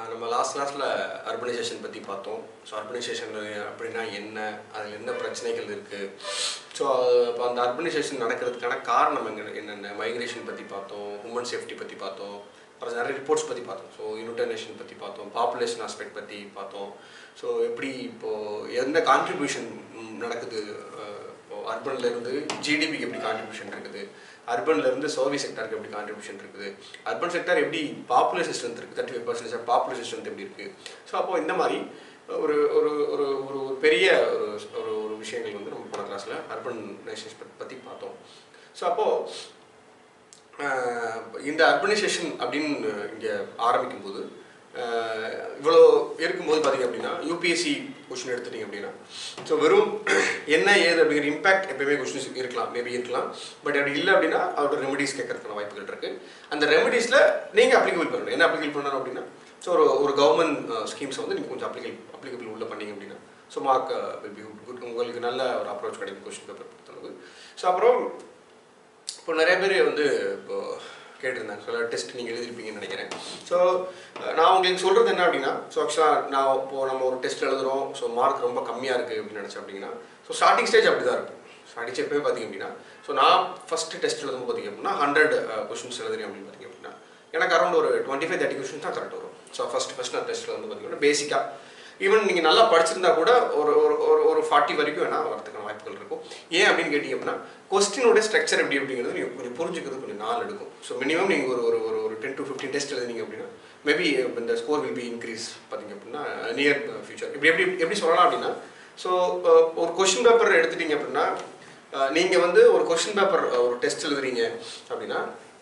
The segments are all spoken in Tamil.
ஆஹ் நம்ம லாஸ்ட் கிளாஸில் அர்பனைசேஷன் பற்றி பார்த்தோம் ஸோ அர்பனைசேஷன் அப்படின்னா என்ன அதில் என்ன பிரச்சனைகள் இருக்குது ஸோ இப்போ அந்த அர்பனைசேஷன் நடக்கிறதுக்கான காரணம் எங்க என்னென்ன மைக்ரேஷன் பற்றி பார்த்தோம் உமன் சேஃப்டி பத்தி பார்த்தோம் அப்புறம் நிறைய ரிப்போர்ட்ஸ் பற்றி பார்த்தோம் ஸோ யூனிட்டர்னேஷன் பற்றி பார்த்தோம் பாப்புலேஷன் ஆஸ்பெக்ட் பற்றி பார்த்தோம் ஸோ எப்படி இப்போது எந்த கான்ட்ரிபியூஷன் நடக்குது அஹ், இப்போ அர்பன்ல இருந்து ஜிடிபிக்கு எப்படி கான்ட்ரிபியூஷன் இருக்குது அர்பன்ல இருந்து சர்வீஸ் செக்டருக்கு எப்படி கான்ட்ரிபியூஷன் இருக்குது அர்பன் செக்டர் எப்படி பாப்புலேஷன் ஸ்ட்ரென்த் இருக்குது thirty five percentage population strength எப்படி இருக்குது ஸோ அப்போ இந்த மாதிரி ஒரு ஒரு ஒரு ஒரு ஒரு பெரிய ஒரு ஒரு ஒரு விஷயங்கள் வந்து நம்ம போன கிளாஸில் அர்பன் நேஷன்ஸ் பற்றி பார்த்தோம் ஸோ அப்போது இந்த அர்பனைசேஷன் அப்படின்னு இங்கே ஆரம்பிக்கும் போது இவ்வளோ இருக்கும்போது பார்த்தீங்க அப்படின்னா யூபிஎஸ்சி கொஷின் எடுத்துட்டீங்க அப்படின்னா ஸோ வெறும் என்ன ஏது அப்படிங்கிற இம்பாக்ட் எப்பயுமே கொஷின்ஸ் இருக்கலாம் மேபி இருக்கலாம் பட் அப்படி இல்லை அப்படின்னா அவரோட ரெமெடிஸ் கேட்கறதுக்கான வாய்ப்புகள் இருக்குது அந்த ரெமெடிஸில் நீங்கள் அப்ளிகபிள் பண்ணணும் என்ன அப்ளிகபிள் பண்ணணும் அப்படின்னா ஸோ ஒரு ஒரு கவர்மெண்ட் ஸ்கீம்ஸை வந்து நீங்கள் கொஞ்சம் அப்ளிகபிள் அப்ளிகபிள் உள்ள பண்ணீங்க அப்படின்னா so mark will be good உங்களுக்கு நல்ல ஒரு அப்ரோச் கிடைக்கும் கொஷின் பேப்பர் பொறுத்தளவு ஸோ அப்புறம் இப்போ நிறைய பேர் வந்து இப்போ கேட்டிருந்தாங்க சில டெஸ்ட் நீங்கள் எழுதிருப்பீங்கன்னு நினைக்கிறேன் ஸோ நான் உங்களுக்கு சொல்கிறது என்ன அப்படின்னா ஸோ ஆக்சுவலாக நான் இப்போ நம்ம ஒரு டெஸ்ட் எழுதுறோம் ஸோ மார்க் ரொம்ப கம்மியாக இருக்குது அப்படின்னு நினச்சேன் அப்படின்னா ஸோ ஸ்டார்டிங் ஸ்டேஜ் அப்படி தான் இருக்கும் ஸ்டார்டிங் ஸ்டேஜ் எப்பவுமே பார்த்தீங்க அப்படின்னா ஸோ நான் ஃபஸ்ட்டு டெஸ்ட் எழுதும் பார்த்தீங்க அப்படின்னா ஹண்ட்ரட் கொஷின்ஸ் எழுதுறேன் அப்படின்னு பார்த்தீங்க அப்படின்னா எனக்கு அரௌண்ட் ஒரு டுவெண்ட்டி ஃபைவ் தேர்ட்டி கொஷின் தான் கரெக்ட் வரும் ஸோ ஃபஸ்ட் ஃபஸ்ட் நான் டெஸ்ட்டில் வந்து பார்த்தீங்கன்னா பேசிக்காக ஈவன் நீங்கள் நல்லா படிச்சிருந்தா கூட ஒரு ஒரு ஒரு ஒரு ஃபார்ட்டி வரைக்கும் வேணால் வரதுக்கான வாய்ப்புகள் இருக்கும் ஏன் அப்படின்னு கேட்டிங்க அப்படின்னா கொஸ்டினோட ஸ்ட்ரக்சர் எப்படி அப்படிங்கிறது நீங்கள் கொஞ்சம் புரிஞ்சுக்கிறது கொஞ்சம் நாள் எடுக்கும் ஸோ மினிமம் நீங்கள் ஒரு ஒரு ஒரு ஒரு டென் டு ஃபிஃப்டின் டெஸ்ட் எழுதினீங்க அப்படின்னா மேபி இந்த ஸ்கோர் வில் பி இன்க்ரீஸ் பார்த்தீங்க அப்படின்னா நியர் ஃபியூச்சர் இப்படி எப்படி எப்படி சொல்லலாம் அப்படின்னா ஸோ ஒரு கொஷின் பேப்பர் எடுத்துட்டீங்க அப்படின்னா நீங்கள் வந்து ஒரு கொஷின் பேப்பர் ஒரு டெஸ்ட் எழுதுறீங்க அப்படின்னா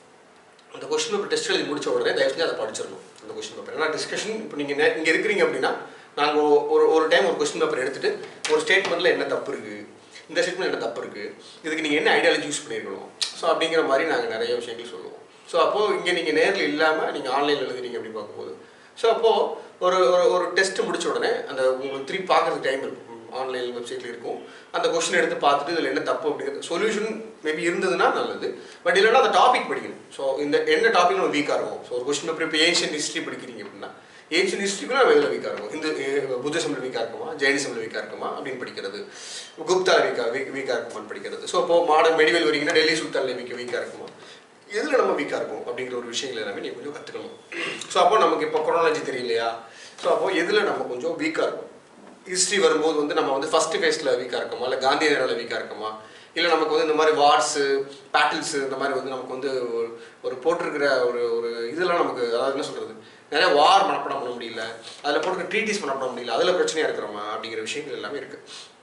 அந்த கொஷின் பேப்பர் டெஸ்ட் எழுதி முடிச்ச உடனே தயவு செஞ்சு அதை படிச்சிடணும் அந்த கொஷின் பேப்பர் ஏன்னா டிஸ்கஷன் இப்போ நீங்கள் இங்கே இருக்கிறீங்க அப்படின்னா நாங்கள் ஒரு ஒரு டைம் ஒரு கொஸ்டின் பேப்பர் எடுத்துட்டு ஒரு ஸ்டேட்மெண்ட்டில் என்ன தப்பு இருக்குது இந்த ஸ்டேட்மெண்ட் என்ன தப்பு இருக்குது இதுக்கு நீங்கள் என்ன ஐடியாலஜி யூஸ் பண்ணியிருக்கணும் ஸோ அப்படிங்கிற மாதிரி நாங்கள் நிறைய விஷயங்கள் சொல்லுவோம் ஸோ அப்போது இங்கே நீங்கள் நேரில் இல்லாமல் நீங்கள் ஆன்லைனில் எழுதுறீங்க அப்படின்னு பார்க்கும்போது ஸோ அப்போது ஒரு ஒரு ஒரு டெஸ்ட் முடிச்ச உடனே அந்த உங்களுக்கு திருப்பி பார்க்குறதுக்கு டைம் இருக்கும் ஆன்லைன் வெப்சைட்டில் இருக்கும் அந்த கொஸ்டின் எடுத்து பார்த்துட்டு இதில் என்ன தப்பு அப்படிங்கிறது சொல்யூஷன் மேபி இருந்ததுன்னா நல்லது பட் இல்லைன்னா அந்த டாபிக் படிக்கணும் ஸோ இந்த என்ன டாபிக் நம்ம வீக்காக இருக்கும் ஸோ ஒரு கொஸ்டின் பேப்பர் இப்போ ஏன்ஷியன் ஹிஸ்ட்ரி படிக்கிறீங்க அப்படின்னா ஏன்ஷியன் ஹிஸ்ட்ரிக்குள்ள நம்ம எதில் வீக்காக இருக்கும் இந்த புத்திசமில் வீக்காக இருக்குமா ஜெயினிசமில் வீக்காக இருக்குமா அப்படின்னு படிக்கிறது குப்தா வீக்கா வீக் வீக்காக இருக்குமான்னு படிக்கிறது ஸோ இப்போ மாடர்ன் மெடிவல் வரீங்கன்னா டெல்லி சுல்தானில் வீக்க வீக்காக இருக்குமா எதில் நம்ம வீக்காக இருக்கும் அப்படிங்கிற ஒரு விஷயங்கள் எல்லாமே நீங்கள் கொஞ்சம் கற்றுக்கணும் ஸோ அப்போ நமக்கு இப்போ கொரோனாலஜி தெரியலையா ஸோ அப்போ எதில் நம்ம கொஞ்சம் வீக்காக இருக்கும் ஹிஸ்ட்ரி வரும்போது வந்து நம்ம வந்து ஃபர்ஸ்ட் ஃபேஸில் வீக்காக இருக்கோமா இல்லை காந்தி நேரில் வீக்காக இருக்குமா இல்லை நமக்கு வந்து இந்த மாதிரி வார்ஸு பேட்டில்ஸு இந்த மாதிரி வந்து நமக்கு வந்து ஒரு- ஒரு போட்டிருக்கிற ஒரு ஒரு இதெல்லாம் நமக்கு அதாவது என்ன சொல்கிறது நிறைய வார் மனப்படம் பண்ண முடியல அதில் போட்டுருக்க ட்ரீட்டிஸ் மனப்பட முடியல அதில் பிரச்சனையாக இருக்கிறோமா அப்படிங்கிற விஷயங்கள் எல்லாமே இருக்குது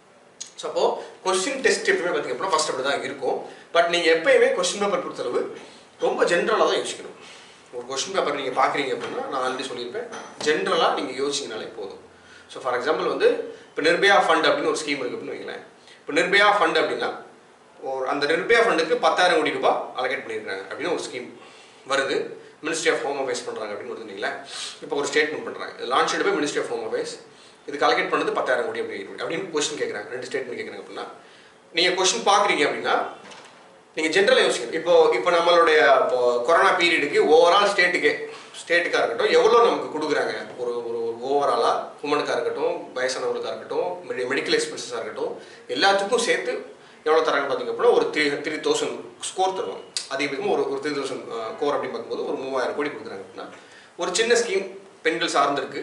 ஸோ அப்போ கொஸ்டின் டெஸ்ட் எப்பவுமே பார்த்தீங்க அப்படின்னா ஃபர்ஸ்ட் அப்படி தான் இருக்கும் பட் நீங்கள் எப்பயுமே கொஸ்டின் பேப்பர் பொறுத்தளவு ரொம்ப ஜென்ரலாக தான் யோசிக்கணும் ஒரு கொஸ்டின் பேப்பர் நீங்கள் பார்க்குறீங்க அப்படின்னா நான் ஆல்ரெடி சொல்லியிருப்பேன் ஜென்ரலாக நீங்கள் யோசிச்சிங்கனாலே போதும் ஸோ ஃபார் எக்ஸாம்பிள் வந்து இப்போ நிர்பயா ஃபண்ட் அப்படின்னு ஒரு ஸ்கீம் இருக்குது அப்படின்னு வைங்களேன் இப்போ நிர்பயா ஃபண்ட் அப்படின்னா ஒரு அந்த நிர்பயா ஃபண்டுக்கு பத்தாயிரம் கோடி ரூபாய் அலகேட் பண்ணியிருக்காங்க அப்படின்னு ஒரு ஸ்கீம் வருது மினிஸ்ட்ரி ஆஃப் ஹோம் அஃபேர்ஸ் பண்ணுறாங்க அப்படின்னு வருதுங்களா இப்போ ஒரு ஸ்டேட்மெண்ட் பண்ணுறாங்க launch by ministry of home affairs இதுக்கு அலகேட் பண்ணது பத்தாயிரம் கோடி அப்படி அப்படின்னு கொஸ்டின் கேட்குறாங்க ரெண்டு ஸ்டேட்மெண்ட் கேட்குறாங்க அப்படின்னா நீங்கள் கொஸ்டின் பார்க்குறீங்க அப்படின்னா நீங்கள் ஜென்ரலாக யோசிக்கணும் இப்போ இப்போ நம்மளுடைய இப்போ கொரோனா பீரியடுக்கு ஓவரால் ஸ்டேட்டுக்கு ஸ்டேட்டுக்காக இருக்கட்டும் எவ்வளோ நமக்கு கொடுக்குறாங்க ஒரு ஒரு ஒரு ஓவராலாக உமனுக்காக இருக்கட்டும் வயசானவங்களுக்காக இருக்கட்டும் மெடி மெடிக்கல் எக்ஸ்பென்சஸாக இருக்கட்டும் எல்லாத்துக்கும் சேர்த்து எவ்வளோ தராங்க பார்த்தீங்க அப்படின்னா ஒரு த்ரீ த்ரீ தௌசண்ட் ஸ்கோர் தருவாங்க அதிகபட்சமாக ஒரு ஒரு த்ரீ தௌசண்ட் கோர் அப்படின்னு பார்க்கும்போது ஒரு மூவாயிரம் கோடி கொடுக்குறாங்க அப்படின்னா ஒரு சின்ன ஸ்கீம் பெண்கள் சார்ந்திருக்கு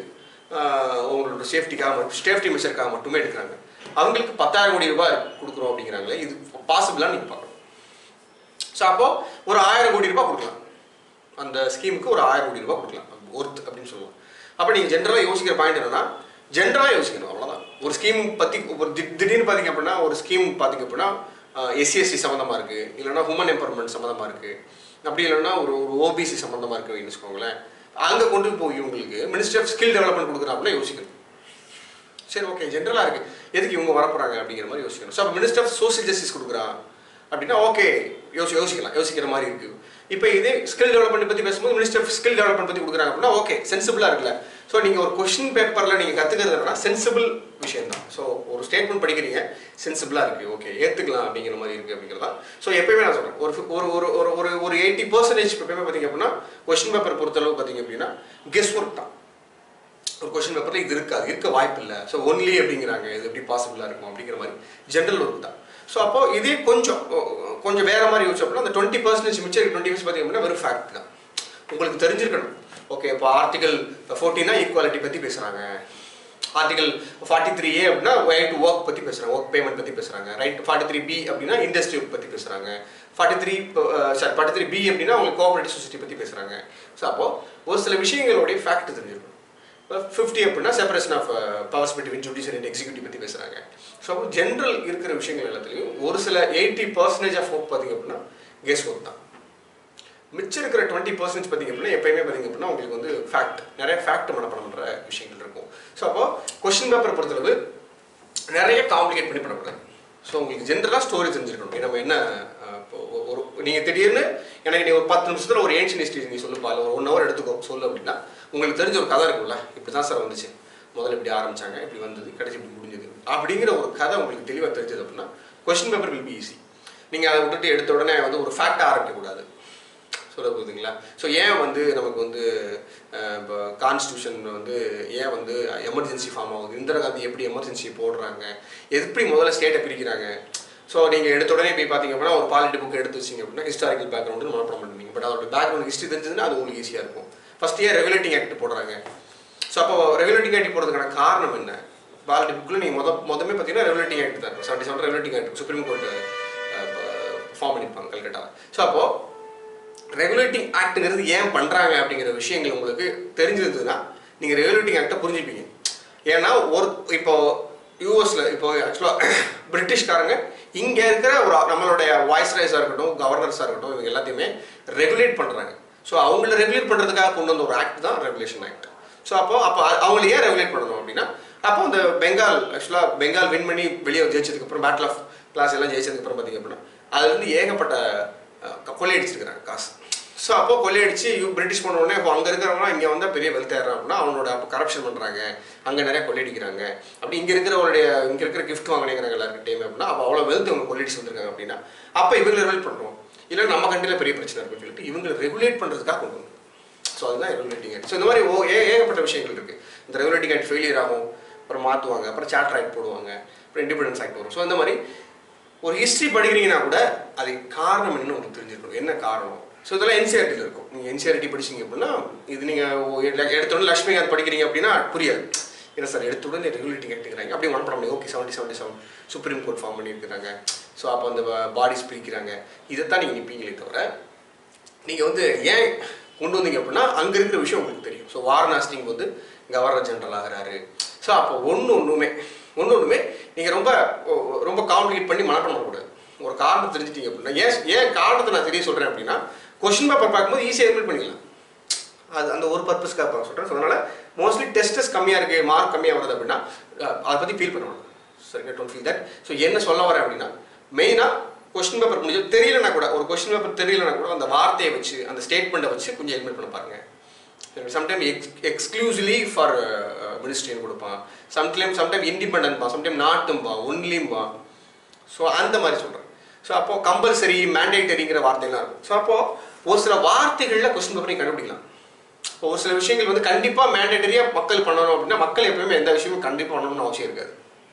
ஆஹ் உங்களோட சேஃப்டிக்காக மட்டும் சேஃப்டி மெஷருக்காக மட்டுமே எடுக்கிறாங்க அவங்களுக்கு பத்தாயிரம் கோடி ரூபாய் கொடுக்குறோம் அப்படிங்கிறாங்களே இது பாசிபிளாக நீங்கள் பார்க்கணும் ஸோ அப்போ ஒரு ஆயிரம் கோடி ரூபாய் கொடுக்கலாம் அந்த ஸ்கீமுக்கு ஒரு ஆயிரம் கோடி ரூபாய் கொடுக்கலாம் ஒர்த் அப்படின்னு சொல்லுவோம் அப்போ நீங்கள் ஜென்ரலாக யோசிக்கிற பாயிண்ட் என்னன்னா ஜென்ரலாக யோசிக்கணும் அவ்வளோதான் ஒரு ஸ்கீம் பற்றி ஒரு திடீர் திடீர்னு பார்த்தீங்க அப்படின்னா ஒரு ஸ்கீம் பார்த்தீங்க அப்படின்னா எஸ்சிஎஸ்சி சம்மந்தமாக இருக்குது இல்லைன்னா உமன் எம்பவர்மெண்ட் சம்மந்தமாக இருக்குது அப்படி இல்லைன்னா ஒரு ஒரு ஓபிசி சம்மந்தமாக இருக்குது அப்படின்னு வச்சுக்கோங்களேன் அங்கே கொண்டு போய் இவங்களுக்கு மினிஸ்ட்ரி ஆஃப் ஸ்கில் டெவலப்மெண்ட் கொடுக்குறா அப்படின்னா யோசிக்கணும் சரி ஓகே ஜென்ரலாக இருக்குது எதுக்கு இவங்க வரப்போகிறாங்க அப்படிங்கிற மாதிரி யோசிக்கணும் ஸோ அப்போ மினிஸ்டர் ஆஃப் சோசியல் ஜஸ்டிஸ் கொடுக்குறா அப்படின்னா ஓகே யோசி யோசிக்கலாம் யோசிக்கிற மாதிரி இருக்குது இப்போ இதே ஸ்கில் டெவலப்மெண்ட் பற்றி பேசும்போது மினிஸ்டர் ஆஃப் ஸ்கில் டெவலப்மெண்ட் பற்றி கொடுக்குறாங்க அப்படின்னா ஓகே சென்சிபிளாக இருக்குல்ல ஸோ நீங்கள் ஒரு கொஷின் பேப்பரில் நீங்கள் கற்றுக்கிறதுனா சென்சிபிள் விஷயம் தான் ஸோ ஒரு ஸ்டேட்மெண்ட் படிக்கிறீங்க சென்சிபிளாக இருக்குது ஓகே ஏற்றுக்கலாம் அப்படிங்கிற மாதிரி இருக்குது அப்படிங்கிறதா ஸோ எப்பயுமே நான் சொல்கிறேன் ஒரு ஒரு ஒரு ஒரு ஒரு ஒரு எயிட்டி பர்சன்டேஜ் எப்பயுமே பார்த்தீங்க அப்படின்னா கொஷின் பேப்பர் பொறுத்தளவு பார்த்தீங்க அப்படின்னா கெஸ் ஒர்க் தான் ஒரு கொஷின் பேப்பரில் இது இருக்காது இருக்க வாய்ப்பு இல்லை ஸோ ஒன்லி அப்படிங்கிறாங்க இது எப்படி பாசிபிளாக இருக்கும் அப்படிங்கிற மாதிரி ஜென்ரல் ஒர்க் தான் ஸோ அப்போ இதே கொஞ்சம் ஒ- கொஞ்சம் வேற மாதிரி யோசிச்சு அப்படின்னா அந்த டுவெண்ட்டி பர்சன்டேஜ் மிச்சம் டுவெண்ட்டி பர்சன்ட் பார்த்தீங்க அப்படின்னா வெறும் ஃபேக்ட் தான் உங்களுக்கு தெரிஞ்சிருக்கணும் ஓகே இப்போ ஆர்டிகல் ஃபோர்ட்டினா ஈக்குவாலிட்டி பற்றி பேசுகிறாங்க ஆர்டிகல் ஃபார்ட்டி த்ரீ ஏ அப்படின்னா ரைட் டு ஒர்க் பற்றி பேசுகிறாங்க ஒர்க் பேமெண்ட் பற்றி பேசுகிறாங்க ரைட் ஃபார்ட்டி த்ரீ பி அப்படின்னா இண்டஸ்ட்ரி பற்றி பேசுகிறாங்க forty three sorry forty three B அப்படின்னா உங்களுக்கு கோஆபரேட்டிவ் சொசைட்டி பற்றி பேசுகிறாங்க ஸோ அப்போ ஒரு சில விஷயங்களுடைய ஃபேக்ட் தெரிஞ்சிருக்கணும் ஃபிஃப்டி அப்படின்னா separation of powers between judicial and executive பற்றி பேசுகிறாங்க ஸோ அப்போ ஜென்ரல் இருக்கிற விஷயங்கள் எல்லாத்துலேயும் ஒரு சில எயிட்டி பர்சன்டேஜ் ஆஃப் ஒர்க் பார்த்தீங்க அப்படின்னா கெஸ் ஒர்க் தான் மிச்சம் இருக்கிற டுவெண்ட்டி பர்சன்ட் பார்த்தீங்க அப்படின்னா எப்பயுமே பார்த்தீங்க அப்படின்னா உங்களுக்கு வந்து ஃபேக்ட் நிறைய ஃபேக்ட் மனப்பாடம் பண்ணுற விஷயங்கள் இருக்கும் ஸோ அப்போ கொஸ்டின் பேப்பர் பொறுத்தளவு நிறைய காம்ப்ளிகேட் பண்ணி பண்ணக்கூடாது ஸோ உங்களுக்கு ஜென்ரலாக ஸ்டோரி தெரிஞ்சிருக்கணும் நம்ம என்ன அஹ், இப்போ ஒ- ஒரு நீங்கள் திடீர்னு எனக்கு நீ ஒரு பத்து நிமிஷத்தில் ஒரு ஏன்ஷியன் ஹிஸ்ட்ரி நீ சொல்லுப்பா இல்லை ஒரு ஒன் ஹவர் எடுத்துக்கோ சொல்லு அப்படின்னா உங்களுக்கு தெரிஞ்ச ஒரு கதை இருக்கும்ல இப்படி தான் சார் வந்துச்சு முதல்ல இப்படி ஆரம்பிச்சாங்க இப்படி வந்தது கடைசி இப்படி முடிஞ்சது அப்படிங்கிற ஒரு கதை உங்களுக்கு தெளிவாக தெரிஞ்சது அப்படின்னா question paper will be easy நீங்கள் அதை விட்டுட்டு எடுத்த உடனே வந்து ஒரு ஃபேக்டாக ஆரம்பிக்கக்கூடாது சொல்ல போகுதுங்களா ஸோ ஏன் வந்து நமக்கு வந்து அஹ், இப்போ கான்ஸ்டியூஷன் வந்து ஏன் வந்து எமர்ஜென்சி ஃபார்ம் ஆகுது இந்திரா காந்தி எப்படி எமர்ஜென்சி போடுறாங்க எப்படி முதல்ல ஸ்டேட்டை பிரிக்கிறாங்க ஸோ நீங்கள் எடுத்த உடனே போய் பார்த்தீங்க அப்படின்னா ஒரு பாலிட்டி புக் எடுத்து வச்சிங்க அப்படின்னா ஹிஸ்டாரிக்கல் பேக்ரவுண்டு மனப்படம் பண்ணுவீங்க பட் அதோட பேக்ரவுண்ட் ஹிஸ்ட்ரி தெரிஞ்சதுன்னா அது உங்களுக்கு ஈஸியாக இருக்கும் ஃபர்ஸ்ட் இயர் ரெகுலேட்டிங் ஆக்ட் போடுறாங்க ஸோ அப்போ ரெகுலேட்டிங் ஆக்ட் போடுறதுக்கான காரணம் என்ன பாலிட்டி புக்கில் நீங்கள் மொத மொதமே பார்த்தீங்கன்னா ரெகுலேட்டிங் ஆக்ட் தான் seventy seven regulating act supreme court form பண்ணியிருப்பாங்க கல்கட்டா ஸோ அப்போது ரெகுலேட்டிங் ஆக்ட்ங்கிறது ஏன் பண்ணுறாங்க அப்படிங்கிற விஷயங்கள் உங்களுக்கு தெரிஞ்சிருந்ததுன்னா நீங்கள் ரெகுலேட்டிங் ஆக்டை புரிஞ்சுப்பீங்க ஏன்னா ஒரு இப்போ யூஎஸில் இப்போ ஆக்சுவலாக பிரிட்டிஷ்காரங்க இங்கே இருக்கிற ஒரு நம்மளுடைய வாய்ஸ் ரைஸாக இருக்கட்டும் கவர்னர்ஸாக இருக்கட்டும் இவங்க எல்லாத்தையுமே ரெகுலேட் பண்ணுறாங்க ஸோ அவங்கள ரெகுலேட் பண்ணுறதுக்காக கொண்டு வந்த ஒரு ஆக்ட் தான் ரெகுலேஷன் ஆக்ட் ஸோ அப்போ அப்போ அவங்கள ஏன் ரெகுலேட் பண்ணணும் அப்படின்னா அப்போ இந்த பெங்கால் ஆக்சுவலாக பெங்கால் வின் பண்ணி வெளியே ஜெயிச்சதுக்கப்புறம் பேட்டில் ஆஃப் கிளாஸ் எல்லாம் ஜெயிச்சதுக்கப்புறம் பார்த்தீங்க அப்படின்னா அதுல இருந்து ஏகப்பட்ட அஹ், கொள்ளையடிச்சிருக்கிறாங்க காசு ஸோ அப்போ கொள்ளையடிச்சு யூ பிரிட்டிஷ் பண்ண உடனே இப்போ அங்கே இருக்கிறவங்க இங்கே வந்தால் பெரிய வெல்த் ஆயிடுறான் அப்படின்னா அவனோட அப்போ கரப்ஷன் பண்ணுறாங்க அங்கே நிறைய கொள்ளையடிக்கிறாங்க அப்படி இங்கே இருக்கிறவங்களுடைய இங்கே இருக்கிற கிஃப்ட் வாங்கினேங்கிறாங்க எல்லாருக்கிட்டையுமே அப்படின்னா அப்போ அவ்வளோ வெல்த் அவங்க கொள்ளையடிச்சு வந்திருக்காங்க அப்படின்னா அப்போ இவங்க ரெகுலேட் பண்ணுறோம் இல்லை நம்ம கண்ட்ரியில் பெரிய பிரச்சனை இருக்குன்னு சொல்லிட்டு இவங்க ரெகுலேட் பண்ணுறதுக்காக கொண்டு வந்தோம் ஸோ அதுதான் ரெகுலேட்டிங் ஆக்ட் ஸோ இந்த மாதிரி ஓ ஏ ஏகப்பட்ட விஷயங்கள் இருக்குது இந்த ரெகுலேட்டிங் ஆக்ட் ஃபெயிலியர் ஆகும் அப்புறம் மாற்றுவாங்க அப்புறம் சார்ட்டர் ஆக்ட் போடுவாங்க அப்புறம் இண்டிபெண்டன்ஸ் ஆக்ட் வரும் ஸோ இந்த மாதிரி ஒரு ஹிஸ்ட்ரி படிக்கிறீங்கன்னா கூட அது காரணம் என்ன உங்களுக்கு தெரிஞ்சிருக்கணும் என்ன காரணம் ஸோ இதெல்லாம் என்சிஆர்டியில் இருக்கும் நீங்கள் என்சிஆர்டி படிச்சீங்க அப்படின்னா இது நீங்கள் எடுத்தோடனே லக்ஷ்மிகாந்த் படிக்கிறீங்க அப்படின்னா புரியாது என்ன சார் எடுத்த உடனே ரெகுலேட்டிங் ஆக்ட்டுங்கிறாங்க அப்படி மனப்பட முடியும் okay seventy seventy seven supreme court form பண்ணியிருக்கிறாங்க ஸோ அப்போ அந்த பாடிஸ் பிரிக்கிறாங்க இதைத்தான் நீங்கள் நிற்பீங்களே தவிர நீங்கள் வந்து ஏன் கொண்டு வந்தீங்க அப்படின்னா அங்கே இருக்கிற விஷயம் உங்களுக்கு தெரியும் ஸோ வாரணாசிங்க வந்து கவர்னர் ஜெனரல் ஆகிறாரு ஸோ அப்போ ஒன்று ஒன்றுமே ஒன்று ஒன்றுமே நீங்கள் ரொம்ப ஒ- ரொம்ப காம்ப்ளிகேட் பண்ணி மனப்பாடம் பண்ணக்கூடாது ஒரு காரணம் தெரிஞ்சிட்டீங்க அப்படின்னா ஏன் ஏன் காரணத்தை நான் தெரிய சொல்கிறேன் அப்படின்னா கொஷின் பேப்பர் பார்க்கும்போது ஈஸியாக எலிமினேட் பண்ணிக்கலாம் அது அந்த ஒரு பர்பஸ்க்காக நான் சொல்கிறேன் ஸோ அதனால் மோஸ்ட்லி டெஸ்டஸ் கம்மியாக இருக்குது மார்க் கம்மியாக வருது அப்படின்னா அஹ், அதை பற்றி ஃபீல் பண்ணுவாங்க சரிங்க டோன்ட் ஃபீல் தட் ஸோ என்ன சொல்ல வரேன் அப்படின்னா மெயினாக கொஸ்டின் பேப்பர் முடிஞ்சு தெரியலனா கூட ஒரு கொஸ்டின் பேப்பர் தெரியலனா கூட அந்த வார்த்தையை வச்சு அந்த ஸ்டேட்மெண்ட்டை வச்சு கொஞ்சம் எலிமினேட் பண்ண பாருங்க சம்டைம் எக்ஸ் எக்ஸ்க்ளூசிவ்லி ஃபார் மினிஸ்ட்ரின்னு கொடுப்பான் சம்டைம் சம்டைம் இண்டிபெண்டன்ட்பா சம்டைம் நாட்டும்பா ஒன்லிம்பா ஸோ அந்த மாதிரி சொல்கிறேன் ஸோ அப்போ கம்பல்சரி மேண்டேட்டரிங்கிற வார்த்தைலாம் இருக்கும் ஸோ அப்போ ஒரு சில வார்த்தைகளில் கொஸ்டின் பேப்பரையும் கண்டுபிடிக்கலாம் இப்போ ஒரு சில விஷயங்கள் வந்து கண்டிப்பாக மேண்டேட்டரியாக மக்கள் பண்ணணும் அப்படின்னா மக்கள் எப்பயுமே எந்த விஷயமும் கண்டிப்பாக பண்ணணும்னு அவசியம் இருக்காது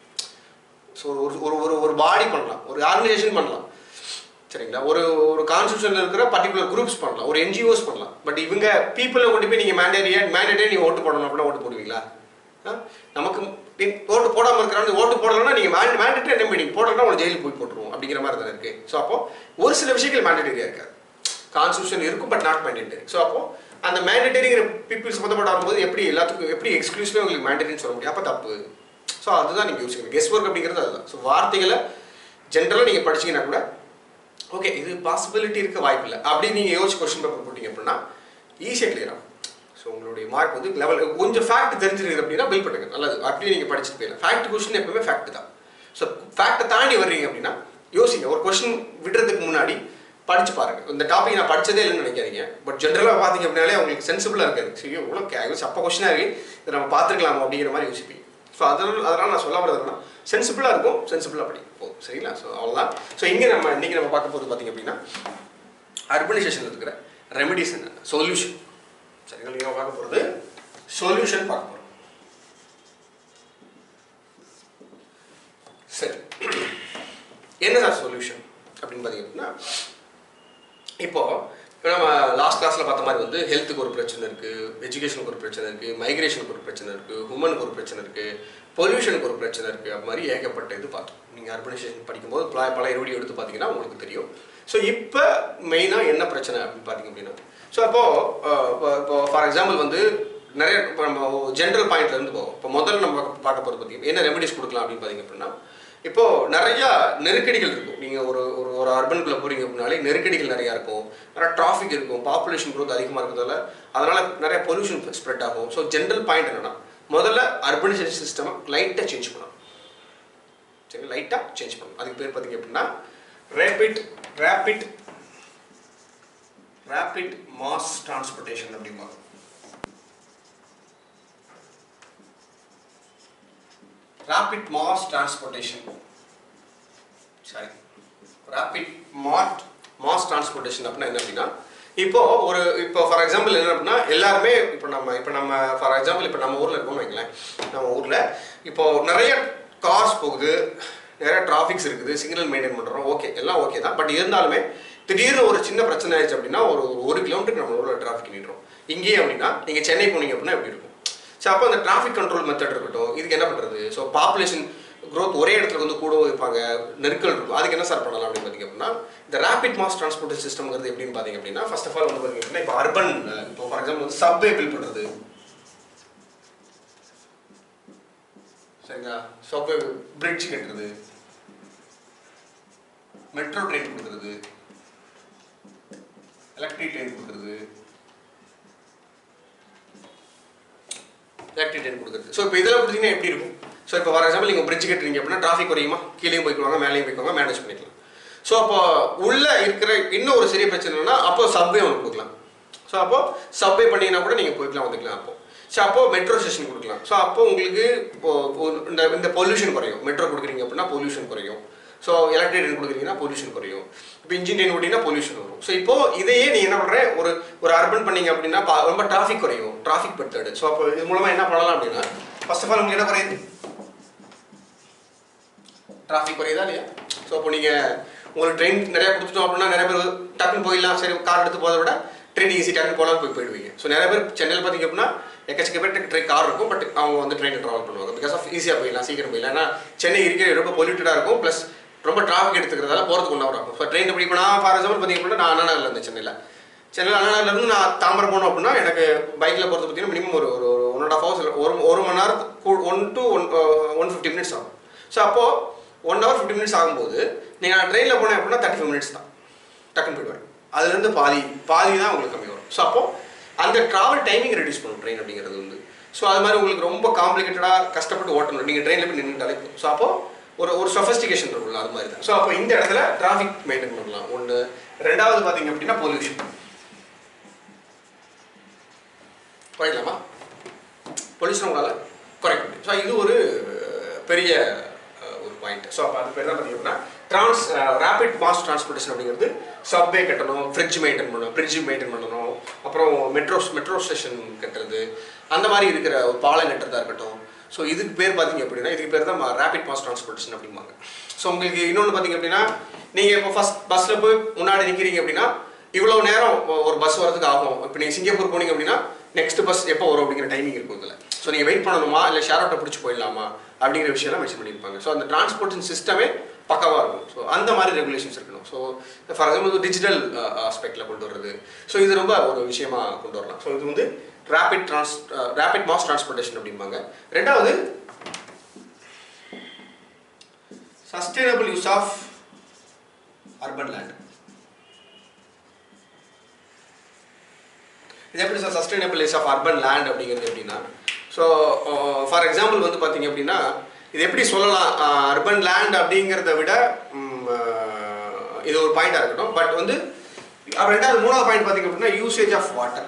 ஸோ ஒரு ஒரு ஒரு ஒரு பாடி பண்ணலாம் ஒரு ஆர்கனைசேஷன் பண்ணலாம் சரிங்களா ஒரு ஒரு கான்ஸ்டியூஷனில் இருக்கிற பர்டிகுலர் குரூப்ஸ் பண்ணலாம் ஒரு என்ஜிஓஸ் பண்ணலாம் பட் இவங்க பீப்புளை கொண்டு போய் நீங்கள் மேண்டேரியா மேண்டேட்டரி நீங்கள் ஓட்டு போடணும் அப்படின்னா ஓட்டு போடுவீங்களா ஆ? நமக்கு நீ- ஓட்டு போடாமல் இருக்கிறாங்க ஓட்டு போடலைன்னா நீங்கள் மேண்ட் மேண்டேட்டரி என்ன நீங்கள் போடலன்னா உங்களை ஜெயிலுக்கு போய் போட்டுருவோம் அப்படிங்கிற மாதிரி தானே இருக்குது ஸோ அப்போ ஒரு சில விஷயங்கள் மேண்டேட்டரியாக இருக்காது கான்ஸ்டியூஷன் இருக்கும் பட் நாட் மேண்டேட்டரி ஸோ அப்போ அந்த மேண்டேட்டரிங்கிற பீப்புள் சம்மந்தப்பட்ட வரும்போது எப்படி எல்லாத்துக்கும் எப்படி எக்ஸ்க்ளூசிவாக உங்களுக்கு மேண்டேட்டரின்னு சொல்ல முடியும் அப்போ தப்பு ஸோ அதுதான் நீங்கள் யோசிக்கணும் கெஸ் ஒர்க் அப்படிங்கிறது அதுதான் ஸோ வார்த்தைகளை ஜென்ரலாக நீங்கள் படிச்சீங்கன்னா கூட ஓகே இது பாசிபிலிட்டி இருக்க வாய்ப்பு இல்லை அப்படி நீங்கள் யோசிச்சு கொஸ்டின் பேப்பர் போட்டீங்க அப்படின்னா ஈஸியாக கிளியர் ஆகும் ஸோ உங்களுடைய மார்க் வந்து லெவல் கொஞ்சம் ஃபேக்ட் தெரிஞ்சிருக்கு அப்படின்னா பில் பண்ணுங்க நல்லது அப்படியே நீங்கள் படிச்சுட்டு போயிடலாம் ஃபேக்ட் கொஸ்டின் எப்பவுமே ஃபேக்ட் தான் ஸோ ஃபேக்ட்டை தாண்டி வர்றீங்க அப்படின்னா யோசிங்க ஒரு கொஸ்டின் விடுறதுக்கு முன்னாடி படிச்சு பாருங்க இந்த டாபிக் நான் படிச்சதே இல்லைன்னு நினைக்காதீங்க பட் ஜென்ரலாக பார்த்தீங்க அப்படின்னாலே உங்களுக்கு சென்சிபிளாக இருக்காது சரி இவ்வளோ கே அப்போ கொஸ்டினாக இருக்கு இதை நம்ம பார்த்துருக்கலாமோ அப்படிங்கிற மாதிரி யோசிப்பீங்க ஸோ அதனால் அதனால் நான் சொல்ல வரது என்னன்னா சென்சிபிளாக இருக்கும் சென்சிபிளாக படி போதும் சரிங்களா ஸோ அவ்வளோதான் ஸோ இங்கே நம்ம இன்றைக்கி நம்ம பார்க்க போகிறது பார்த்தீங்க அப்படின்னா அர்பனைசேஷனில் இருக்கிற ரெமெடிஸ் என்ன சொல்யூஷன் சரிங்களா நீங்கள் பார்க்க போகிறது சொல்யூஷன் பார்க்க போகிறோம் பார்த்த மாதிரி வந்து ஹெல்த்துக்கு ஒரு பிரச்சனை இருக்குது எஜுகேஷனுக்கு ஒரு பிரச்சனை இருக்குது மைக்ரேஷனுக்கு ஒரு பிரச்சனை இருக்குது ஹுமனுக்கு ஒரு பிரச்சனை இருக்குது பொல்யூஷனுக்கு ஒரு பிரச்சனை இருக்குது அது மாதிரி ஏகப்பட்ட இது பார்த்தோம் நீங்கள் அர்பனைசேஷன் படிக்கும்போது பல பல வீடியோ எடுத்து பார்த்தீங்கன்னா உங்களுக்கு தெரியும் ஸோ இப்போ மெயினாக என்ன பிரச்சனை அப்படின்னு பார்த்தீங்க அப்படின்னா ஸோ அப்போது இப்போ ஃபார் எக்ஸாம்பிள் வந்து நிறைய இப்போ நம்ம ஜென்ரல் பாயிண்ட்ல இருந்து போவோம் இப்போ முதல்ல நம்ம பார்க்க போகிறது பார்த்தீங்கன்னா என்ன ரெமெடிஸ் கொடுக்கலாம் அப்படின்னு பார்த்தீங்க அப்படின்னா இப்போ நிறைய நெருக்கடிகள் இருக்கும் நீங்கள் ஒரு ஒரு ஒரு அர்பனுக்குள்ள போறீங்க அப்படின்னாலே நெருக்கடிகள் நிறையா இருக்கும் நிறைய டிராஃபிக் இருக்கும் பாப்புலேஷன் growth அதிகமாக இருக்கிறதால அதனால நிறைய பொல்யூஷன் ஸ்ப்ரெட் ஆகும் ஸோ ஜென்ரல் பாயிண்ட் என்னன்னா முதல்ல அர்பனைசேஷன் சிஸ்டம் லைட்டாக சேஞ்ச் பண்ணணும் சரி லைட்டாக சேஞ்ச் பண்ணணும் அதுக்கு பேர் பார்த்தீங்க அப்படின்னா rapid rapid rapid mass transportation அப்படிம்பாங்க rapid mass transportation sorry rapid mat mass transportation அப்படின்னா என்ன அப்படின்னா இப்போ ஒரு இப்போ ஃபார் எக்ஸாம்பிள் என்ன அப்படின்னா எல்லாருமே இப்போ நம்ம இப்போ நம்ம ஃபார் எக்ஸாம்பிள் இப்போ நம்ம ஊரில் இருக்கோம்னு வைங்களேன் நம்ம ஊரில் இப்போ நிறைய கார்ஸ் போகுது நிறைய டிராஃபிக்ஸ் இருக்குது சிக்னல் மெயின்டைன் பண்ணுறோம் ஓகே எல்லாம் ஓகே தான் பட் இருந்தாலுமே திடீர்னு ஒரு சின்ன பிரச்சனை ஆயிடுச்சு அப்படின்னா ஒரு ஒரு ஒரு கிலோமீட்டருக்கு நம்ம ஊரில் டிராஃபிக் நின்றோம் இங்கேயே அப்படின்னா நீங்கள் சென்னை போனீங்க அப்படின்னா எப்படி இருக்கும் ஸோ அப்போ அந்த டிராஃபிக் கண்ட்ரோல் மெத்தட் இருக்கட்டும் இதுக்கு என்ன பண்ணுறது ஸோ பாப்புலேஷன் growth ஒரே இடத்துல வந்து கூடவும் இருப்பாங்க நெருக்கல் இருக்கும் அதுக்கு என்ன சார் பண்ணலாம் அப்படின்னு பார்த்தீங்க அப்படின்னா இந்த ரேபிட் மாஸ் டிரான்ஸ்போர்ட் சிஸ்டம்ங்கிறது எப்படின்னு பார்த்தீங்க அப்படின்னா ஃபர்ஸ்ட் ஆஃப் ஆல் வந்து பார்த்தீங்க அப்படின்னா இப்போ அர்பன் இப்போ ஃபார் எக்ஸாம்பிள் வந்து சப்வே பில் பண்ணுறது சரிங்களா சப்வே பிரிட்ஜ் கட்டுறது மெட்ரோ ட்ரெயின் கொடுக்குறது எலக்ட்ரிக் ட்ரெயின் கொடுக்குறது எலக்ட்ரிக் ட்ரெயின் கொடுக்குறது ஸோ இப்போ இதெல்லாம் கொடுத்தீங்கன்னா எப்படி இருக்கும் ஸோ இப்போ ஃபார் எக்ஸாம்பிள் நீங்கள் பிரிட்ஜ் கட்டுறீங்க அப்படின்னா டிராஃபிக் குறையுமா கீழேயும் போய்க்குவாங்க மேலேயும் போய்க்குவாங்க மேனேஜ் பண்ணிக்கலாம் ஸோ அப்போ உள்ள இருக்கிற இன்னும் ஒரு சிறிய பிரச்சனைனா அப்போ சப்வே ஒன்று கொடுக்கலாம் ஸோ அப்போ சப்வே பண்ணீங்கன்னா கூட நீங்கள் போய்க்கலாம் வந்துக்கலாம் அப்போ ஸோ அப்போ மெட்ரோ ஸ்டேஷன் கொடுக்கலாம் ஸோ அப்போ உங்களுக்கு இப்போ ஒரு- இந்த இந்த பொல்யூஷன் குறையும் மெட்ரோ கொடுக்குறீங்க அப்படின்னா பொல்யூஷன் குறையும் ஸோ எலக்ட்ரிக் ட்ரெயின் கொடுக்குறீங்கன்னா பொல்யூஷன் குறையும் இப்போ இன்ஜின் ட்ரெயின் ஓட்டிங்கன்னா பொல்யூஷன் வரும் ஸோ இப்போ இதையே நீ என்ன பண்ணுற ஒரு ஒரு அர்பன் பண்ணீங்க அப்படின்னா பா- ரொம்ப டிராஃபிக் குறையும் டிராஃபிக் மெத்தடு ஸோ அப்போ இது மூலமாக என்ன பண்ணலாம் அப்படின்னா ஃபர்ஸ்ட் ஆஃப் ஆல் உங்களுக்கு என்ன குறையுது டிராஃபிக் குறையுதா இல்லையா ஸோ அப்போ நீங்கள் உங்களுக்கு ட்ரெயின் நிறையா கொடுத்துட்டோம் அப்படின்னா நிறைய பேர் டக்குன்னு போயிடலாம் சரி கார் எடுத்து போகிறத விட ட்ரெயின் ஈஸி டக்குன்னு போகலாம் போய் போயிடுவீங்க ஸோ நிறைய பேர் சென்னையில் பார்த்தீங்க அப்படின்னா எக்கச்சக்க பேர் ட்ரெயின் கார் இருக்கும் பட் அவங்க வந்து ட்ரெயினில் ட்ராவல் பண்ணுவாங்க பிகாஸ் ஆஃப் ஈஸியாக போயிடலாம் சீக்கிரம் போயிடலாம் ஏன்னா சென்னை இருக்கிற ரொம்ப பொல்யூட்டடாக இருக்கும் ப்ளஸ் ரொம்ப டிராஃபிக் எடுத்துக்கிறதால போகிறதுக்கு ஒன் ஹவர் ஆகும் ஸோ ட்ரெயின் எப்படி இப்போ நான் ஃபார் எக்ஸாம்பிள் பார்த்தீங்க அப்படின்னா நான் அண்ணா நகரில் இருந்தேன் சென்னையில் சென்னையில் அண்ணா நகர்ல இருந்து நான் தாம்பரம் போனோம் அப்படின்னா எனக்கு பைக்கில் போகிறது பார்த்தீங்கன்னா மினிமம் ஒரு ஒரு ஒரு ஒன் அண்ட் ஹாஃப் ஹவர்ஸ் ஒரு ஒரு மணி நேரத்துக்கு one to one one fifty minutes ஆகும் ஸோ அப்போது ஒன் ஹவர் ஃபிஃப்டி மினிட்ஸ் ஆகும்போது நீங்கள் ட்ரெயினில் போனேன் அப்படின்னா தேர்ட்டி ஃபைவ் மினிட்ஸ் தான் டக்குன்னு போயிடுவார் அதுலேருந்து பாதி பாதி தான் உங்களுக்கு கம்மி வரும் ஸோ அப்போ அந்த ட்ராவல் டைமிங் ரெடியூஸ் பண்ணும் ட்ரெயின் அப்படிங்கிறது வந்து ஸோ அது மாதிரி உங்களுக்கு ரொம்ப காம்ப்ளிகேட்டடாக கஷ்டப்பட்டு ஓட்டணும் நீங்கள் ட்ரெயினில் போய் நின்றுட்டாலே போதும் ஸோ அப்போ ஒரு ஒரு சொஃபஸ்டிகேஷன் இருக்கும்ல அது மாதிரி தான் ஸோ அப்போ இந்த இடத்துல டிராஃபிக் மெயின்டைன் பண்ணலாம் ஒன்று ரெண்டாவது பார்த்தீங்க அப்படின்னா பொல்யூஷன் குறைக்கலாமா பொல்யூஷன் உங்களால் குறைக்க முடியும் ஸோ இது ஒரு அஹ், பெரிய அஹ், ஒரு பாயிண்ட் ஸோ அப்போ அது பேர் தான் பார்த்தீங்கன்னா டிரான்ஸ் ரேபிட் மாஸ் டிரான்ஸ்போர்ட்டேஷன் அப்படிங்கிறது சப்வே கட்டணும் ஃப்ரிட்ஜ் மெயின்டைன் பண்ணணும் ஃப்ரிட்ஜ் மெயின்டைன் பண்ணணும் அப்புறம் மெட்ரோ மெட்ரோ ஸ்டேஷன் கட்டுறது அந்த மாதிரி இருக்கிற ஒரு பாலம் கட்டுறதா இருக்கட்டும் ஸோ இதுக்கு பேர் பார்த்தீங்க அப்படின்னா இதுக்கு பேர் தான் ரேபிட் மாஸ் டிரான்ஸ்போர்ட்டேஷன் அப்படிம்பாங்க ஸோ உங்களுக்கு இன்னொன்று பார்த்தீங்க அப்படின்னா நீங்கள் இப்போ ஃபஸ்ட் பஸ்ஸில் போய் முன்னாடி நிற்கிறீங்க அப்படின்னா இவ்வளோ நேரம் ஒ- ஒரு பஸ் வரதுக்கு ஆகும் இப்போ நீங்கள் சிங்கப்பூர் போனீங்க அப்படின்னா நெக்ஸ்ட் பஸ் எப்போ வரும் அப்படிங்கிற டைமிங் இருக்கும் இதில் ஸோ நீங்கள் வெயிட் பண்ணணுமா இல்லை ஷேர் ஆட்டோ பிடிச்சி போயிடலாமா அப்படிங்கிற விஷயம்லாம் மென்ஷன் பண்ணியிருப்பாங்க ஸோ அந்த டிரான்ஸ்போர்ட்டேஷன் சிஸ்டமே பக்காவாக இருக்கும் ஸோ அந்த மாதிரி ரெகுலேஷன்ஸ் இருக்கணும் ஸோ ஃபார் எக்ஸாம்பிள் டிஜிட்டல் ஆஸ்பெக்டில் கொண்டு வர்றது ஸோ இது ரொம்ப ஒரு விஷயமா கொண்டு வரலாம் ஸோ இது வந்து rapid trans rapid mass transportation அப்படிம்பாங்க ரெண்டாவது sustainable use of urban land இது எப்படி sir sustainable use of urban land அப்படிங்கிறது எப்படின்னா ஸோ ஃபார் எக்ஸாம்பிள் வந்து பார்த்தீங்க அப்படின்னா இது எப்படி சொல்லலாம் அர்பன் லேண்ட் அப்படிங்கிறத விட ம், அஹ், இது ஒரு பாயிண்டாக இருக்கட்டும் பட் வந்து அப்புறம் ரெண்டாவது மூணாவது பாயிண்ட் பார்த்தீங்க அப்படின்னா usage of water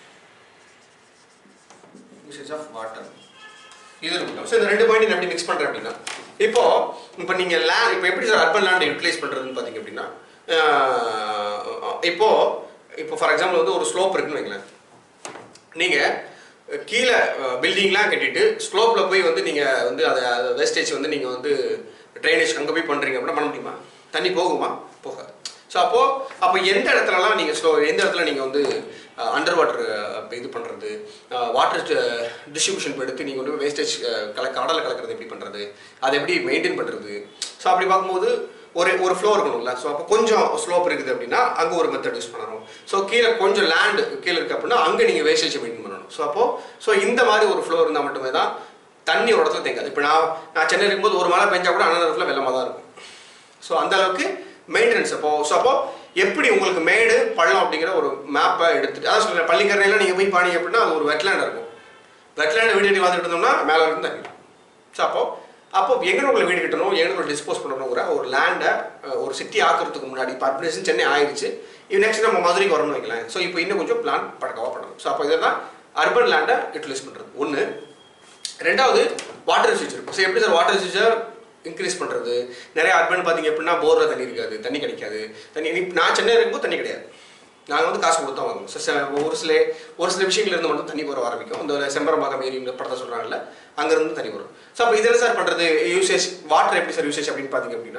usage of water இது இருக்கட்டும் ஸோ இந்த ரெண்டு பாயிண்ட் எப்படி மிக்ஸ் பண்ணுறேன் அப்படின்னா இப்போ இப்போ நீங்கள் லேண்ட் இப்போ எப்படி சார் அர்பன் லேண்ட் யூட்டிலைஸ் பண்ணுறதுன்னு பார்த்தீங்க அப்படின்னா அஹ், இப்போ இப்போ ஃபார் எக்ஸாம்பிள் வந்து ஒரு ஸ்லோப் இருக்குன்னு வைங்களேன் நீங்கள் கீழே பில்டிங்லாம் கட்டிட்டு ஸ்லோப்பில் போய் வந்து நீங்கள் வந்து அதை வேஸ்டேஜ் வந்து நீங்கள் வந்து ட்ரைனேஜ் அங்கே போய் பண்ணுறீங்க அப்படின்னா பண்ண முடியுமா தண்ணி போகுமா போகாது ஸோ அப்போது அப்போ எந்த இடத்துலலாம் நீங்கள் ஸ்லோ எந்த இடத்துல நீங்கள் வந்து அண்டர் வாட்டர் இது பண்ணுறது வாட்டர் டிஸ்ட்ரிபியூஷன் எடுத்து நீங்கள் வந்து வேஸ்டேஜ் கல கடலை கலக்கிறது எப்படி பண்ணுறது அதை எப்படி மெயின்டைன் பண்ணுறது ஸோ அப்படி பார்க்கும்போது ஒரு ஒரு ஃப்ளோ இருக்கணும்ல ஸோ அப்போ கொஞ்சம் ஸ்லோப் இருக்குது அப்படின்னா அங்கே ஒரு மெத்தட் யூஸ் பண்ணணும் ஸோ கீழே கொஞ்சம் லேண்ட் கீழே இருக்குது அப்படின்னா அங்கே நீங்கள் வேஸ்டேஜ் மெயின்டைன் பண்ணணும் ஸோ அப்போ ஸோ இந்த மாதிரி ஒரு ஃப்ளோ இருந்தால் மட்டுமே தான் தண்ணி ஒரு இடத்துல தேங்காது இப்போ நான் நான் சென்னை இருக்கும்போது ஒரு மழை பெஞ்சா கூட அண்ணன் இடத்துல வெள்ளமாக தான் இருக்கும் ஸோ அந்த அளவுக்கு மெயின்டெனன்ஸ் அப்போ ஸோ அப்போ எப்படி உங்களுக்கு மேடு பள்ளம் அப்படிங்கிற ஒரு மேப்பை எடுத்துட்டு அதான் சொல்கிறேன் பள்ளிக்கரையில் நீங்கள் போய் பானீங்க அப்படின்னா அது ஒரு வெட்லேண்ட் இருக்கும் வெட்லேண்ட் வீடு கட்டி வாழ்ந்துட்டு இருந்தோம்னா மேலே இருந்து தண்ணி ஸோ அப்போ அப்போ எங்கே உங்களை வீடு கட்டணும் எங்கே உங்களை டிஸ்போஸ் பண்ணணுங்கிற ஒரு லேண்டை ஒரு சிட்டி ஆக்குறதுக்கு முன்னாடி இப்போ அட்மினிஸ்ட்ரேஷன் சென்னை ஆயிடுச்சு இது நெக்ஸ்ட் நம்ம மதுரைக்கு வரணும்னு வைக்கலாம் ஸோ இப்போ இன்னும் கொஞ்சம் பிளான் படக்கவா பண்ணணும் ஸோ அப்போ இதெல்லாம் அர்பன் லேண்டை யூட்டிலைஸ் பண்ணுறது ஒன்று ரெண்டாவது வாட்டர் யூசேஜ் இருக்கும் ஸோ எப்படி சார் வாட்டர் யூசேஜை இன்க்ரீஸ் பண்ணுறது நிறைய அர்பன் பார்த்தீங்க எப்படின்னா போரில் தண்ணி இருக்காது தண்ணி கிடைக்காது தண்ணி இப்ப நான் சென்னை இருக்கும்போது தண்ணி கிடையாது நாங்கள் வந்து காசு கொடுத்து தான் வாங்குவோம் ஸோ செ- ஒரு சில ஒரு சில விஷயங்கள் இருந்து மட்டும் தண்ணி வர ஆரம்பிக்கும் இந்த செம்பரம்பாக்கம் ஏரி இந்த படத்தை சொல்கிறாங்கல்ல அங்கேருந்து தண்ணி வரும் ஸோ அப்போ இதெல்லாம் சார் பண்ணுறது யூசேஜ் வாட்டர் எப்படி சார் யூசேஜ் அப்படின்னு பார்த்தீங்க அப்படின்னா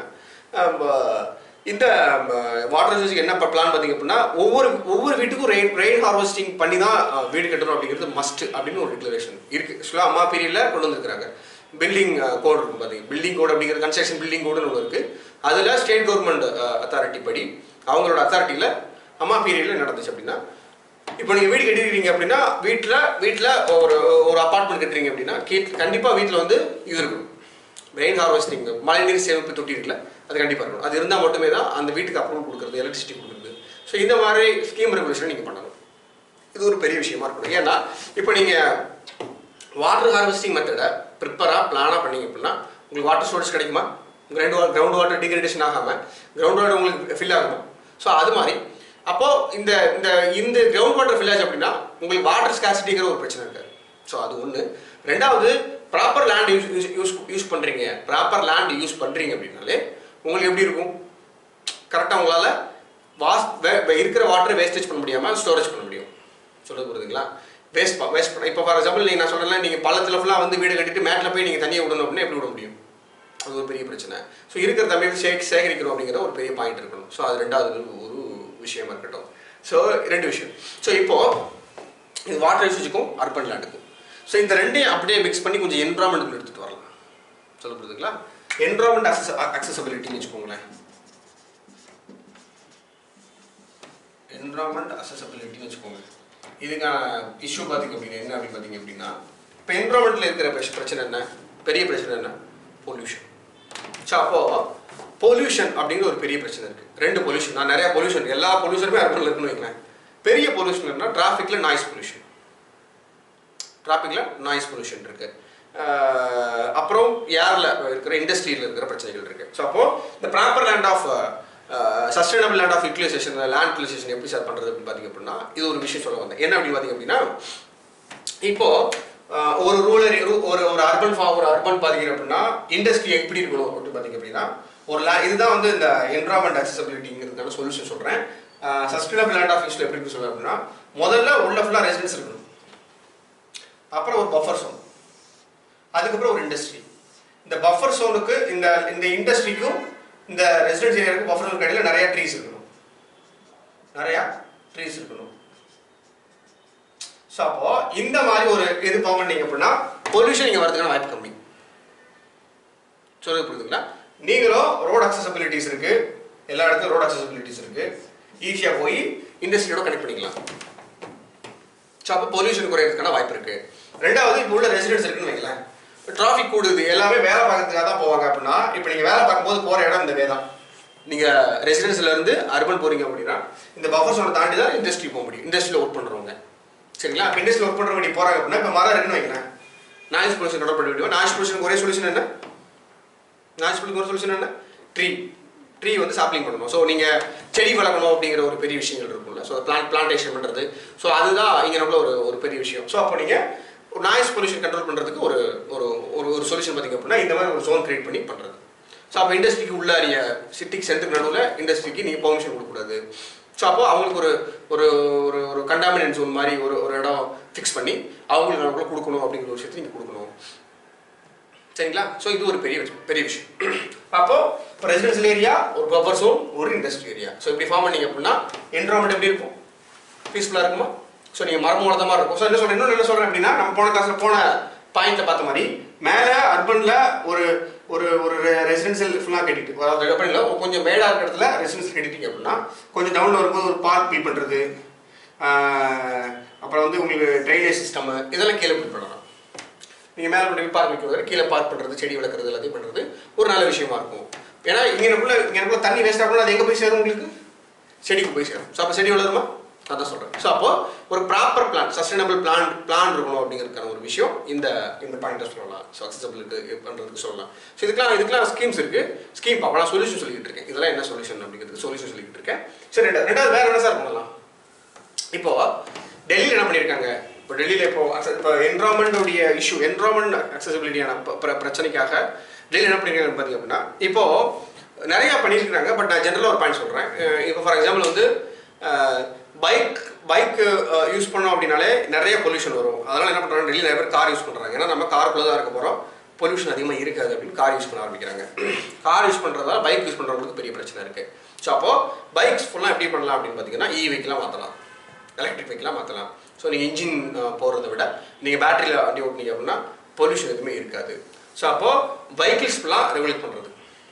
ஆம், இந்த வாட்டர் யூசேஜ் என்ன பிளான் பார்த்தீங்க அப்படின்னா ஒவ்வொரு ஒவ்வொரு வீட்டுக்கும் ரெயின் ரெயின் ஹார்வெஸ்டிங் பண்ணி தான் அஹ், வீடு கட்டணும் அப்படிங்கிறது மஸ்ட் அப்படின்னு ஒரு டிக்ளரேஷன் இருக்கு ஆக்சுவலாக அம்மா பீரியடில் கொண்டு வந்திருக்காங்க பில்டிங் கோட் இருக்கும் பார்த்தீங்க பில்டிங் கோட் அப்படிங்கிற கன்ஸ்ட்ரக்ஷன் பில்டிங் கோடுன்னு ஒன்று இருக்கு அதில் ஸ்டேட் கவர்மெண்ட் அத்தாரிட்டி படி அவங்களோட அத்தாரிட்டியில் அம்மா பீரியடில் நடந்துச்சு அப்படின்னா இப்போ நீங்கள் வீடு கட்டிருக்கீங்க அப்படின்னா வீட்டில் வீட்டில் ஒரு ஒரு அப்பார்ட்மெண்ட் கட்டுறீங்க அப்படின்னா கீழ் கண்டிப்பாக வீட்டில் வந்து இது இருக்கும் ரெயின் ஹார்வெஸ்டிங் மழைநீர் சேமிப்பு தொட்டி இருக்குல்ல அது கண்டிப்பாக இருக்கணும் அது இருந்தால் மட்டுமே தான் அந்த வீட்டுக்கு அப்ரூவல் கொடுக்குறது எலக்ட்ரிசிட்டி கொடுக்குறது ஸோ இந்த மாதிரி ஸ்கீம் ரெகுலேஷன் நீங்கள் பண்ணணும் இது ஒரு பெரிய விஷயமா இருக்கணும் ஏன்னா இப்போ நீங்கள் வாட்டர் ஹார்வெஸ்டிங் மெத்தடை ப்ரிப்பராக பிளானாக பண்ணீங்க அப்படின்னா உங்களுக்கு வாட்டர் ஸ்டோரேஜ் கிடைக்குமா ground water ground water degradation ஆகாமல் கிரவுண்ட் வாட்டர் உங்களுக்கு ஃபில் ஆகுமா ஸோ அது மாதிரி அப்போ இந்த இந்த இந்த கிரவுண்ட் வாட்டர் ஃபில் ஆச்சு அப்படின்னா உங்களுக்கு வாட்டர் ஸ்காசிட்டிங்கிற ஒரு பிரச்சனை இருக்காது ஸோ அது ஒன்று ரெண்டாவது proper land use use use use பண்ணுறீங்க ப்ராப்பர் லேண்ட் யூஸ் பண்ணுறீங்க அப்படின்னாலே உங்களுக்கு எப்படி இருக்கும் கரெக்டாக உங்களால் வாஸ் வே- வே- இருக்கிற வாட்டரை வேஸ்டேஜ் பண்ண முடியாமல் ஸ்டோரேஜ் பண்ண முடியும் சொல்றது புரியுதுங்களா வேஸ்ட் வேஸ்ட் பண்ண இப்போ ஃபார் எக்ஸாம்பிள் நீங்கள் நான் சொல்கிறேன் நீங்கள் பள்ளத்தில் ஃபுல்லாக வந்து வீடு கட்டிட்டு மேட்டில் போய் நீங்கள் தண்ணியை விடணும் அப்படின்னா எப்படி விட முடியும் அது ஒரு பெரிய பிரச்சனை ஸோ இருக்கிற தண்ணியை சே சேகரிக்கணும் அப்படிங்கிற ஒரு பெரிய பாயிண்ட் இருக்கணும் ஸோ அது ரெண்டாவது ஒரு விஷயமா இருக்கட்டும் ஸோ ரெண்டு விஷயம் ஸோ இப்போ இது வாட்டர் யூசேஜுக்கும் அர்பன் லேண்டுக்கும் ஸோ இந்த ரெண்டையும் அப்படியே மிக்ஸ் பண்ணி கொஞ்சம் என்வரான்மெண்ட்டுக்கு எடுத்துகிட்டு வரலாம் சொல்ல புரியுதுங்களா என்வரான்மெண்ட் அக்சஸ் அக்சசபிலிட்டின்னு வச்சுக்கோங்களேன் என்வரான்மெண்ட் அசசபிலிட்டின்னு வச்சுக்கோங்க இதுக்கான இஷ்யூ பார்த்திங்க அப்படின்னா என்ன அப்படின்னு பார்த்தீங்க அப்படின்னா இப்போ என்வரான்மெண்ட்டில் இருக்கிற பிரச்ச- பிரச்சனை என்ன பெரிய பிரச்சனை என்ன பொல்யூஷன் ஸோ அப்போ பொல்யூஷன் அப்படிங்கிற ஒரு பெரிய பிரச்சனை இருக்குது ரெண்டு பொல்யூஷன் நான் நிறைய பொல்யூஷன் எல்லா பொல்யூஷனுமே அர்பனில் இருக்குன்னு வைங்களேன் பெரிய பொல்யூஷன் என்ன டிராஃபிக்கில் நாய்ஸ் பொல்யூஷன் டிராஃபிக்கில் நாய்ஸ் பொல்யூஷன் இருக்கு அஹ் அப்புறம் ஏரில் இருக்கிற இண்டஸ்ட்ரியில் இருக்கிற பிரச்சனைகள் இருக்கு ஸோ அப்போ இந்த proper land of sustainable land of utilisation land utilisation எப்படி சார் பண்ணுறது அப்படின்னு பார்த்தீங்க அப்படின்னா இது ஒரு விஷயம் சொல்ல வந்தேன் என்ன அப்படின்னு பார்த்தீங்க அப்படின்னா இப்போ அஹ், ஒரு ரூரல் ஒரு ஒரு அர்பன் ஃபா ஒரு அர்பன் பார்த்தீங்க அப்படின்னா இண்டஸ்ட்ரி எப்படி இருக்கணும் அப்படின்னு பார்த்தீங்க அப்படின்னா ஒரு லே இதுதான் வந்து இந்த என்வரான்மெண்ட் அக்சசபிலிட்டிங்கிறதுக்கான சொல்யூஷன் சொல்கிறேன் சஸ்டைனபிள் லேண்ட் ஆஃப் யூஸ்ல எப்படி இருக்கு சொல்லுவேன் அப்படின்னா முதல்ல உள்ள ஃபுல்லாக ரெசிடென்ஸ் இருக்கணும் அப்புறம் ஒரு பஃபர் சோன் அதுக்கப்புறம் ஒரு இண்டஸ்ட்ரி இந்த பஃபர் சோனுக்கு இந்த இந்த இண்டஸ்ட்ரிக்கும் இந்த ரெசிடென்ஸ் ஏரியாவுக்கும் பஃபர் சோனுக்கு இடையில நிறைய ட்ரீஸ் இருக்கணும் நிறையா ட்ரீஸ் இருக்கணும் ஸோ அப்போ இந்த மாதிரி ஒரு இது பண்ணீங்க அப்படின்னா பொல்யூஷன் இங்கே வரதுக்கான வாய்ப்பு கம்மி சொல்லுங்க புரியுதுங்களா நீங்களும் ரோட் அக்சசபிலிட்டிஸ் இருக்கு எல்லா இடத்துலையும் ரோட் அக்சசபிலிட்டிஸ் இருக்கு ஈஸியாக போய் இண்டஸ்ட்ரியோட கனெக்ட் பண்ணிக்கலாம் ஸோ அப்போ பொல்யூஷன் குறையிறதுக்கான வாய்ப்பு இருக்கு ரெண்டாவது இப்போ உள்ள ரெசிடென்ஸ் இருக்குன்னு வைங்களேன் டிராஃபிக் கூடுது எல்லாமே வேலை பார்க்கறதுக்காக தான் போவாங்க அப்படின்னா இப்போ நீங்கள் வேலை பார்க்கும்போது போகிற இடம் இந்த வே தான் நீங்கள் ரெசிடென்ஸ்ல இருந்து அர்பன் போறீங்க அப்படின்னா இந்த பஃபர் சோனை தாண்டி தான் இண்டஸ்ட்ரி போக முடியும் இண்டஸ்ட்ரியில் ஒர்க் பண்ணுறவங்க சரிங்களா இப்போ இண்டஸ்ட்ரியில் ஒர்க் பண்ணுறவங்க நீ போகிறாங்க அப்படின்னா இப்போ மரம் இருக்குன்னு வைங்களேன் நாய்ஸ் பொல்யூஷன் கண்ட்ரோல் பண்ண முடியும் நாய்ஸ் பொல்யூஷன் ஒரே சொல்யூஷன் என்ன நாய்ஸ் பொல்யூஷன் ஒரு சொல்யூஷன் என்ன ட்ரீ ட்ரீ வந்து சாப்ளிங் பண்ணணும் ஸோ நீங்கள் செடி வளர்க்கணும் அப்படிங்கிற ஒரு பெரிய விஷயங்கள் இருக்கும்ல ஸோ பிளான் பிளான்டேஷன் பண்ணுறது ஸோ அதுதான் இங்கே நம்மள ஒரு ஒரு பெரிய விஷயம் ஸோ அப்போ நீங்கள் ஒரு நாய்ஸ் பொல்யூஷன் கண்ட்ரோல் பண்ணுறதுக்கு ஒரு ஒரு ஒரு ஒரு சொல்யூஷன் பார்த்தீங்க அப்படின்னா இந்த மாதிரி ஒரு ஜோன் கிரியேட் பண்ணி பண்ணுறது ஸோ அப்போ இண்டஸ்ட்ரிக்கு உள்ள அறிய சிட்டிக்கு சென்டருக்கு நடுவில் இண்டஸ்ட்ரிக்கு நீங்கள் பெர்மிஷன் கொடுக்கக்கூடாது ஸோ அப்போ அவங்களுக்கு ஒரு ஒரு ஒரு ஒரு கண்டாமினன்ட் ஜோன் மாதிரி ஒரு ஒரு இடம் ஃபிக்ஸ் பண்ணி அவங்களுக்கு நமக்குள்ள கொடுக்கணும் அப்படிங்கிற ஒரு விஷயத்தை நீங்கள் கொடுக்கணும் சரிங்களா ஸோ இது ஒரு பெரிய விஷயம் பெரிய விஷயம் அப்போ இப்போ ரெசிடென்சியல் ஏரியா ஒரு பஃபர் zone ஒரு இண்டஸ்ட்ரி ஏரியா ஸோ இப்படி ஃபார்ம் பண்ணீங்க அப்படின்னா என்வரான்மெண்ட் எப்படி இருக்கும் பீஸ்ஃபுல்லாக இருக்குமா ஸோ நீங்கள் மரம் வளர்த்த மாதிரி இருக்கும் ஸோ என்ன சொல்கிறேன் இன்னொன்று என்ன சொல்கிறேன் அப்படின்னா நம்ம போன கிளாஸில் போன பாயிண்ட்டை பார்த்த மாதிரி மேலே அர்பனில் ஒரு ஒரு ஒரு ரெசிடென்சியல் ஃபுல்லாக கட்டிட்டு அதாவது அர்பனில் கொஞ்சம் மேடாக இருக்கிற இடத்துல ரெசிடென்சியல் கட்டிட்டீங்க அப்படின்னா கொஞ்சம் டவுனில் வரும்போது ஒரு பார்க் பில்ட் பண்ணுறது அப்புறம் வந்து உங்களுக்கு ட்ரைனேஜ் சிஸ்டம் இதெல்லாம் கீழே பில்ட் பண்ணலாம் நீங்கள் மேலே கொண்டு போய் பார்க் வைக்கிறது கீழே பார்க் பண்ணுறது செடி வளர்க்குறது எல்லாத்தையும் பண்ணுறது ஒரு நல்ல விஷயமா இருக்கும் ஏன்னா இங்கனக்குள்ள இங்கனக்குள்ள தண்ணி வேஸ்ட் ஆகணும் அது எங்கே போய் சேரும் உங்களுக்கு செடிக்கு போய் சேரும் ஸோ அப்போ செடி வளருமா அதான் சொல்கிறேன் ஸோ அப்போ ஒரு proper plan sustainable plan plan இருக்கணும் அப்படிங்கிறதுக்கான ஒரு விஷயம் இந்த இந்த பாயிண்ட்டை சொல்லலாம் ஸோ அக்சசபிலிட்டி பண்ணுறதுக்கு சொல்லலாம் ஸோ இதுக்கெல்லாம் இதுக்கெல்லாம் ஸ்கீம்ஸ் இருக்குது ஸ்கீம் பார்ப்போம் நான் சொல்யூஷன் சொல்லிக்கிட்டு இருக்கேன் இதெல்லாம் என்ன சொல்யூஷன் அப்படிங்கிறதுக்கு சொல்யூஷன் சொல்லிக்கிட்டு இருக்கேன் சரி ரெண்டாவது ரெண்டாவது வேறு என்ன சார் பண்ணலாம் இப்போ டெல்லியில் என்ன பண்ணியிருக்காங்க இப்போ டெல்லியில் இப்போ access- இப்போ என்வரான்மெண்ட்டுடைய இஷ்யூ என்வரான்மெண்ட் அக்சசிபிலிட்டியான பிரச்சனைக்காக டெல்லியில் என்ன பண்ணியிருக்காங்க பார்த்தீங்க அப்படின்னா இப்போ நிறைய பண்ணியிருக்காங்க பட் நான் ஜென்ரலாக ஒரு பாயிண்ட் சொல்கிறேன் இப்போ ஃபார் எக்ஸாம்பிள் வந்து பைக் பைக் யூஸ் பண்ணோம் அப்படின்னாலே நிறைய பொல்யூஷன் வரும் அதனால் என்ன பண்ணுறாங்க டெல்லியில் நிறைய பேர் கார் யூஸ் பண்ணுறாங்க ஏன்னா நம்ம காருக்குள்ளே தான் இருக்க போகிறோம் பொல்யூஷன் அதிகமாக இருக்காது அப்படின்னு கார் யூஸ் பண்ண ஆரம்பிக்கிறாங்க கார் யூஸ் பண்ணுறதால பைக் யூஸ் பண்ணுறவங்களுக்கு பெரிய பிரச்சனை இருக்குது ஸோ அப்போது பைக்ஸ் ஃபுல்லாக எப்படி பண்ணலாம் அப்படின்னு பார்த்தீங்கன்னா இ வெஹிக்கிளாக மாற்றலாம் எலக்ட்ரிக் வெஹிக்கிளாக மாற்றலாம் ஸோ நீங்கள் இன்ஜின் போகிறத விட நீங்கள் பேட்டரியில் வண்டி ஓட்டினீங்க அப்படின்னா பொல்யூஷன் எதுவுமே இருக்காது ஸோ அப்போது வெஹிக்கிள்ஸ் ஃபுல்லாக ரெகுலேட் பண்ணுறது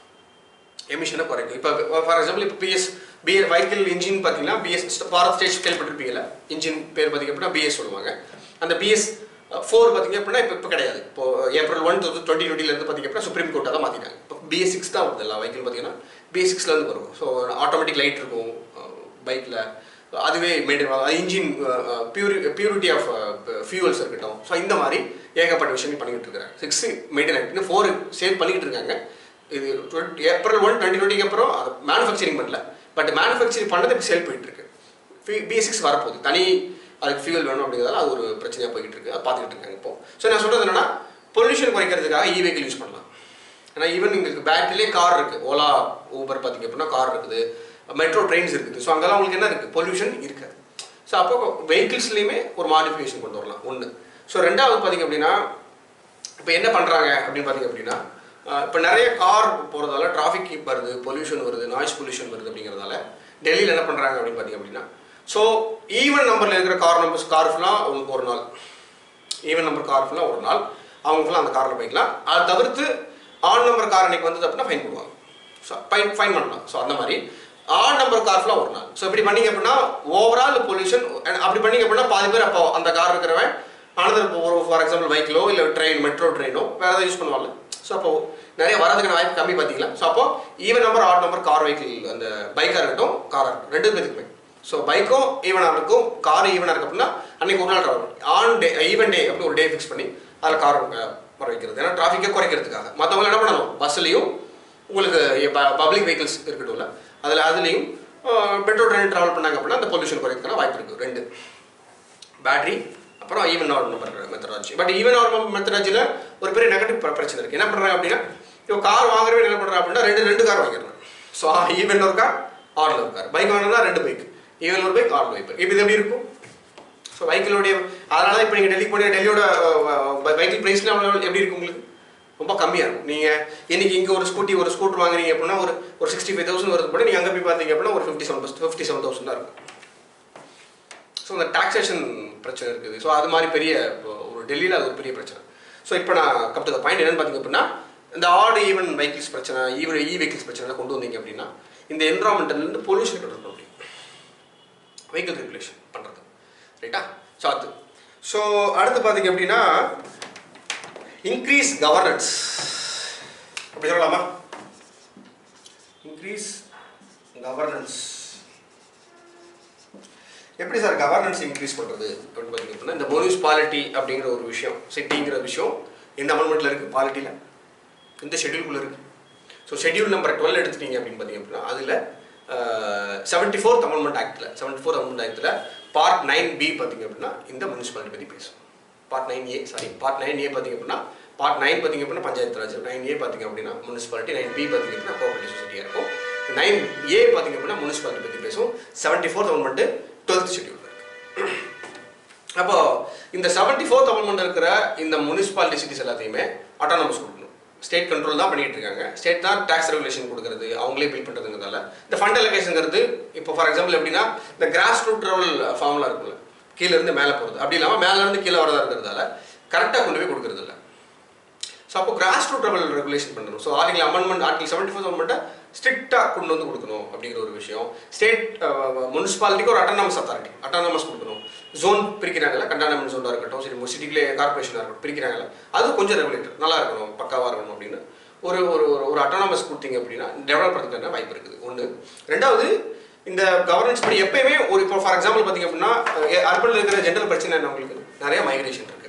எமிஷனை குறைக்கும் இப்போ ஃபார் எக்ஸாம்பிள் இப்போ பிஎஸ் பிஏ வெஹிக்கிள் இன்ஜின் பார்த்தீங்கன்னா பிஎஸ் பாரத் ஸ்டேஜ் கேள்விப்பட்டிருப்பீங்கல்ல இன்ஜின் பேர் பார்த்தீங்க அப்படின்னா பிஎஸ் சொல்லுவாங்க அந்த பிஎஸ் ஃபோர் பார்த்தீங்க அப்படின்னா இப்போ இப்போ கிடையாது இப்போ ஏப்ரல் ஒன் டுவெண்ட்டி டுவெண்ட்டிலேருந்து பார்த்தீங்க அப்படின்னா சுப்ரீம் கோர்ட்டாக தான் மாற்றிட்டாங்க இப்போ பிஎஸ் சிக்ஸ் தான் வருது எல்லா வெஹிக்கிள் பார்த்தீங்கன்னா பிஎஸ் சிக்ஸ்லேருந்து வரும் ஸோ ஆட்டோமேட்டிக் லைட் இருக்கும் பைக்கில் அதுவே மெயின்டைன் அது engine pure purity of fuels இருக்கட்டும் ஸோ இந்த மாதிரி ஏகப்பட்ட விஷயங்கள் பண்ணிக்கிட்டு இருக்கிறாங்க சிக்ஸ் மெயின்டைன் ஆகிட்டு ஃபோர் சேவ் பண்ணிக்கிட்டு இருக்காங்க இது டுவெண்ட்டி ஏப்ரல் ஒன் டுவெண்ட்டி டுவெண்ட்டிக்கு அப்புறம் அது மேனுஃபேக்சரிங் பண்ணல பட் மேனுஃபேக்சரிங் பண்ணது இப்போ சேல் போயிட்டு இருக்கு பி சிக்ஸ் வரப்போகுது தனி அதுக்கு ஃபியூல் வேணும் அப்படிங்கிறதால அது ஒரு பிரச்சனையாக போய்கிட்டு இருக்கு அதை பார்த்துக்கிட்டு இருக்காங்க இப்போ ஸோ நான் சொல்கிறது என்னன்னா பொல்யூஷன் குறைக்கிறதுக்காக இ வெஹிக்கிள் யூஸ் பண்ணலாம் ஏன்னா ஈவன் உங்களுக்கு பேட்டரிலே கார் இருக்குது ஓலா ஊபர் பார்த்தீங்க அப்படின்னா கார் இருக்குது மெட்ரோ ட்ரெயின்ஸ் இருக்குது ஸோ அங்கெல்லாம் உங்களுக்கு என்ன இருக்குது பொல்யூஷன் இருக்காது ஸோ அப்போ வெஹிக்கிள்ஸ்லேயுமே ஒரு மாடிஃபிகேஷன் கொண்டு வரலாம் ஒன்று ஸோ ரெண்டாவது பார்த்தீங்க அப்படின்னா இப்போ என்ன பண்ணுறாங்க அப்படின்னு பார்த்தீங்க அப்படின்னா இப்போ நிறைய கார் போகிறதால டிராஃபிக் கீப் வருது பொல்யூஷன் வருது நாய்ஸ் பொல்யூஷன் வருது அப்படிங்கிறதால டெல்லியில் என்ன பண்ணுறாங்க அப்படின்னு பார்த்தீங்க அப்படின்னா ஸோ ஈவன் நம்பரில் இருக்கிற கார் நம்பர்ஸ் கார் ஃபுல்லாக அவங்களுக்கு ஒரு நாள் ஈவன் நம்பர் கார் ஃபுல்லாக ஒரு நாள் அவங்க ஃபுல்லாக அந்த காரில் போய்க்கலாம் அதை தவிர்த்து ஆன் நம்பர் கார் அன்னைக்கு வந்தது அப்படின்னா ஃபைன் போடுவாங்க ஸோ ஃபைன் ஃபைன் பண்ணலாம் ஸோ அந்த மாதிரி ஆன் நம்பர் கார் ஃபுல்லாக ஒரு நாள் ஸோ இப்படி பண்ணீங்க அப்படின்னா ஓவரால் பொல்யூஷன் அப்படி பண்ணீங்க அப்படின்னா பாதி பேர் அப்போ அந்த கார் இருக்கிறவன் அனதர் ஒரு ஃபார் எக்ஸாம்பிள் வெஹிக்கிளோ இல்லை ட்ரெயின் மெட்ரோ ட்ரெயினோ வேறு ஏதாவது யூஸ் பண்ணுவாங்கல்ல ஸோ அப்போ நிறைய வரதுக்கான வாய்ப்பு கம்மி பார்த்தீங்களா ஸோ அப்போ even number odd number car vehicle அந்த பைக்காக இருக்கட்டும் காராக இருக்கட்டும் ரெண்டு பேருக்குமே ஸோ பைக்கும் ஈவனாக இருக்கும் கார் ஈவனாக இருக்கு அப்படின்னா அன்னைக்கு ஒரு நாள் travel on day even day அப்படி ஒரு டே ஃபிக்ஸ் பண்ணி அதில் கார் வர வைக்கிறது ஏன்னா டிராஃபிக்கை குறைக்கிறதுக்காக மற்றவங்க என்ன பண்ணணும் பஸ்லையும் உங்களுக்கு பப்ளிக் வெஹிக்கிள்ஸ் இருக்கட்டும்ல அதில் அதுலேயும் பெட்ரோல் ட்ரெயின் ட்ராவல் பண்ணாங்க அப்படின்னா அந்த பொல்யூஷன் குறைக்கிறதுக்கான வாய்ப்பு இருக்குது ரெண்டு பேட்டரி அப்புறம் even normal methodology but even normal மெத்தடாலஜியில் ஒரு பெரிய நெகட்டிவ் பிரச்சனை இருக்குது என்ன பண்ணுறாங்க அப்படின்னா இப்போ கார் வாங்குறவே என்ன பண்ணுறாங்க அப்படின்னா ரெண்டு ரெண்டு கார் வாங்கிடுறாங்க ஸோ ஈவன் ஒரு கார் ஆர்ல ஒரு கார் பைக் வாங்கினா ரெண்டு பைக் ஈவன் ஒரு பைக் ஆர்ல பைக் இப்போ இது எப்படி இருக்கும் ஸோ பைக்கிலோடைய அதனால தான் இப்போ நீங்கள் டெல்லிக்கு போனீங்க டெல்லியோட பைக்கில் ப்ரைஸ்லாம் எப்படி இருக்கும் உங்களுக்கு ரொம்ப கம்மியாக இருக்கும் நீங்கள் இன்னைக்கு இங்கே ஒரு ஸ்கூட்டி ஒரு ஸ்கூட்டர் வாங்குறீங்க அப்படின்னா ஒரு ஒரு சிக்ஸ்டி ஃபைவ் தௌசண்ட் வருது கூட நீங்கள் அங்கே போய் பார்த்தீங்க அப்படின்னா ஒரு fifty seven fifty seven thousand தான் இருக்கும் ஸோ அந்த டாக்ஸேஷன் பிரச்சனை இருக்குது ஸோ அது மாதிரி பெரிய ஒரு டெல்லியில் அது ஒரு பெரிய பிரச்சனை ஸோ இப்போ நான் கம் டு த பாயிண்ட் என்னன்னு பார்த்தீங்க அப்படின்னா இந்த ஆட் ஈவன் வெஹிக்கிள்ஸ் பிரச்சனை ஈவன் இ வெஹிக்கிள்ஸ் பிரச்சனை கொண்டு வந்தீங்க அப்படின்னா இந்த என்வரான்மெண்ட்லேருந்து பொல்யூஷன் கண்ட்ரோல் பண்ண முடியும் வெஹிக்கிள் ரெகுலேஷன் பண்ணுறது ரைட்டா ஸோ அது ஸோ அடுத்து பார்த்தீங்க அப்படின்னா இன்க்ரீஸ் கவர்னன்ஸ் அப்படி சொல்லலாமா இன்க்ரீஸ் கவர்னன்ஸ் எப்படி சார் கவர்னன்ஸ் இன்க்ரீஸ் பண்ணுறது அப்படின்னு பார்த்தீங்க அப்படின்னா இந்த முனிசிபாலிட்டி அப்படிங்கிற ஒரு விஷயம் சிட்டிங்கிற விஷயம் எந்த அமெண்ட்மெண்ட்டில் இருக்குது பாலிட்டியில் எந்த ஷெட்யூல்குள்ளே இருக்குது ஸோ ஷெட்யூல் நம்பர் டுவெல் எடுத்துட்டீங்க அப்படின்னு பார்த்தீங்க அப்படின்னா அதில் செவன்டி ஃபோர்த் அமெண்ட்மெண்ட் ஆக்டில் செவன்டி ஃபோர்த் அமெண்ட்மெண்ட் ஆக்டில் பார்ட் நைன் பி பார்த்தீங்க அப்படின்னா இந்த முனிசிபாலிட்டி பற்றி பேசும் part nine A sorry part nine A பார்த்தீங்க அப்படின்னா பார்ட் நைன் பார்த்தீங்க அப்படின்னா பஞ்சாயத்து ராஜ் நைன் ஏ பார்த்தீங்க அப்படின்னா முனிசிபாலிட்டி நைன் பி பார்த்தீங்க அப்படின்னா கோஆபரேட்டிவ் சொசைட்டியாக இருக்கும் நைன் ஏ பார்த்தீங்க அப்படின்னா முனிசிபாலிட்டி பற்றி பேசும் seventy fourth amendment twelfth schedule இருக்கு அப்போ இந்த செவன்டி ஃபோர்த் அமெண்ட்மெண்ட் இருக்கிற இந்த முனிசிபாலிட்டி சிட்டிஸ் எல்லாத்தையுமே அட்டானமஸ் கொடுக்கணும் ஸ்டேட் கண்ட்ரோல் தான் பண்ணிட்டு இருக்காங்க ஸ்டேட் தான் டேக்ஸ் ரெகுலேஷன் கொடுக்குறது அவங்களே பில் பண்ணுறதுங்கிறதால இந்த ஃபண்ட் அலகேஷனுங்கிறது இப்போ ஃபார் எக்ஸாம்பிள் எப்படின்னா இந்த கிராஸ் ரூட் லெவல் ஃபார்ம்லாம் இருக்குல்ல கீழ இருந்து மேலே போகிறது அப்படி இல்லாமல் மேலே இருந்து கீழே வரதா இருக்கிறதால கரெக்டாக கொண்டு போய் கொடுக்கறது இல்லை ஸோ அப்போ கிராஸ் ரூட் லெவல் ரெகுலேஷன் பண்ணணும் so article amendment article seventy four அமெண்ட்டை ஸ்ட்ரிக்டாக கொண்டு வந்து கொடுக்கணும் அப்படிங்கிற ஒரு விஷயம் ஸ்டேட் முனிசிபாலிட்டிக்கு ஒரு அட்டானமஸ் அத்தாரிட்டி அட்டானமஸ் கொடுக்கணும் ஜோன் பிரிக்கிறாங்கல்ல கண்டானமெண்ட் ஜோனாக இருக்கட்டும் சரி சிட்டிக்குள்ளே கார்பரேஷனாக இருக்கட்டும் பிரிக்கிறாங்கல்ல அது கொஞ்சம் ரெகுலேட்டர் நல்லா இருக்கணும் பக்காவாக இருக்கணும் அப்படின்னு ஒரு ஒரு ஒரு- ஒரு அட்டானமஸ் கொடுத்தீங்க அப்படின்னா டெவலப் பண்ணுறதுக்கான வாய்ப்பு இருக்குது ஒன்று ரெண்டாவது இந்த கவர்னன்ஸ் படி எப்பயுமே ஒரு இப்போ ஃபார் எக்ஸாம்பிள் பார்த்தீங்க அப்படின்னா அர்பனில் இருக்கிற ஜென்ரல் பிரச்சனை என்ன உங்களுக்கு நிறைய மைக்ரேஷன் இருக்குது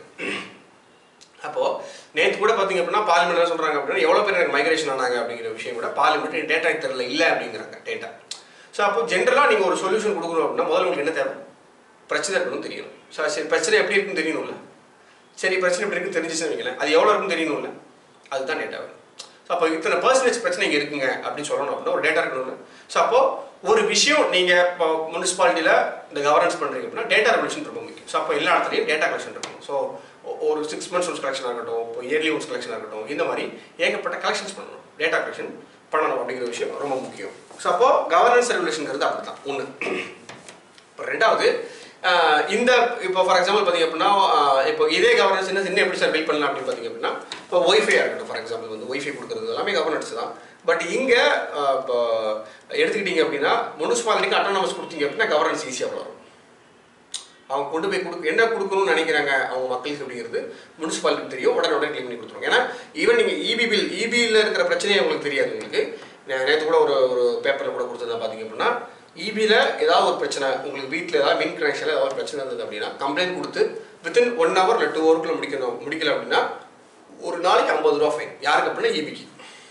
அப்போ நேற்று கூட பார்த்தீங்க அப்படின்னா பார்லிமெண்ட் என்ன சொல்றாங்க அப்படின்னா எவ்வளோ பேர் எனக்கு மைக்ரேஷன் ஆனாங்க அப்படிங்கிற விஷயம் கூட பார்லிமெண்ட் டேட்டா தெரியல இல்லை அப்படிங்கிறாங்க டேட்டா ஸோ அப்போ ஜென்ரலாக நீங்கள் ஒரு சொல்யூஷன் கொடுக்கணும் அப்படின்னா முதல்ல உங்களுக்கு என்ன தேவை பிரச்சனை இருக்கணும் தெரியணும் ஸோ சரி பிரச்சனை எப்படி இருக்குன்னு தெரியணும்ல சரி பிரச்சனை எப்படி இருக்குன்னு தெரிஞ்சிச்சுன்னு வைங்களேன் அது எவ்வளோ இருக்குன்னு தெரியணும்ல அதுதான் டேட்டா வேணும் ஸோ அப்போ இத்தனை பர்சன்டேஜ் பிரச்சனை இங்கே இருக்குங்க அப்படின்னு சொல்லணும் அப்படின்னா ஒரு டேட்டா இருக்கணும்ல ஸோ அப்போ ஒரு விஷயம் நீங்கள் இப்போ முனிசிபாலிட்டியில் இந்த கவர்னன்ஸ் பண்ணுறீங்க அப்படின்னா டேட்டா ரெவல்யூஷன் ரொம்ப முக்கியம் ஸோ அப்போ எல்லா இடத்துலையும் டேட்டா கலெக்ஷன் இருக்கணும் ஸோ ஒரு சிக்ஸ் மந்த்ஸ் ஒன்ஸ் கலெக்ஷன் இருக்கட்டும் இப்போ இயர்லி ஒன்ஸ் கலெக்ஷன் இருக்கட்டும் இந்த மாதிரி ஏகப்பட்ட கலெக்ஷன்ஸ் பண்ணணும் டேட்டா கலெக்ஷன் பண்ணணும் அப்படிங்கிற விஷயம் ரொம்ப முக்கியம் ஸோ அப்போ கவர்னன்ஸ் ரெகுலேஷனுங்கிறது அப்படி தான் ஒன்று இப்போ ரெண்டாவது ஆஹ் இந்த இப்போ ஃபார் எக்ஸாம்பிள் பார்த்தீங்க அப்படின்னா ஆஹ் இப்போ இதே கவர்னன்ஸ் என்ன இன்னும் எப்படி சார் பில் பண்ணலாம் அப்படின்னு பார்த்தீங்க அப்படின்னா இப்போ ஒய்ஃபை இருக்கட்டும் ஃபார் எக்ஸாம்பிள் வந்து ஒய்ஃபை கொடுக்குறது எல்லாமே கவர்னன்ஸ் தான் பட் இங்கே இப்போ எடுத்துக்கிட்டீங்க அப்படின்னா முனிசிபாலிட்டிக்கு அட்டானமஸ் கொடுத்தீங்க அப்படின்னா கவர்னன்ஸ் ஈஸியாக வளரும் அவங்க கொண்டு போய் கொடுக்க என்ன கொடுக்கணும்னு நினைக்கிறாங்க அவங்க மக்களுக்கு அப்படிங்கிறது முனிசிபாலிட்டி தெரியும் உடனே உடனே க்ளீன் பண்ணி கொடுத்துருவாங்க ஏன்னா ஈவன் நீங்கள் இபி பில் இபியில் இருக்கிற பிரச்சனையே உங்களுக்கு தெரியாது உங்களுக்கு நேற்று கூட ஒரு ஒரு பேப்பரில் கூட கொடுத்ததா பார்த்தீங்க அப்படின்னா இபியில் ஏதாவது ஒரு பிரச்சனை உங்களுக்கு வீட்டில் ஏதாவது மின் கனெக்ஷனில் ஏதாவது ஒரு பிரச்சனை இருந்தது அப்படின்னா கம்ப்ளைண்ட் கொடுத்து வித்தின் ஒன் ஹவர் இல்லை டூ ஹவருக்குள்ள முடிக்கணும் முடிக்கல அப்படின்னா ஒரு நாளைக்கு ஐம்பது ரூபா ஃபைன் யாருக்கு அப்படின்னா இபிக்கு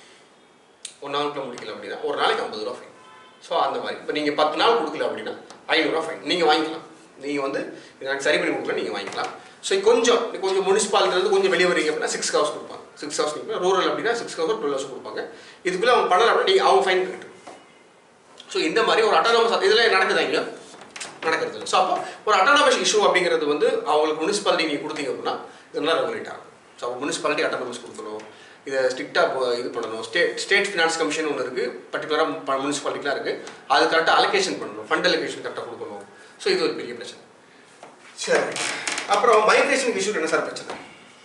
ஒன் ஹவருக்குள்ள முடிக்கல அப்படின்னா ஒரு நாளைக்கு ஐம்பது ரூபா ஃபைன் ஸோ அந்த மாதிரி இப்போ நீங்கள் பத்து நாள் கொடுக்கல அப்படின்னா ஐநூறுரூவா ஃபைன் நீங்கள் வாங்கிக்கலாம் நீங்கள் வந்து இது எனக்கு சரி பண்ணி கொடுக்கல நீங்கள் வாங்கிக்கலாம் ஸோ கொஞ்சம் கொஞ்சம் முனிசிபாலிட்டிலேருந்து கொஞ்சம் வெளியே வரீங்க அப்படின்னா சிக்ஸ் ஹவர்ஸ் கொடுப்பாங்க சிக்ஸ் ஹவர்ஸ் நீங்கள் ரூரல் அப்படின்னா சிக்ஸ் ஹவர்ஸ் டுவெல் ஹவர்ஸ் கொடுப்பாங்க இதுக்குள்ளே அவங்க பண்ணல அப்படின்னா நீங்கள் அவங்க ஃபைன் கட்டு ஸோ இந்த மாதிரி ஒரு அட்டானமஸ் இதில் நடக்குதா இங்கே நடக்கிறது இல்லை ஸோ அப்போ ஒரு அட்டானமஸ் இஷ்யூ அப்படிங்கிறது வந்து அவங்களுக்கு முனிசிபாலிட்டி நீங்கள் கொடுத்தீங்க அப்படின்னா இதெல்லாம் ரெகுலேட் ஆகும் ஸோ அப்போ முனிசிபாலிட்டி அட்டானமஸ் கொடுக்கணும் இதை ஸ்ட்ரிக்டாக இது பண்ணணும் ஸ்டேட் ஸ்டேட் ஃபினான்ஸ் கமிஷன் ஒன்று இருக்குது பர்டிகுலராக முனிசிபாலிட்டிலாம் இருக்குது அது கரெக்டாக அலோகேஷன் பண்ணணும் ஃபண்ட் அலோகேஷன் கரெக்டாக கொடுக்கணும் ஸோ இது ஒரு பெரிய பிரச்சனை சரி அப்புறம் மைக்ரேஷன் இஷ்யூ என்ன சார் பிரச்சனை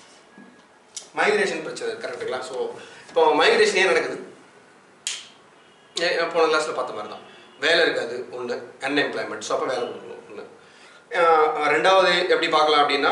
மைக்ரேஷன் பிரச்சனை கரெக்டுங்களா ஸோ இப்போ மைக்ரேஷன் ஏன் நடக்குது ஏ- போன கிளாஸில் பார்த்த மாதிரி தான் வேலை இருக்காது ஒன்று அன்எம்ப்ளாய்மெண்ட் ஸோ அப்போ வேலை கொடுக்கணும் ஒன்று ரெண்டாவது எப்படி பார்க்கலாம் அப்படின்னா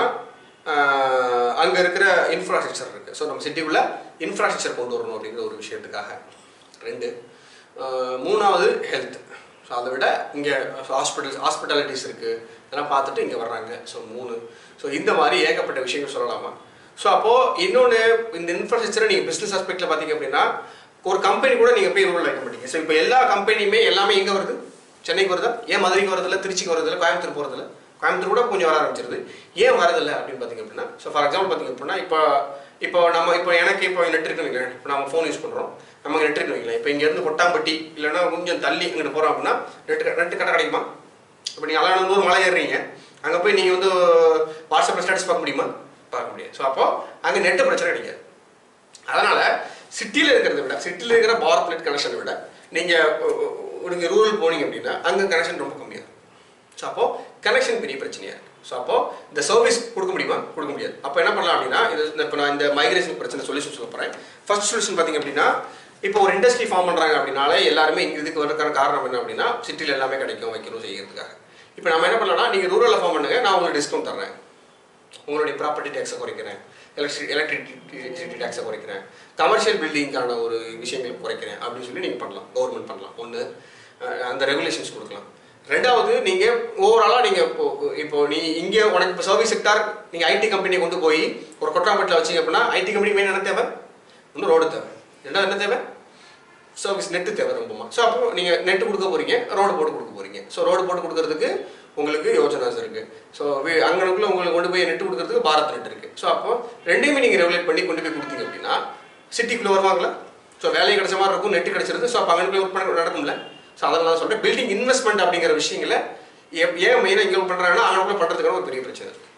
அங்கே இருக்கிற இன்ஃப்ராஸ்ட்ரக்சர் இருக்குது ஸோ நம்ம சிட்டிக்குள்ளே இன்ஃப்ராஸ்ட்ரக்சர் கொண்டு வரணும் அப்படிங்கிற ஒரு விஷயத்துக்காக ரெண்டு ஆஹ் மூணாவது ஹெல்த் ஸோ அதை விட இங்கே ஹாஸ்பிட்டல்ஸ் ஹாஸ்பிட்டாலிட்டிஸ் இருக்குது இதெல்லாம் பார்த்துட்டு இங்கே வர்றாங்க ஸோ மூணு ஸோ இந்த மாதிரி ஏகப்பட்ட விஷயங்கள் சொல்லலாமா ஸோ அப்போது இன்னொன்று இந்த இன்ஃப்ராஸ்ட்ரக்சரை நீங்கள் பிஸ்னஸ் ஆஸ்பெக்டில் பார்த்தீங்க அப்படின்னா ஒரு கம்பெனி கூட நீங்கள் போய் ரூல் வைக்க மாட்டீங்க ஸோ இப்போ எல்லா கம்பெனியுமே எல்லாமே எங்கே வருது சென்னைக்கு வருதா ஏன் மதுரைக்கு வரதில்ல திருச்சிக்கு வரதில்ல கோயம்புத்தூர் போகிறதில்ல கோயம்புத்தூர் கூட கொஞ்சம் வர ஆரம்பிச்சிருது ஏன் வரதில்லை அப்படின்னு பார்த்தீங்க அப்படின்னா ஸோ ஃபார் எக்ஸாம்பிள் பார்த்தீங்க அப்படின்னா இப்போ இப்போ நம்ம இப்போ எனக்கு இப்போ நெட் இருக்குன்னு வைங்களேன் இப்போ நம்ம ஃபோன் யூஸ் பண்ணுறோம் நமக்கு நெட் இருக்குன்னு வைங்களேன் இப்போ இங்கேருந்து கொட்டாம்பட்டி இல்லைன்னா கொஞ்சம் தள்ளி இங்கிட்டு போகிறோம் அப்படின்னா நெட் நெட் கடை கிடைக்குமா இப்போ நீங்கள் அலானந்தூர் மலை ஏறுறீங்க அங்கே போய் நீங்கள் வந்து வாட்ஸ்அப்பில் ஸ்டேட்டஸ் பார்க்க முடியுமா பார்க்க முடியாது ஸோ அப்போ அங்கே நெட்டு பிரச்சனை கிடைக்காது அதனால சிட்டியில் இருக்கிறத விட சிட்டியில் இருக்கிற பவர் பிளேட் கனெக்ஷனை விட நீங்கள் நீங்கள் ரூரல் போனீங்க அப்படின்னா அங்கே கனெக்ஷன் ரொம்ப கம்மியாக இருக்கும் ஸோ அப்போ கனெக்ஷன் பெரிய பிரச்சனையாக இருக்கு ஸோ அப்போ இந்த சர்வீஸ் கொடுக்க முடியுமா கொடுக்க முடியாது அப்போ என்ன பண்ணலாம் அப்படின்னா இது இப்போ நான் இந்த மைக்ரேஷன் பிரச்சனை சொல்யூஷன் சொல்ல போகிறேன் ஃபர்ஸ்ட் சொல்யூஷன் பார்த்தீங்க அப்படின்னா இப்போ ஒரு இண்டஸ்ட்ரி ஃபார்ம் பண்ணுறாங்க அப்படின்னாலே எல்லாருமே இங்க இதுக்கு வரதுக்கான காரணம் என்ன அப்படின்னா சிட்டியில் எல்லாமே கிடைக்கும் வைக்கணும் செய்யறதுக்காக இப்போ நம்ம என்ன பண்ணலாம்னா நீங்கள் ரூரலில் ஃபார்ம் பண்ணுங்க நான் உங்களுக்கு டிஸ்கவுண்ட் தர்றேன் உங்களுடைய ப்ராப்பர்ட்டி டேக்ஸை குறைக்கிறேன் எலக்ட்ரி எலக்ட்ரிசிட்டி டேக்ஸை குறைக்கிறேன் கமர்ஷியல் பில்டிங்கான ஒரு விஷயங்களை குறைக்கிறேன் அப்படின்னு சொல்லி நீங்கள் பண்ணலாம் கவர்மெண்ட் பண்ணலாம் ஒன்று அந்த ரெகுலேஷன்ஸ் கொடுக்கலாம் ரெண்டாவது நீங்கள் ஓவராலாக நீங்கள் இப்போ இப்போ நீ இங்கே உனக்கு இப்போ சர்வீஸ் செக்டார் நீங்கள் ஐடி கம்பெனியை கொண்டு போய் ஒரு கொட்டாம்பட்டில் வச்சீங்க அப்படின்னா ஐடி கம்பெனி மெயின் என்ன தேவை இன்னும் ரோடு தேவை ரெண்டாவது என்ன தேவை சர்வீஸ் நெட்டு தேவை ரொம்பமா ஸோ அப்போ நீங்கள் நெட்டு கொடுக்க போறீங்க ரோடு போட்டு கொடுக்க போறீங்க ஸோ ரோடு போட்டு கொடுக்கறதுக்கு உங்களுக்கு யோஜனாஸ் இருக்கு ஸோ அங்கனுக்குள்ள உங்களுக்கு கொண்டு போய் நெட்டு கொடுக்கறதுக்கு பாரத் நெட் இருக்கு ஸோ அப்போ ரெண்டையுமே நீங்கள் ரெகுலேட் பண்ணி கொண்டு போய் கொடுத்தீங்க அப்படின்னா சிட்டிக்குள்ளே வருவாங்களா ஸோ வேலை கிடைச்ச மாதிரி இருக்கும் நெட்டு கிடைச்சிருது ஸோ அப்போ அங்கே ஒர்க் பண்ண நடக்கும்ல ஸோ அதனால தான் சொல்கிறேன் பில்டிங் இன்வெஸ்ட்மெண்ட் அப்படிங்கிற விஷயங்களை ஏ- ஏன் மெயினாக இங்கே பண்ணுறாங்கன்னா அங்கே பண்ணுறதுக்கான ஒரு பெரிய பிரச்சனை இருக்கு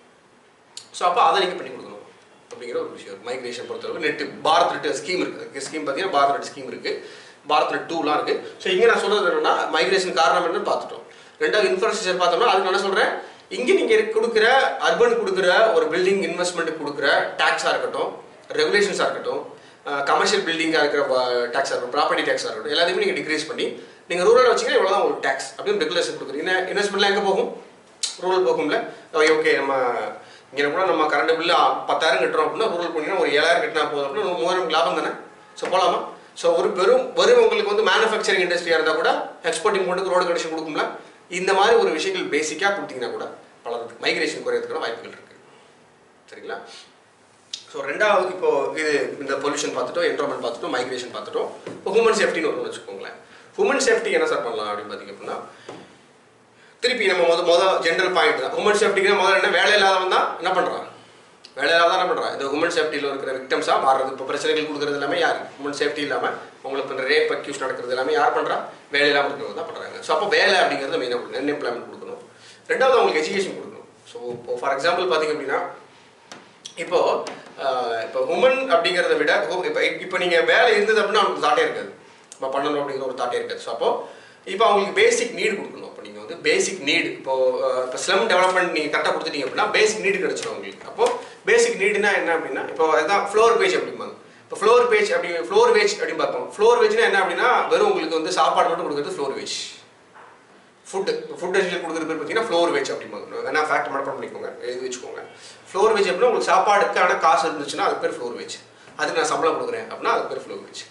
ஸோ அப்போ அதை நீங்கள் பண்ணி கொடுக்கணும் அப்படிங்கிற ஒரு விஷயம் மைக்ரேஷன் பொறுத்தளவுக்கு நெட் பாரத் நெட் ஸ்கீம் இருக்குது ஸ்கீம் பார்த்தீங்கன்னா பாரத் நெட் ஸ்கீம் இருக்குது பாரத் நெட் டூலாம் இருக்குது ஸோ இங்கே நான் சொல்றது என்னன்னா மைக்ரேஷன் காரணம் என்னன்னு பார்த்துட்டோம் ரெண்டாவது இன்ஃப்ராஸ்ட்ரக்சர் பார்த்தோம்னா அதுக்கு நான் என்ன சொல்கிறேன் இங்கே நீங்கள் கொடுக்குற அர்பன் கொடுக்குற ஒரு பில்டிங் இன்வெஸ்ட்மெண்ட் கொடுக்குற டேக்ஸாக இருக்கட்டும் ரெகுலேஷன்ஸாக இருக்கட்டும் கமர்ஷியல் பில்டிங்காக இருக்கிற டேக்ஸாக இருக்கட்டும் ப்ராப்பர்ட்டி டேக்ஸாக இருக்கட்டும் எல்லாத்தையுமே நீங்கள் டிக்ரீஸ் பண்ணி நீங்கள் ரூரல் வச்சிங்கன்னா இவ்வளோ தான் ஒரு டேக்ஸ் அப்படின்னு ரெகுலேஷன் கொடுக்குறீங்க இன்வெஸ்ட்மெண்ட்லாம் எங்கே போகும் ரூரல் போகும்ல ஓகே நம்ம இங்கே கூட நம்ம கரண்ட் பில்லு பத்தாயிரம் கட்டுறோம் அப்படின்னா ரூரல் போனீங்கன்னா ஒரு ஏழாயிரம் கட்டினா போதும் அப்படின்னா ஒரு மூவாயிரம் லாபம் தானே ஸோ போகலாமா ஸோ ஒரு பெரும் வெறும் உங்களுக்கு வந்து மேனுஃபேக்சரிங் இண்டஸ்ட்ரியாக இருந்தால் கூட எக்ஸ்போர்ட்டிங் போட்டு ரோடு கண்டிஷன் கொடுக்கும்ல இந்த மாதிரி ஒரு விஷயங்கள் பேசிக்காக கொடுத்தீங்கன்னா கூட வளர்றதுக்கு மைக்ரேஷன் குறையறதுக்கான வாய்ப்புகள் இருக்குது சரிங்களா ஸோ ரெண்டாவது இப்போ இது இந்த பொல்யூஷன் பார்த்துட்டோம் என்வரன்மெண்ட் பார்த்துட்டோம் மைக்ரேஷன் பார்த்துட்டோம் இப்போ ஹியூமன் சேஃப்டின்னு ஒன்று வச்சுக்கோங்களேன் ஹியூமன் சேஃப்டி என்ன சார் பண்ணலாம் அப்படின்னு பார்த்தீங்க அப்படின்னா திருப்பி நம்ம முத முத ஜென்ரல் பாயிண்ட் தான் ஹியூமன் சேஃப்டிக்கு முதல்ல என்ன வேலை இல்லாதவன் தான் என்ன பண்ணுறான் வேலை இல்லாத என்ன பண்ணுறான் இந்த ஹியூமன் சேஃப்டியில் இருக்கிற விக்டம்ஸாக மாறுறது இப்போ பிரச்சனைகள் கொடுக்குறது எல்லாமே யார் ஹியூமன் சேஃப்டி இல்லாமல் உங்களுக்கு இப்போ ரேப் அக்யூஸ் நடக்கிறது எல்லாமே யார் பண்ணுறா வேலை இல்லாமல் இருக்கிறவங்க தான் பண்ணுறாங்க ஸோ அப்போ வேலை அப்படிங்கிறது மெயினாக கொடுக்கணும் அன்எம்ப்ளாய்மெண்ட் கொடுக்கணும் ரெண்டாவது அவங்களுக்கு எஜுகேஷன் கொடுக்கணும் ஸோ இப்போ ஃபார் எக்ஸாம்பிள் பார்த்தீங்க அப்படின்னா இப்போ ஆஹ், இப்போ உமன் அப்படிங்கிறத விட hu- இப்போ இப்போ நீங்கள் வேலை இருந்தது அப்படின்னா அவங்களுக்கு தாட்டே இருக்காது இப்போ பண்ணணும் அப்படிங்கிற ஒரு தாட்டே இருக்காது ஸோ அப்போ இப்போ அவங்களுக்கு பேசிக் நீடு கொடுக்கணும் இப்போ நீங்கள் வந்து பேசிக் நீடு இப்போ ஆஹ், இப்போ ஸ்லம் டெவலப்மெண்ட் நீங்கள் கரெக்டாக கொடுத்துட்டீங்க அப்படின்னா பேசிக் நீடு கிடைச்சிடும் உங்களுக்கு அப்போ பேசிக் நீடுனா என்ன அப்படின்னா இப்போ அதுதான் ஃப்ளோர் பேஜ் அப்படிம்பாங்க இப்போ ஃப்ளோர் பேஜ் அப்படி ஃப்ளோர் வேஜ் அப்படின்னு பார்ப்போம் ஃப்ளோர் வேஜ்னா என்ன அப்படின்னா வெறும் உங்களுக்கு வந்து சாப்பாடு மட்டும் கொடுக்குறது floor wage food food educate கொடுக்குறது பேர் பார்த்தீங்கன்னா ஃப்ளோர் வெஜ் அப்படிம்பாங்க வேணா ஃபேக்ட் மனப்பாடம் பண்ணிக்கோங்க எழுதி வச்சுக்கோங்க ஃப்ளோர் வெஜ் அப்படின்னா உங்களுக்கு சாப்பாடுக்கான காசு இருந்துச்சுன்னா அது பேர் ஃப்ளோர் வெஜ் அதுக்கு நான் சம்பளம் கொடுக்குறேன் அப்படின்னா அது பேர் ஃப்ளோர் வெஜ்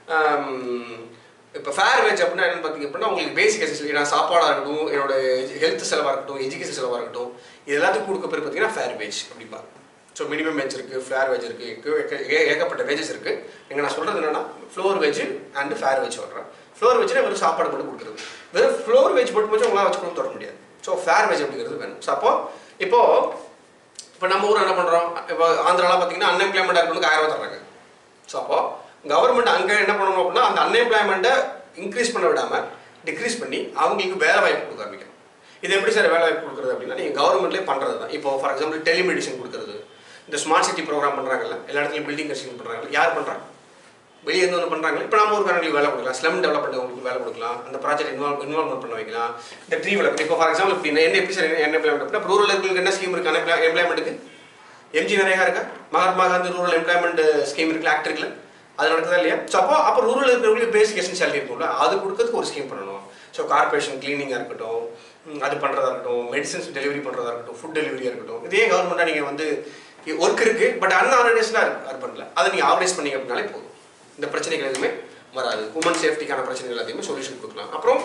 இப்போ ஃபேர் வெஜ் அப்படின்னா என்னன்னு பார்த்தீங்க அப்படின்னா உங்களுக்கு பேசிக் எசன்சியல் நான் சாப்பாடாக இருக்கட்டும் என்னோட ஹெல்த் செலவாக இருக்கட்டும் எஜுகேஷன் செலவாக இருக்கட்டும் இது எல்லாத்துக்கும் கொடுக்க பேர் பார்த்தீங்கன்னா ஃபேர் வெஜ் அப்படிம்பாங்க ஸோ மினிமம் வெஜ் இருக்குது ஃபேர் வெஜ் இருக்குது ஏகப்பட்ட வெஜஸ் இருக்குது எங்க நான் சொல்கிறது என்னன்னா floor wage and fair wage சொல்கிறேன் ஃப்ளோர் வெஜ்னா வெறும் சாப்பாடு மட்டும் கொடுக்குறது வெறும் ஃப்ளோர் வெஜ் மட்டும் மட்டும் உங்களால் வச்சுக்கணும் தொட முடியாது ஸோ ஃபேர் வெஜ் அப்படிங்கிறது வேணும் ஸோ அப்போ இப்போ இப்போ நம்ம ஊர் என்ன பண்ணுறோம் இப்போ ஆந்திராலாம் பார்த்தீங்கன்னா அன்எம்ப்ளாய்மெண்ட் இருக்கிறவங்களுக்கு ஆயிரம் ரூபாய் தர்றாங்க ஸோ அப்போ கவர்மெண்ட் அங்கே என்ன பண்ணணும் அப்படின்னா அந்த அன்எம்ப்ளாய்மெண்ட்டை இன்க்ரீஸ் பண்ண விடாமல் டிக்ரீஸ் பண்ணி அவங்களுக்கு வேலை வாய்ப்பு கொடுக்க ஆரம்பிக்கணும் இது எப்படி சார் வேலை வாய்ப்பு கொடுக்குறது அப்படின்னா நீங்கள் கவர்மெண்ட்லேயே பண்ணுறது தான் இப்போ ஃபார் எக்ஸாம்பிள் டெலிமெடிசன் கொடுக்குறது இந்த ஸ்மார்ட் சிட்டி ப்ரோக்ராம் பண்ணுறாங்கல்ல எல்லா இடத்துலையும் பில்டிங் கன்ஸ்ட்ரக்ஷன் பண்ணுறாங்கல்ல யார் பண்ணுறாங்க வெளியே இருந்து ஒன்று பண்ணுறாங்க இப்போ நம்ம ஊருக்காரங்களுக்கு வேலை கொடுக்கலாம் ஸ்லம் டெவலப் பண்ணுறவங்களுக்கு வேலை கொடுக்கலாம் அந்த ப்ராஜெக்ட் இன்வால்வ் இன்வால்வ்மெண்ட் பண்ண வைக்கலாம் இந்த ட்ரீ வளர்ப்பு இப்போ ஃபார் எக்ஸாம்பிள் இப்போ என்ன எப்படி சார் என்ன எம்ப்ளாய்மெண்ட் அப்படின்னா ரூரல் இருக்கிறவங்களுக்கு என்ன ஸ்கீம் இருக்கு அன்எம்ப்ளாய் எம்ப்ளாய்மெண்ட்டுக்கு எம்ஜி நிறையா இருக்கா Mahatma Gandhi rural employment scheme இருக்குல்ல ஆக்ட் இருக்குல்ல அது நடக்குதா இல்லையா ஸோ அப்போ அப்போ ரூரல் இருக்கிறவங்களுக்கு பேசிக் எசென்சியாலிட்டி இருக்கும்ல அது கொடுக்கறதுக்கு ஒரு ஸ்கீம் பண்ணணும் ஸோ கார்பரேஷன் கிளீனிங்காக இருக்கட்டும் ம், அது பண்ணுறதா இருக்கட்டும் மெடிசன்ஸ் டெலிவரி பண்ணுறதா இருக்கட்டும் ஃபுட் டெலிவரியாக இருக்கட்டும் இதே கவர்மெண்ட்டாக நீங்கள் வந்து ஒர்க் இருக்குது பட் அன்ஆர்கனைஸ்டாக இருக்குது அர்பனில் அதை நீங்கள் ஆர்கனைஸ் பண்ணீங்க அப்படின்னாலே போதும் இந்த பிரச்சனைகள் எதுவுமே வராது உமன் சேஃப்டிக்கான பிரச்சனைகள் எல்லாத்தையுமே சொல்யூஷன் கொடுக்கலாம் அப்புறம்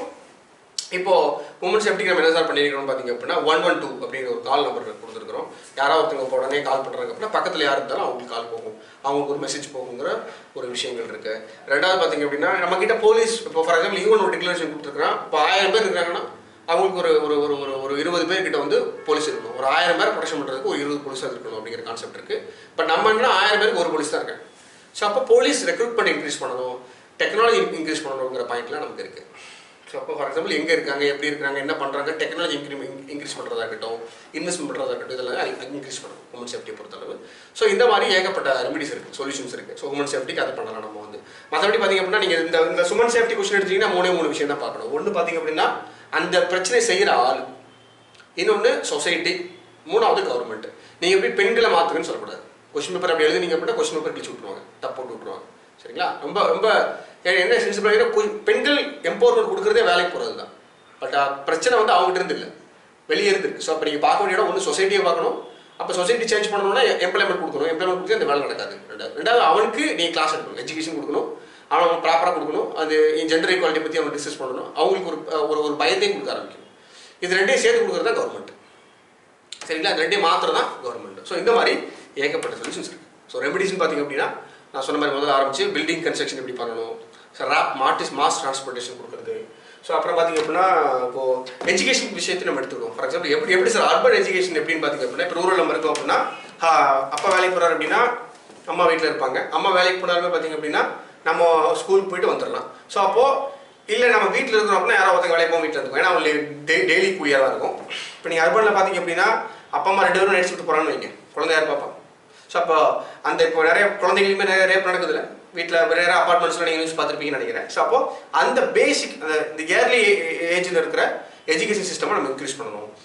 இப்போ உமன் சேஃப்டிக்கு நம்ம என்ன சார் பண்ணியிருக்கிறோம் பார்த்தீங்க அப்படின்னா ஒன் ஒன் டூ அப்படிங்கிற ஒரு கால் நம்பர் கொடுத்துருக்குறோம் யாராவது ஒருத்தவங்க இப்போ உடனே கால் பண்ணுறாங்க அப்படின்னா பக்கத்தில் யார் இருந்தாலும் அவங்களுக்கு கால் போகும் அவங்களுக்கு ஒரு மெசேஜ் போகுங்கிற ஒரு விஷயங்கள் இருக்கு ரெண்டாவது பார்த்தீங்க அப்படின்னா நம்ம கிட்ட போலீஸ் இப்போ ஃபார் எக்ஸாம்பிள் ஈவன் ஒரு டிக்ளரேஷன் கொடுத்துருக்கான் இப்போ ஆயிரம் பேர் இருக்காங்கன்னா அவங்களுக்கு ஒரு ஒரு ஒரு ஒரு ஒரு இருபது பேர் கிட்ட வந்து போலீஸ் இருக்கணும் ஒரு ஆயிரம் பேர் ப்ரொடெக்ஷன் பண்ணுறதுக்கு ஒரு இருபது போலீஸாக இருக்கணும் அப்படிங்கிற கான்செப்ட் இருக்கு பட் நம்ம என்ன ஆயிரம் பேருக்கு ஒரு போலீஸ் தான் இருக்காங்க ஸோ அப்போ போலீஸ் ரெக்ரூட்மெண்ட் இன்க்ரீஸ் பண்ணணும் டெக்னாலஜி இன்க்ரீஸ் பண்ணணுங்கிற பாயிண்ட்லாம் நமக்கு இருக்குது ஸோ அப்போ ஃபார் எக்ஸாம்பிள் எங்கே இருக்காங்க எப்படி இருக்காங்க என்ன பண்ணுறாங்க டெக்னாலஜி இன்க்ரீ இன்க்ரீஸ் பண்ணுறதா இருக்கட்டும் இன்வெஸ்ட்மெண்ட் பண்ணுறதா இருக்கட்டும் இதெல்லாம் இன்க்ரீஸ் பண்ணணும் ஹியூமன் சேஃப்டியை பொறுத்தளவு ஸோ இந்த மாதிரி ஏகப்பட்ட ரெமிடிஸ் இருக்குது சொல்யூஷன்ஸ் இருக்குது ஸோ ஹியூமன் சேஃப்டிக்கு அதை பண்ணலாம் நம்ம வந்து மற்றபடி பார்த்தீங்க அப்படின்னா நீங்கள் இந்த இந்த சுமன் சேஃப்டி கொஸ்டின் எடுத்தீங்கன்னா மூணே மூணு விஷயம் தான் பார்க்கணும் ஒன்று பார்த்தீங்க அப்படின்னா அந்த பிரச்சனை செய்கிற ஆள் இன்னொன்று சொசைட்டி மூணாவது கவர்மெண்ட் நீங்கள் எப்படி பெண்களை மாற்றுங்கன்னு சொல்லக்கூடாது கொஸ்டின் பேப்பர் அப்படி எழுதுனீங்க அப்படின்னா கொஸ்டின் பேப்பர் கிழிச்சு விட்ருவாங்க தப்பு போட்டு விட்ருவாங்க சரிங்களா ரொம்ப ரொம்ப ஏன் என்ன சென்சிபிள் பெண்கள் எம்பவர்மெண்ட் கொடுக்குறதே வேலைக்கு போகிறது தான் பட் பிரச்சனை வந்து அவங்ககிட்ட இருந்து இல்லை வெளியே இருந்து ஸோ அப்போ நீங்கள் பார்க்க வேண்டிய இடம் ஒன்று சொசைட்டியை பார்க்கணும் அப்போ சொசைட்டி சேஞ்ச் பண்ணணும்னா எம்ப்ளாய்மெண்ட் கொடுக்கணும் எம்ப்ளாய்மெண்ட் கொடுத்து அந்த வேலை நடக்காது ரெண்டாவது ரெண்டாவது அவனுக்கு நீ கிளாஸ் எடுக்கணும் எஜுகேஷன் கொடுக்கணும் அவன் ப்ராப்பராக கொடுக்கணும் அது ஜெண்டர் ஈக்குவாலிட்டி பற்றி அவன் டிஸ்கஸ் பண்ணணும் அவங்களுக்கு ஒரு ஒரு ஒரு பயத்தையும் கொடுக்க ஆரம்பிக்கணும் இது ரெண்டையும் சேர்த்து கொடுக்குறது தான் கவர்மெண்ட் சரிங்களா அது ரெண்டையும் மாத்திரம் தான் கவர்மெண்ட் ஸோ இந்த மாதிரி ஏகப்பட்ட சொல்யூஷன்ஸ் இருக்கு ஸோ ரெமடிஸ்னு பார்த்தீங்க அப்படின்னா நான் சொன்ன மாதிரி முதல்ல ஆரம்பிச்சு பில்டிங் கன்ஸ்ட்ரக்ஷன் எப்படி பண்ணணும் ஸோ ரேப் மார்டிஸ் மாஸ் டிரான்ஸ்போர்ட்டேஷன் கொடுக்குறது ஸோ அப்புறம் பார்த்தீங்க அப்படின்னா இப்போ எஜுகேஷன் விஷயத்தை நம்ம எடுத்துக்கோம் ஃபார் எக்ஸாம்பிள் எப்படி எப்படி சார் அர்பன் எஜுகேஷன் எப்படின்னு பார்த்தீங்க அப்படின்னா இப்போ ரூரல் நம்ம இருக்கோம் அப்படின்னா ஆ, அப்பா வேலைக்கு போகிறார் அப்படின்னா அம்மா வீட்டில் இருப்பாங்க அம்மா வேலைக்கு போனாலுமே பார்த்தீங்க அப்படின்னா நம்ம ஸ்கூலுக்கு போயிட்டு வந்துடலாம் ஸோ அப்போது இல்லை நம்ம வீட்டில் இருக்கிறோம் அப்படின்னா யாரோ ஒருத்தங்க வேலைக்கு போகும் வீட்டில் இருக்கும் ஏன்னா அவங்க டெய்லி கூலியாக தான் இருக்கும் இப்போ நீங்கள் அர்பனில் பார்த்தீங்க அப்படின்னா அப்பா அம்மா ரெண்டு பேரும் நடிச்சு விட்டு போகிறான்னு வைங்க குழந்தை யார் பார்ப்பா ஸோ அப்போ அந்த இப்போ நிறைய குழந்தைகளுமே நிறைய ரேப் நடக்குதுல்ல வீட்டில் நிறைய அப்பார்ட்மெண்ட்ஸில் நீங்கள் நியூஸ் பார்த்துருப்பீங்கன்னு நினைக்கிறேன் ஸோ அப்போ அந்த பேசிக் அந்த இந்த இயர்லி ஏஜில் இருக்கிற எஜுகேஷன் சிஸ்டமை நம்ம இன்க்ரீஸ் பண்ணணும்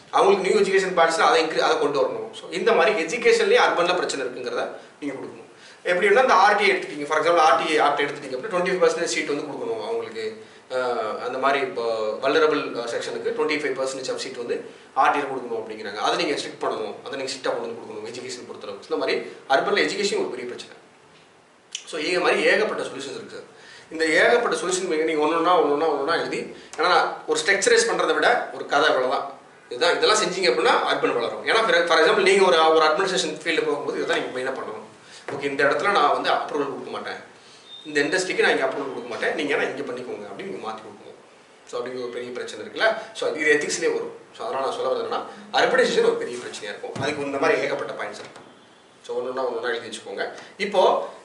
அவங்களுக்கு நியூ எஜுகேஷன் பாலிசியில் அதை இன்க்ரீ அதை கொண்டு வரணும் ஸோ இந்த மாதிரி எஜுகேஷன்லேயே அர்பனில் பிரச்சனை இருக்குங்கிறத நீங்கள் கொடுக்கணும் எப்படின்னா இந்த ஆர்டிஐ எடுத்துட்டீங்க ஃபார் எக்ஸாம்பிள் ஆர்டிஐ ஆர்ட் எடுத்துட்டீங்க அப்படின்னா டுவெண்ட்டி பர்சன்டேஜ் சீட் வந்து கொடுக்கணும் அவங்களுக்கு அஹ், அந்த மாதிரி இப்போ வல்னரபிள் செக்ஷனுக்கு twenty five percentage of seat வந்து ஆர்டிஐ கொடுக்கணும் அப்படிங்கிறாங்க அதை நீங்கள் ஸ்ட்ரிக்ட் பண்ணணும் அதை நீங்கள் ஸ்ட்ரிக்டாக கொண்டு வந்து கொடுக்கணும் எஜுகேஷன் பொறுத்தளவு இந்த மாதிரி அர்பனில் எஜுகேஷன் ஒரு பெரிய பிரச்சனை ஸோ இது மாதிரி ஏகப்பட்ட சொல்யூஷன்ஸ் இருக்குது இந்த ஏகப்பட்ட சொல்யூஷன் நீங்கள் ஒன்று ஒன்றா ஒன்று ஒன்றா ஒன்று எழுதி ஏன்னா ஒரு ஸ்ட்ரக்சரைஸ் பண்ணுறதை விட ஒரு கதை இவ்வளோதான் இதுதான் இதெல்லாம் செஞ்சீங்க அப்படின்னா அர்பன் வளரும் ஏன்னா ஃபார் எக்ஸாம்பிள் நீங்கள் ஒரு ஒரு அட்மினிஸ்ட்ரேஷன் ஃபீல்டு போகும்போது இதுதான் நீங்கள் மெயினாக பண்ணணும் ஓகே இந்த இடத்துல நான் வந்து அப்ரூவல் கொடுக்க மாட்டேன் இந்த இண்டஸ்ட்ரிக்கு நான் இங்கே அப்ரூவல் கொடுக்க மாட்டேன் நீங்கள் ஏன்னா இங்கே பண்ணிக்கோங்க அப்படின்னு நீங்கள் மாற்றி கொடுக்கணும் ஸோ அப்படிங்கிற ஒரு பெரிய பிரச்சனை இருக்குல்ல ஸோ இது எத்திக்ஸ்லேயே வரும் ஸோ அதனால் நான் சொல்ல வரது என்னன்னா அர்பனைசேஷன் ஒரு பெரிய பிரச்சனையாக இருக்கும் அதுக்கு இந்த மாதிரி ஏகப்பட்ட பாயிண்ட்ஸ் இருக்கும் ஸோ ஒன்று ஒன்றா ஒன்று எழுதி வச்சுக்கோங்க இப்போ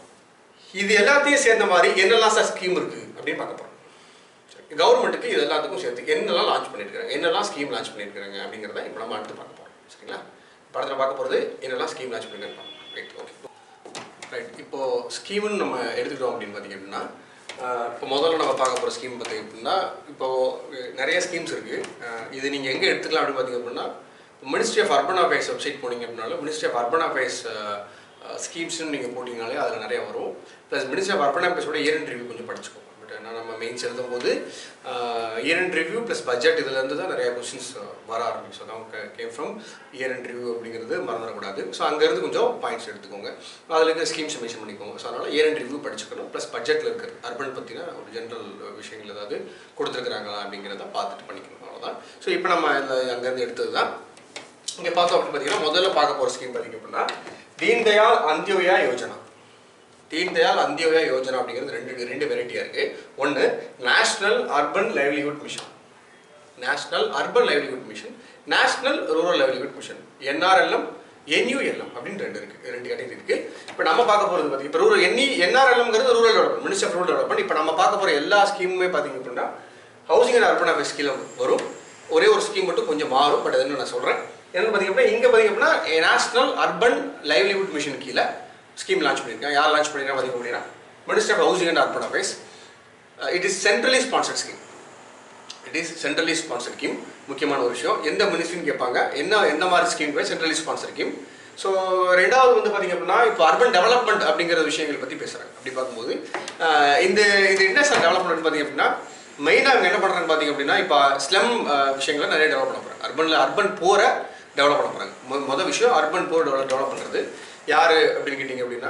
இது எல்லாத்தையும் சேர்ந்த மாதிரி என்னெல்லாம் சார் ஸ்கீம் இருக்கு அப்படின்னு பார்க்க போறோம் கவர்மெண்ட்டுக்கு இது எல்லாத்துக்கும் சேர்த்து என்னெல்லாம் லான்ச் பண்ணியிருக்காங்க என்னெல்லாம் ஸ்கீம் லான்ச் பண்ணியிருக்காங்க அப்படிங்கிறத இப்போ நம்ம அடுத்து பார்க்க போறோம் சரிங்களா படத்தில் பார்க்க போகிறது என்னெல்லாம் ஸ்கீம் லான்ச் பண்ணியிருக்காங்க ரைட் ஓகே ரைட் இப்போ ஸ்கீம்னு நம்ம எடுத்துக்கிட்டோம் அப்படின்னு பார்த்தீங்க அப்படின்னா ஆஹ் இப்போ முதல்ல நம்ம பார்க்க போகிற ஸ்கீம் பார்த்தீங்க அப்படின்னா இப்போ நிறைய ஸ்கீம்ஸ் இருக்குது இது நீங்கள் எங்கே எடுத்துக்கலாம் அப்படின்னு பார்த்தீங்க அப்படின்னா ministry of urban affairs website போனீங்க அப்படின்னாலும் மினிஸ்ட்ரி ஆஃப் அர்பன் அஃபேர்ஸ் ஸ்கீம்ஸ்னு நீங்கள் போட்டிங்கனாலே அதில் நிறைய வரும் ப்ளஸ் மினிஸ்ட்ரி ஆஃப் அர்பன் அஃபேர்ஸோட இயர் அண்ட் ரிவ்யூ கொஞ்சம் படிச்சுக்கோ பட் நான் நம்ம மெயின்ஸ் எழுதும்போது year and review plus budget இதுலேருந்து தான் நிறைய கொஸ்டின்ஸ் வர ஆரம்பிக்கும் ஸோ அவங்க came from year and review அப்படிங்கிறது மறந்துடக்கூடாது ஸோ அங்கேருந்து கொஞ்சம் பாயிண்ட்ஸ் எடுத்துக்கோங்க அதில் இருக்க ஸ்கீம்ஸ் மென்ஷன் பண்ணிக்கோங்க ஸோ அதனால் இயர் அண்ட் ரிவ்யூ படிச்சுக்கணும் ப்ளஸ் பட்ஜெட்டில் இருக்கிறது அர்பன் பற்றின ஒரு ஜென்ரல் விஷயங்கள் ஏதாவது கொடுத்துருக்குறாங்களா அப்படிங்கிறத பார்த்துட்டு பண்ணிக்கணும் அவ்வளோதான் ஸோ இப்போ நம்ம இந்த அங்கேருந்து எடுத்தது தான் இங்கே பார்த்தோம் அப்படின்னு பார்த்தீங்கன்னா முதல்ல பார்க்க போகிற ஸ்கீம் பார்த்தீங்க அப்படின்னா தீன் தயாள் அந்தியோயா யோஜனா தீன் தயாள் அந்தியோயா யோஜனா அப்படிங்கிறது ரெண்டு ரெண்டு வெரைட்டியாக இருக்குது ஒன்று national urban livelihood mission national urban livelihood mission national rural livelihood mission NRLM NULM அப்படின்னு ரெண்டு இருக்குது ரெண்டு கேட்டகரி இருக்குது இப்போ நம்ம பார்க்க போகிறது பார்த்தீங்க இப்போ ரூரல் என்இ என்ஆர்எல்எம்ங்கிறது rural development minister of rural development இப்போ நம்ம பார்க்க போகிற எல்லா ஸ்கீமுமே பார்த்தீங்க அப்படின்னா ஹவுசிங் அண்ட் அர்பன் அஃபேர்ஸ் கீழே வரும் ஒரே ஒரு ஸ்கீம் மட்டும் கொஞ்சம் மாறும் பட் அது நான் சொல்கிறேன் என்னன்னு பார்த்தீங்க அப்படின்னா இங்கே பார்த்தீங்க அப்படின்னா நேஷனல் அர்பன் லைவ்லிஹுட் மிஷன் கீழே ஸ்கீம் லான்ச் பண்ணியிருக்காங்க யார் லான்ச் பண்ணியிருக்காங்க பார்த்தீங்க அப்படின்னா minister of housing and urban affairs it is centrally sponsored scheme it is centrally sponsor scheme முக்கியமான ஒரு விஷயம் எந்த மினிஸ்ட்ரின்னு கேட்பாங்க என்ன எந்த மாதிரி scheme centrally sponsor scheme so ரெண்டாவது வந்து பார்த்தீங்க அப்படின்னா இப்போ அர்பன் டெவலப்மெண்ட் அப்படிங்கிற விஷயங்கள் பற்றி பேசுகிறாங்க அப்படி பார்க்கும்போது ஆஹ் இந்த இது என்ன சார் டெவலப்மெண்ட் பார்த்தீங்க அப்படின்னா மெயினாக அவங்க என்ன பண்ணுறாங்க பார்த்தீங்க அப்படின்னா இப்போ ஸ்லம் விஷயங்களை நிறைய டெவலப் பண்ண போகிறாங்க அர்பனில் அர்பன் போரை டெவலப் பண்ண போகிறாங்க மொ மொதல் விஷயம் அர்பன் போர் டெவலப் டெவலப் பண்ணுறது யார் அப்படின்னு கேட்டிங்க அப்படின்னா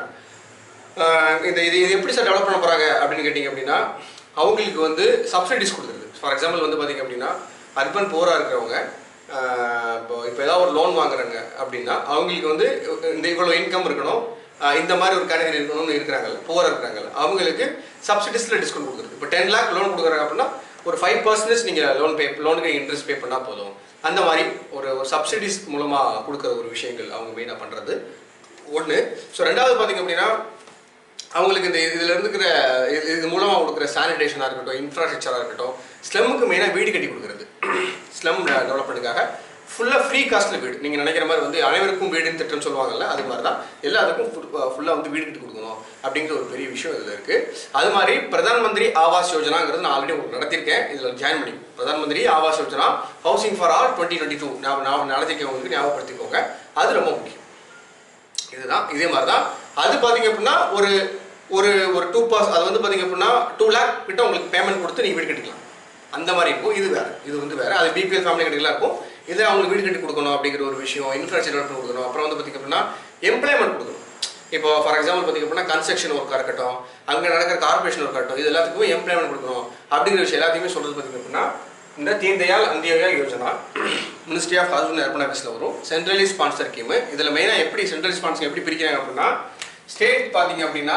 ஆஹ் இந்த இது இது எப்படி சார் டெவலப் பண்ண போகிறாங்க அப்படின்னு கேட்டிங்க அப்படின்னா அவங்களுக்கு வந்து சப்சிடிஸ் கொடுக்குறது ஃபார் எக்ஸாம்பிள் வந்து பார்த்தீங்க அப்படின்னா அர்பன் போராக இருக்கிறவங்க ஆஹ் இப்போ இப்போ ஏதாவது ஒரு லோன் வாங்குறாங்க அப்படின்னா அவங்களுக்கு வந்து இந்த இவ்வளோ இன்கம் இருக்கணும் ஆஹ் இந்த மாதிரி ஒரு கேட்டகரி இருக்கணும்னு இருக்கிறாங்கல்ல போராக இருக்கிறாங்கல்ல அவங்களுக்கு சப்சிடிஸில் டிஸ்கவுண்ட் கொடுக்குறது இப்போ டென் லேக் லோன் கொடுக்குறாங்க அப்படின்னா ஒரு ஃபைவ் பர்சன்டேஜ் நீங்கள் லோன் பே லோனுக்கு இன்ட்ரெஸ்ட் பே பண்ணால் போதும் அந்த மாதிரி ஒரு ஒரு சப்சிடிஸ் மூலமாக கொடுக்குற ஒரு விஷயங்கள் அவங்க மெயினாக பண்ணுறது ஒன்று ஸோ ரெண்டாவது பார்த்தீங்க அப்படின்னா அவங்களுக்கு இந்த இதில் இருக்கிற இது இது மூலமாக கொடுக்குற சானிடேஷனாக இருக்கட்டும் இன்ஃப்ராஸ்ட்ரக்சராக இருக்கட்டும் ஸ்லம்முக்கு மெயினாக வீடு கட்டி கொடுக்குறது ஸ்லம் டெவலப்மெண்ட்டுக்காக ஃபுல்லாக ஃப்ரீ காஸ்ட்டில் வீடு நீங்கள் நினைக்கிற மாதிரி வந்து அனைவருக்கும் வீடுன்னு திட்டம் சொல்லுவாங்கல்ல அது மாதிரி தான் எல்லாத்துக்கும் ஃபுல்லாக வந்து வீடு கட்டி கொடுக்கணும் அப்படிங்கிற ஒரு பெரிய விஷயம் இதில் இருக்குது அது மாதிரி பிரதான் மந்திரி ஆவாஸ் யோஜனாங்கிறது நான் ஆல்ரெடி உங்களுக்கு நடத்திருக்கேன் இதில் ஜாயின் பண்ணி Pradhan Mantri Awas Yojana housing for all twenty twenty two நான் நடத்திருக்கேன் உங்களுக்கு ஞாபகப்படுத்திக்கோங்க அது ரொம்ப முக்கியம் இதுதான் இதே மாதிரி தான் அது பார்த்தீங்க அப்படின்னா ஒரு ஒரு ஒரு டூ பாஸ் அது வந்து பார்த்தீங்க அப்படின்னா டூ லேக் கிட்ட உங்களுக்கு பேமெண்ட் கொடுத்து நீங்கள் வீடு கட்டிக்கலாம் அந்த மாதிரி இருக்கும் இது வேறு இது வந்து வேறு அது பிபிஎல் ஃபேமிலி கட்டிக்கலாம் இருக்கும் இதை அவங்களுக்கு வீடு கட்டி கொடுக்கணும் அப்படிங்கிற ஒரு விஷயம் இன்ஃப்ராஸ்ட்ரக்சர் டெவலப்மெண்ட் கொடுக்கணும் அப்புறம் வந்து பார்த்தீங்க அப்படின்னா எம்ப்ளாய்மெண்ட் கொடுக்கணும் இப்போ ஃபார் எக்ஸாம்பிள் பார்த்தீங்க அப்படின்னா கன்ஸ்ட்ரக்ஷன் ஒர்க்காக இருக்கட்டும் அங்கே நடக்கிற கார்பரேஷன் ஒர்க் இருக்கட்டும் இது எல்லாத்துக்குமே எம்ப்ளாய்மெண்ட் கொடுக்கணும் அப்படிங்கிற விஷயம் எல்லாத்தையுமே சொல்கிறது பார்த்தீங்க அப்படின்னா இந்த Deen Dayal Antyodaya Yojana ministry of house and urban அஃபேர்ஸில் வரும் சென்ட்ரலி ஸ்பான்சர் ஸ்கீம் இதில் மெயினாக எப்படி சென்ட்ரல் ஸ்பான்சர் எப்படி பிரிக்கிறாங்க அப்படின்னா ஸ்டேட் பார்த்தீங்க அப்படின்னா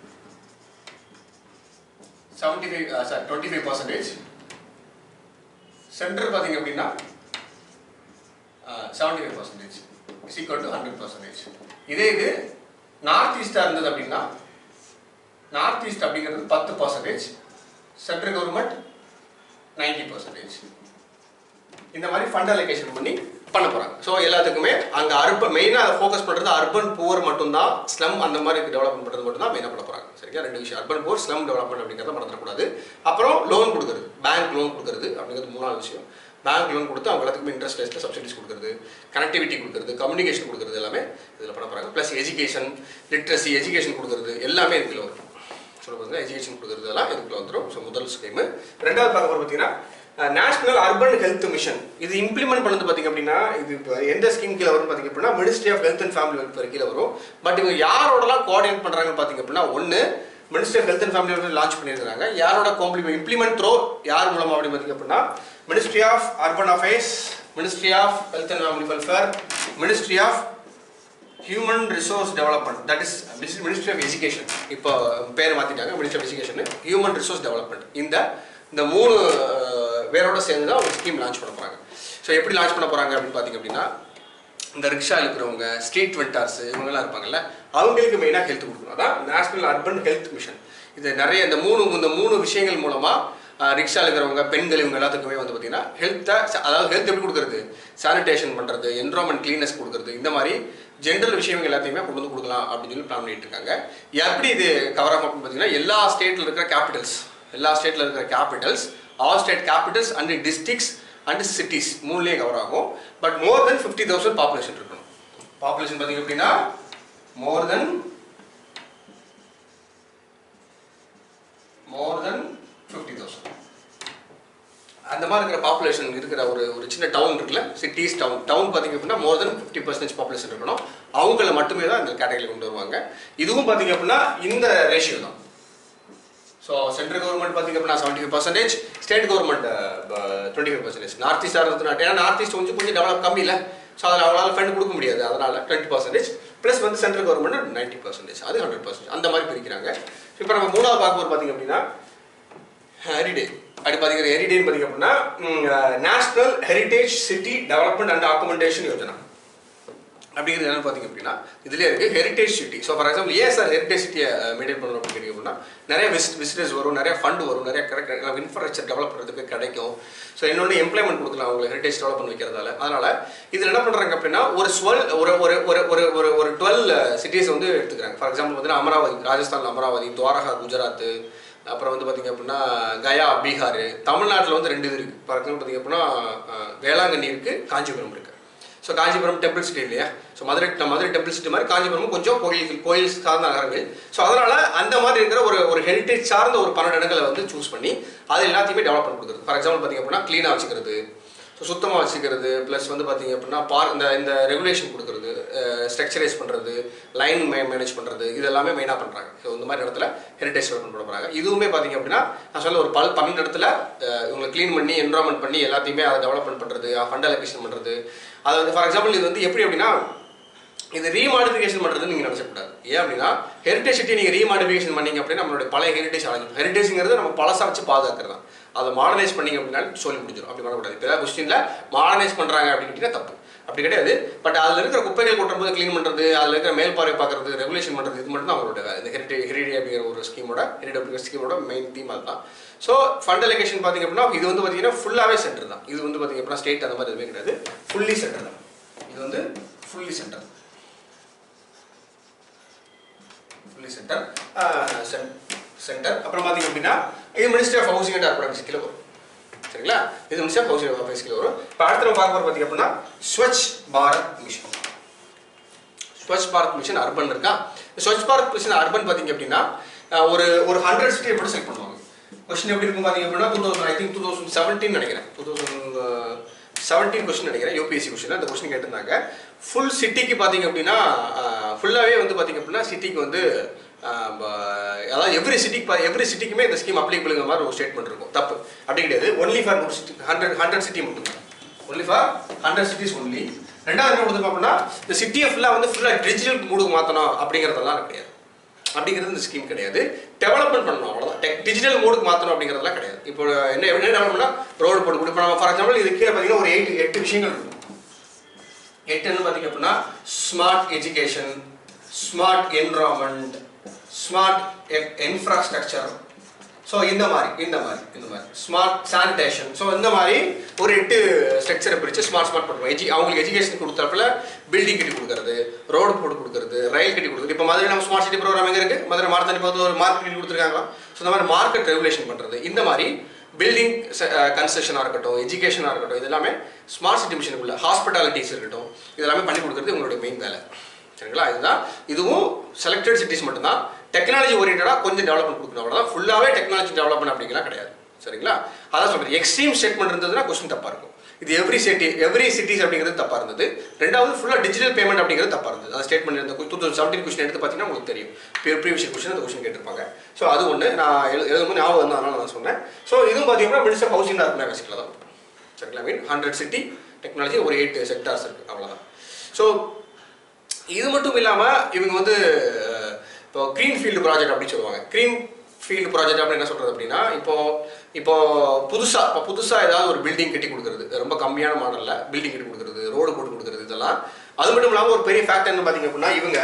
seventy five sir twenty five percentage central பார்த்தீங்க அப்படின்னா seventy five percentage is equal to hundred percentage இதே இது நார்த் ஈஸ்டாக இருந்தது அப்படின்னா நார்த் ஈஸ்ட் அப்படிங்கிறது பத்து percentage central government ninety percentage இந்த மாதிரி ஃபண்ட் அலோகேஷன் பண்ணி பண்ண போகிறாங்க ஸோ எல்லாத்துக்குமே அங்கே அர்பன் மெயினாக ஃபோக்கஸ் பண்ணுறது அர்பன் போர் மட்டும்தான் ஸ்லம் அந்த மாதிரி டெவலப்மெண்ட் பண்ணுறது மட்டும் தான் மெயினாக பண்ண போகிறாங்க சரிங்களா ரெண்டு விஷயம் அர்பன் போர் ஸ்லம் டெவலப்மெண்ட் அப்படிங்கிறத மறந்துடக்கூடாது அப்புறம் லோன் கொடுக்குறது பேங்க் லோன் கொடுக்குறது அப்படிங்கிறது மூணாவது விஷயம் பேங்க் லோன் கொடுத்து அவங்க எல்லாத்துக்குமே இன்ட்ரெஸ்ட் ரேட்டில் சப்சிடிஸ் கொடுக்குறது கனெக்டிவிட்டி கொடுக்குறது கம்யூனிகேஷன் கொடுக்குறது எல்லாமே இதில் பண்ண போகிறாங்க ப்ளஸ் எஜுகேஷன் லிட்ரஸி எஜுகேஷன் கொடுக்குறது எல்லாமே இதுக்குள்ள வரும் சொல்ல பார்த்தீங்கன்னா எஜுகேஷன் கொடுக்குறது எல்லாம் இதுக்குள்ள வந்துடும் ஸோ முதல் ஸ்கீமு ரெண்டாவது பார்க்க போகிற பார்த்தீங்கன்னா நேஷனல் அர்பன் ஹெல்த் மிஷன் இது இம்ப்ளிமெண்ட் பண்ணது பார்த்தீங்க அப்படின்னா இது இப்போ எந்த ஸ்கீம் கீழே வரும் பார்த்தீங்க அப்படின்னா ministry of health and family welfare கீழே வரும் பட் இவங்க யாரோடலாம் கோஆர்டினேட் பண்ணுறாங்கன்னு பார்த்தீங்க அப்படின்னா ஒன்று ministry of health and family welfare launch பண்ணியிருக்காங்க யாரோட காம்ப்ளிமெண்ட் இம்ப்ளிமெண்ட் த்ரோ யார் மூலமாக அப்படின்னு பார்த்தீங்க அப்படின்னா ministry of urban affairs ministry of health and family welfare ministry of human resource development that is ministry of education இப்போ பேர் மாற்றிட்டாங்க ministry of education human resource development இந்த இந்த மூணு அஹ், பேரோட சேர்ந்து தான் ஒரு ஸ்கீம் லான்ச் பண்ண போகிறாங்க ஸோ எப்படி லான்ச் பண்ண போகிறாங்க அப்படின்னு பார்த்தீங்க அப்படின்னா இந்த ரிக்ஷா இருக்கிறவங்க ஸ்ட்ரீட் வெண்டார்ஸ் இவங்கெல்லாம் இருப்பாங்கல்ல அவங்களுக்கு மெயினாக ஹெல்த் கொடுக்கணும் அதான் நேஷனல் அர்பன் ஹெல்த் மிஷன் இது நிறைய இந்த மூணு இந்த மூணு விஷயங்கள் மூலமாக ரிக்ஷா இருக்கிறவங்க பெண்கள் இவங்க எல்லாத்துக்குமே வந்து பார்த்தீங்கன்னா ஹெல்த்தை அதாவது ஹெல்த் எப்படி கொடுக்குறது சானிடேஷன் பண்ணுறது என்வரான்மெண்ட் க்ளீனஸ் கொடுக்குறது இந்த மாதிரி ஜென்ரல் விஷயங்கள் எல்லாத்தையுமே கொண்டு வந்து கொடுக்கலாம் அப்படின்னு சொல்லி பிளான் பண்ணிட்டு இருக்காங்க எப்படி இது கவர் ஆகும் அப்படின்னு பார்த்தீங்கன்னா எல்லா ஸ்டேட்டில் இருக்கிற கேபிட்டல்ஸ் எல்லா ஸ்டேட்டில் இருக்கிற capitals all state capitals and districts and cities மூணுலேயே கவர் ஆகும் but more than fifty thousand population இருக்கணும் பாப்புலேஷன் பார்த்தீங்க அப்படின்னா மோர் தென் மோர் தென் ஃபிஃப்டி தௌசண்ட் அந்த மாதிரி இருக்கிற பாப்புலேஷன் இருக்கிற ஒரு ஒரு சின்ன டவுன் இருக்குல்ல சிட்டிஸ் டவுன் டவுன் பார்த்தீங்க அப்படின்னா more than fifty percentage population இருக்கணும் அவங்கள மட்டுமே தான் இந்த கேட்டகரியில் கொண்டு வருவாங்க இதுவும் பார்த்தீங்க அப்படின்னா இந்த ரேஷியோ தான் ஸோ சென்ட்ரல் கவர்மெண்ட் பார்த்தீங்க அப்படின்னா seventy five percentage state government twenty five percentage north east ஆகிறது ஏன்னா நார்த் ஈஸ்ட் கொஞ்சம் கொஞ்சம் டெவலப் கம்மி இல்லை ஸோ அதில் அவங்களால ஃபண்ட் கொடுக்க முடியாது அதனால டுவெண்ட்டி பர்சன்டேஜ் ப்ளஸ் வந்து சென்ட்ரல் கவர்மெண்ட் நைன்ட்டி பர்சன்டேஜ் அது ஹண்ட்ரட் பர்சன்டேஜ் அந்த மாதிரி பிரிக்கிறாங்க இப்போ நம்ம மூணாவது பார்க்கும்போது பார்த்தீங்க அப்படின்னா ஹெரிடே அப்படி பார்த்தீங்கன்னா ஹெரிடேன்னு பார்த்தீங்க அப்படின்னா national heritage city development and augmentation Yojana அப்படிங்கிறது என்னன்னு பார்த்தீங்க அப்படின்னா இதுலேயே இருக்குது heritage city so for example ஏன் சார் ஹெரிடேஜ் சிட்டியை மெயின்டைன் பண்ணணும் அப்படின்னு கேட்டிங்க அப்படின்னா நிறைய விசிட் விசிட்டர்ஸ் வரும் நிறைய ஃபண்ட் வரும் நிறைய கரெக்ட் இன்ஃப்ராஸ்ட்ரக்சர் டெவலப் பண்ணுறதுக்கு கிடைக்கும் ஸோ இன்னொன்று எம்ப்ளாய்மெண்ட் கொடுக்கலாம் அவங்களுக்கு ஹெரிடேஜ் டெவலப் பண்ணி வைக்கிறதால அதனால் இதில் என்ன பண்ணுறாங்க அப்படின்னா ஒரு ஸ்வெல் ஒரு ஒரு ஒரு ஒரு ஒரு ஒரு டுவெல் சிட்டிஸ் வந்து எடுத்துக்கிறாங்க ஃபார் எக்ஸாம்பிள் பார்த்தீங்கன்னா அமராவதி ராஜஸ்தானில் அமராவதி துவாரகா குஜராத் அப்புறம் வந்து பார்த்தீங்க அப்படின்னா கயா பீகார் தமிழ்நாட்டில் வந்து ரெண்டு இது இருக்குது ஃபார் எக்ஸாம்பிள் பார்த்தீங்க அப்படின்னா அஹ், வேளாங்கண்ணி இருக்குது காஞ்சிபுரம் இருக்குது ஸோ காஞ்சிபுரம் டெம்பிள் சிட்டி இல்லையா ஸோ மதுரை நம்ம மதுரை டெம்பிள் சிட்டி மாதிரி காஞ்சிபுரம் கொஞ்சம் கோயில் கோயில் சார்ந்த நகரங்கள் ஸோ அதனால அந்த மாதிரி இருக்கிற ஒரு ஒரு ஹெரிட்டேஜ் சார்ந்த ஒரு பன்னெண்டு இடங்களை வந்து சூஸ் பண்ணி அது எல்லாத்தையுமே டெவலப் பண்ணி கொடுக்குறது ஃபார் எக்ஸாம்பிள் பார்த்தீங்க அப்படின்னா க்ளீனாக வச்சுக்கிறது ஸோ சுத்தமாக வச்சுக்கிறது ப்ளஸ் வந்து பார்த்தீங்க அப்படின்னா பார் இந்த இந்த ரெகுலேஷன் கொடுக்குறது ஸ்ட்ரக்சரைஸ் பண்ணுறது லைன் மே மேனேஜ் பண்ணுறது இது எல்லாமே மெயினாக பண்ணுறாங்க ஸோ இந்த மாதிரி இடத்துல ஹெரிட்டேஜ் டெவலப்மெண்ட் பண்ண போகிறாங்க இதுவுமே பார்த்தீங்க அப்படின்னா நான் சொல்ல ஒரு பல் பன்னெண்டு இடத்துல அஹ், இவங்களை க்ளீன் பண்ணி என்வரான்மெண்ட் பண்ணி எல்லாத்தையுமே அதை டெவலப்மெண்ட் பண்ணுறது ஃபண்ட் அலோகேஷன் பண்ணுறது அது வந்து ஃபார் எக்ஸாம்பிள் இது வந்து எப்படி அப்படின்னா இது ரீமாடிஃபிகேஷன் பண்ணுறது நீங்கள் நினச்சக்கூடாது ஏன் அப்படின்னா ஹெரிட்டேஜ் சிட்டி நீங்கள் ரீமாடிஃபிகேஷன் பண்ணீங்க அப்படின்னா நம்மளுடைய பழைய ஹெரிட்டேஜ் அழைஞ்சிடும் ஹெரிட்டேஜ்ங்கிறது நம்ம பழசா வச்சு பாதுகாக்கிறது தான் அதை மாடர்னைஸ் பண்ணீங்க அப்படின்னா சொல்லி முடிஞ்சிடும் அப்படி பண்ணக்கூடாது இப்போ ஏதாவது கொஸ்டினில் மாடர்னைஸ் பண்ணுறாங்க அப்படின்னு கேட்டிங்கன்னா தப்பு அப்படி கிடையாது பட் அதில் இருக்கிற குப்பைகள் கொட்டும்போது க்ளீன் பண்ணுறது அதில் இருக்கிற மேல்பார்வை பார்க்கறது ரெகுலேஷன் பண்ணுறது இது மட்டும் தான் அவங்களோட வேலை. இந்த ஹெரிட்டேஜ் ஹெரிடே அப்படிங்கிற ஒரு ஸ்கீமோட ஹெரிடே அப்படிங்கிற ஸ்கீமோட மெயின் தீம் அதுதான் ஸோ ஃபண்ட் அலோகேஷன் பார்த்தீங்க அப்படின்னா இது வந்து பார்த்தீங்கன்னா ஃபுல்லாகவே சென்டர் தான் இது வந்து பார்த்தீங்க அப்படின்னா ஸ்டேட் அந்த மாதிரி எதுவுமே கிடையாது ஃபுல்லி சென்டர் தான் இது வந்து fully center fully center center அப்புறம் பார்த்தீங்க அப்படின்னா இது ministry of housing and urban கீழே வரும் சரிங்களா இது மினிஸ்ட்ரி ஆஃப் ஹவுசிங் அஃபேர்ஸ் கீழே வரும் இப்போ அடுத்த நம்ம பார்க்க போகிறது பார்த்தீங்க அப்படின்னா Swachh Bharat mission Swachh Bharat mission urban இருக்கா ஸ்வச் பாரத் மிஷன் அர்பன் பார்த்தீங்க அப்படின்னா அஹ், ஒரு ஒரு ஹண்ட்ரட் சிட்டியை மட்டும் செலக்ட் பண்ணுவாங்க கொஸ்டின் எப்படி இருக்கும் பார்த்தீங்க அப்படின்னா two thousand I think two thousand seventeen நினைக்கிறேன் டூ தௌசண்ட் செவன்டீன் கொஸ்டின் நினைக்கிறேன் யூபிஎஸ்சி கொஸ்டின் அந்த கொஸ்டின் கேட்டிருந்தாங்க ஃபுல் சிட்டிக்கு பார்த்தீங்க அப்படின்னா ஃபுல்லாகவே வந்து பார்த்தீங்க அப்படின்னா சிட்டிக்கு வந்து அஹ், ப- அதாவது எவ்ரி சிட்டிக்கு எவ்ரி சிட்டிக்குமே இந்த ஸ்கீம் அப்ளிகபிளுங்கிற மாதிரி ஒரு ஸ்டேட்மெண்ட் இருக்கும் தப்பு அப்படி கிடையாது ஒன்லி ஃபார் நூறு சிட்டி ஹண்ட்ரட் ஹண்ட்ரட் சிட்டி மட்டும் only for hundred cities only ரெண்டாவது என்ன கொடுத்துருக்கோம் அப்படின்னா இந்த சிட்டியை ஃபுல்லாக வந்து ஃபுல்லாக டிஜிட்டல் மூடுக்கு மாற்றணும் அப்படிங்கிறதெல்லாம் கிடையாது அப்படிங்கிறது இந்த ஸ்கீம் கிடையாது டெவலப்மெண்ட் பண்ணணும் அவ்வளோதான் டிஜிட்டல் மோடுக்கு மாற்றணும் அப்படிங்கிறதெல்லாம் கிடையாது இப்போ என்ன என்ன டெவலப்மெண்ட்னா ரோடு போட்டு இப்போ நம்ம ஃபார் எக்ஸாம்பிள் இது கீழே பார்த்தீங்கன்னா ஒரு எயிட் எட்டு விஷயங்கள் இருக்கும் எட்டுன்னு பார்த்தீங்க அப்படின்னா smart education smart environment smart infrastructure so இந்த மாதிரி இந்த மாதிரி இந்த மாதிரி ஸ்மார்ட் சானிடேஷன் ஸோ இந்த மாதிரி ஒரு எட்டு ஸ்ட்ரக்சரை பிரித்து ஸ்மார்ட் ஸ்மார்ட் பண்ணுவோம் எஜி அவங்களுக்கு எஜுகேஷன் கொடுத்தப்பல பில்டிங் கட்டி கொடுக்கறது ரோடு போட்டு கொடுக்கறது ரயில் கட்டி கொடுக்குறது இப்போ மதுரை நம்ம ஸ்மார்ட் சிட்டி ப்ரோக்ராம் எங்கே இருக்குது மதுரை மார்த்தனி பார்த்து ஒரு மார்க்கெட் கட்டி கொடுத்துருக்காங்க ஸோ இந்த மாதிரி மார்க்கெட் ரெகுலேஷன் பண்ணுறது இந்த மாதிரி பில்டிங் கன்ஸ்ட்ரக்ஷனாக இருக்கட்டும் எஜுகேஷனாக இருக்கட்டும் இது எல்லாமே ஸ்மார்ட் சிட்டி மிஷனுக்குள்ள ஹாஸ்பிட்டாலிட்டிஸ் இருக்கட்டும் இது எல்லாமே பண்ணி கொடுக்குறது உங்களுடைய மெயின் வேலை சரிங்களா இதுதான் இதுவும் செலக்டட் சிட்டிஸ் மட்டும்தான் டெக்னாலஜி ஓரியன்டாக கொஞ்சம் டெவலப்மெண்ட் கொடுக்கணும் அவ்வளோதான் ஃபுல்லாகவே டெக்னாலஜி டெவலப்மெண்ட் அப்படிங்கலாம் கிடையாது சரிங்களா அதான் சொல்கிறேன் எக்ஸ்ட்ரீம் ஸ்டேட்மெண்ட் இருந்ததுன்னா கொஸ்டின் தப்பாக இருக்கும் இது எவ்ரி சிட்டி எவ்ரி சிட்டிஸ் அப்படிங்கிறது தப்பாக இருந்தது ரெண்டாவது ஃபுல்லாக டிஜிட்டல் பேமெண்ட் அப்படிங்கிறது தப்பாக இருந்தது அந்த ஸ்டேட்மெண்ட் இருந்த டூ தௌசண்ட் செவன்டீன் கொஸ்டின் எடுத்து பார்த்தீங்கன்னா உங்களுக்கு தெரியும் ப்ரீவியஸ் கொஸ்டின் அந்த கொஸ்டின் கேட்டிருப்பாங்க ஸோ அது ஒன்று நான் எழு எழுதும்போது ஞாபகம் வந்து அதனால நான் சொன்னேன் ஸோ இதுவும் பார்த்தீங்கன்னா மினிஸ்டர் ஹவுசிங் அர்பன் அஃபேர்ஸ்ல தான் வரும். சரிங்களா மீன் ஹண்ட்ரட் சிட்டி டெக்னாலஜி ஒரு எயிட் செக்டார்ஸ் இருக்குது அவ்வளோதான் ஸோ இது மட்டும் இல்லாமல் இவங்க வந்து அஹ், இப்போ க்ரீன் ஃபீல்டு ப்ராஜெக்ட் அப்படின்னு சொல்லுவாங்க க்ரீன் ஃபீல்டு ப்ராஜெக்ட் அப்படின்னு என்ன சொல்கிறது அப்படின்னா இப்போ இப்போ புதுசாக இப்போ புதுசாக ஏதாவது ஒரு பில்டிங் கட்டி கொடுக்குறது ரொம்ப கம்மியான மாடலில் பில்டிங் கட்டி கொடுக்குறது ரோடு போட்டு கொடுக்குறது இதெல்லாம் அது மட்டும் இல்லாமல் ஒரு பெரிய ஃபேக்ட் என்ன பார்த்தீங்க அப்படின்னா இவங்க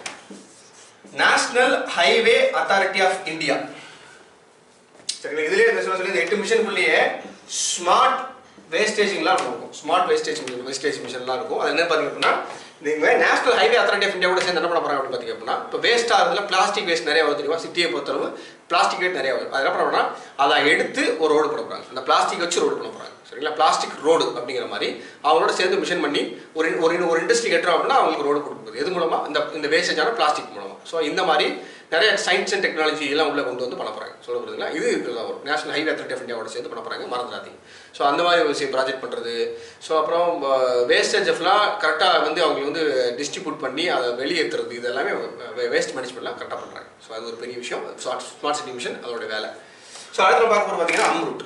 national highway authority of India சரிங்களா இதுலேயே இந்த சொல்ல சொல்லி இந்த எட்டு மிஷனுக்குள்ளேயே ஸ்மார்ட் வேஸ்டேஜிங்லாம் இருக்கும் ஸ்மார்ட் வேஸ்டேஜ் வேஸ்டேஜ் மிஷன்லாம் இருக்கும் அது என்ன பார்த்தீங்க அப்படின்னா நீங்கள் national highway authority of India கூட சேர்ந்து என்ன பண்ண போறாங்க அப்படின்னு பார்த்தீங்க அப்படின்னா இப்போ வேஸ்ட் ஆகிறதுல பிளாஸ்டிக் வேஸ்ட் நிறைய வருது தெரியுமா சிட்டியை பொறுத்தளவு பிளாஸ்டிக் வேஸ்ட் நிறைய வருது அது என்ன பண்ண போறோம்னா அதை எடுத்து ஒரு ரோடு போட போறாங்க அந்த பிளாஸ்டிக் வச்சு ரோடு பண்ண போறாங்க சரிங்களா பிளாஸ்டிக் ரோடு அப்படிங்கிற மாதிரி அவங்களோட சேர்ந்து மிஷன் பண்ணி ஒரு ஒரு ஒரு இண்டஸ்ட்ரி கட்டுறோம் அப்படின்னா அவங்களுக்கு ரோடு கொடுக்குறது எது மூலமா இந்த இந்த வேஸ்டேஜான பிளாஸ்டிக் மூலமா ஸோ இந்த மாதிரி நிறைய சயின்ஸ் அண்ட் டெக்னாலஜி எல்லாம் உள்ள கொண்டு வந்து பண்ண போறாங்க சொல்ல புரியுதுங்களா இது இதுதான் வரும் நேஷனல் ஹைவே அத்தாரிட்டி ஆஃப் இந்தியாவோட சேர்ந்து பண்ண போறாங்க மறந்துடாதீங்க ஸோ அந்த மாதிரி ஒரு விஷயம் ப்ராஜெக்ட் பண்ணுறது ஸோ அப்புறம் வேஸ்டேஜ் எல்லாம் கரெக்டாக வந்து அவங்க வந்து டிஸ்ட்ரிபியூட் பண்ணி அதை வெளியேற்றுறது இது எல்லாமே வேஸ்ட் மேனேஜ்மெண்ட்லாம் கரெக்டாக பண்ணுறாங்க ஸோ அது ஒரு பெரிய விஷயம் ஸ்மார்ட் சிட்டி மிஷன் அதோட வேலை ஸோ அடுத்து நம்ம பார்க்க போகிறது பார்த்தீங்கன்னா AMRUT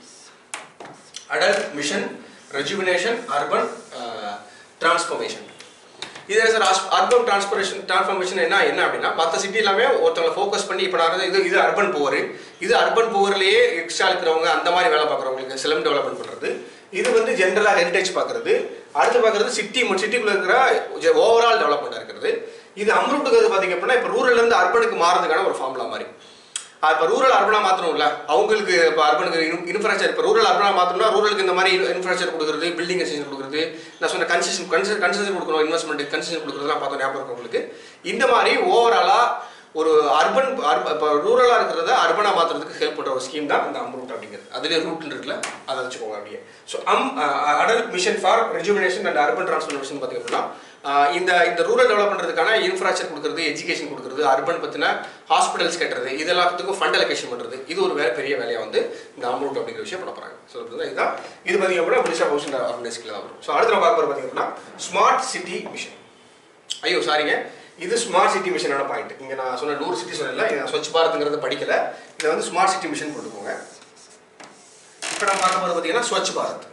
Atal mission rejuvenation urban transformation இதே சார் அர்பன் டிரான்ஸ்பரேஷன் டிரான்ஸ்ஃபர்மேஷன் என்ன என்ன அப்படின்னா மற்ற சிட்டி எல்லாமே ஒருத்தவங்களை ஃபோக்கஸ் பண்ணி இப்போ நான் இது இது அர்பன் புவர் இது அர்பன் புவர்லேயே எக்ஸ்ட்ரா இருக்கிறவங்க அந்த மாதிரி வேலை பார்க்குறவங்களுக்கு சிலம் டெவலப்மெண்ட் பண்ணுறது இது வந்து ஜென்ரலாக ஹெரிட்டேஜ் பார்க்குறது அடுத்து பார்க்குறது சிட்டி சிட்டிக்குள்ளே இருக்கிற ஓவரால் டெவலப்மெண்ட் இருக்கிறது இது அம்ரூட்டுக்கு பார்த்தீங்க அப்படின்னா இப்போ ரூரல்லேருந்து அர்பனுக்கு மாறதுக்கான ஒரு ஃபார்முலா மாதிரி இப்போ ரூரல் அர்பனா மாற்றணும்ல அவங்களுக்கு இப்போ அர்பனுக்கு இன்ஃப்ராஸ்ட்ரக்சர் இப்போ ரூரல் அர்பனா மாற்றணும்னா ரூரலுக்கு இந்த மாதிரி இன்ஃப்ராஸ்ட்ரக்சர் கொடுக்குறது பில்டிங் கன்ஸ்ட்ரக்ஷன் கொடுக்குறது நான் சொன்ன கன்ஸ்ட்ரக்ஷன் கன்ஸ்ட்ரக்ஷன் கொடுக்கணும் இன்வெஸ்ட்மெண்ட் கன்ஸ்ட்ரக்ஷன் கொடுக்குறதுலாம் பார்த்தோம் ஞாபகம் இருக்கும் உங்களுக்கு இந்த மாதிரி ஓவராலாக ஒரு அர்பன் இப்போ ரூரலாக இருக்கிறத அர்பனாக மாற்றுறதுக்கு ஹெல்ப் பண்ணுற ஒரு ஸ்கீம் தான் இந்த அம்ரூட் அப்படிங்கிறது அதுலேயே ரூட் இருக்குல்ல அதை வச்சுக்கோங்க அப்படியே so um Atal mission for rejuvenation and urban transformation பார்த்தீங்க அப்படின்னா ஆஹ் இந்த இந்த ரூரல் டெவலப் பண்ணுறதுக்கான இன்ஃப்ராஸ்ட்ரக்சர் கொடுக்குறது எஜுகேஷன் கொடுக்குறது அர்பன் பற்றின ஹாஸ்பிட்டல்ஸ் கட்டுறது இது எல்லாத்துக்கும் ஃபண்ட் அலோகேஷன் பண்ணுறது இது ஒரு வேற பெரிய வேலையாக வந்து இந்த அமௌண்ட் அப்படிங்கிற விஷயம் பண்ண போகிறாங்க சொல்லுறது இதுதான் இது பார்த்தீங்க அப்படின்னா மினிஸ்டர் ஹவுசிங் ஆர்கனைஸ்கில் தான் வரும் ஸோ அடுத்து நம்ம பார்க்க போகிறது பார்த்தீங்க அப்படின்னா ஸ்மார்ட் சிட்டி மிஷன் ஐயோ சாரிங்க இது ஸ்மார்ட் சிட்டி மிஷனோட பாயிண்ட் இங்கே நான் சொன்ன நூறு சிட்டி சொன்னல இது நான் ஸ்வச் பாரத்ங்கிறத படிக்கல இதை வந்து ஸ்மார்ட் சிட்டி மிஷன் போட்டுக்கோங்க இப்போ நம்ம பார்க்க போகிறது பார்த்தீங்கன்னா ஸ்வச் பாரத்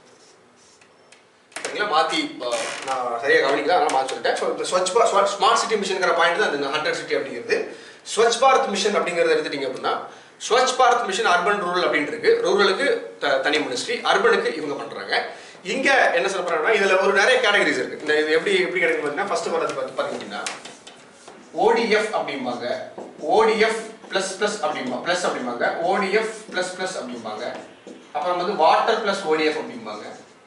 சரிங்களா மாற்றி நான் சரியாக கவனிக்கல அதனால் மாற்றி சொல்லிட்டேன் ஸோ இந்த ஸ்வச் பா ஸ்மார்ட் சிட்டி மிஷனுங்கிற பாயிண்ட் தான் இந்த ஹண்ட்ரட் சிட்டி அப்படிங்கிறது ஸ்வச் பாரத் மிஷன் அப்படிங்கிறத எடுத்துட்டீங்க அப்படின்னா Swachh Bharat mission urban rural அப்படின்னு இருக்கு ரூரலுக்கு த- தனி மினிஸ்ட்ரி அர்பனுக்கு இவங்க பண்ணுறாங்க இங்கே என்ன சொல்ல போறாங்கன்னா இதில் ஒரு நிறைய கேட்டகரிஸ் இருக்கு இந்த இது எப்படி எப்படி கிடைக்கும் பார்த்தீங்கன்னா ஃபர்ஸ்ட் பார்த்து பார்த்து பார்த்தீங்கன்னா ஓடிஎஃப் அப்படிம்பாங்க ஓடிஎஃப் ப்ளஸ் ப்ளஸ் அப்படிம்பா ப்ளஸ் அப்படிம்பாங்க ஓடிஎஃப் ப்ளஸ் ப்ளஸ் அப்படிம்பாங்க அப்புறம் வந்து வாட்டர் ப்ளஸ் ஓடிஎஃப் அப்படிம்பாங்க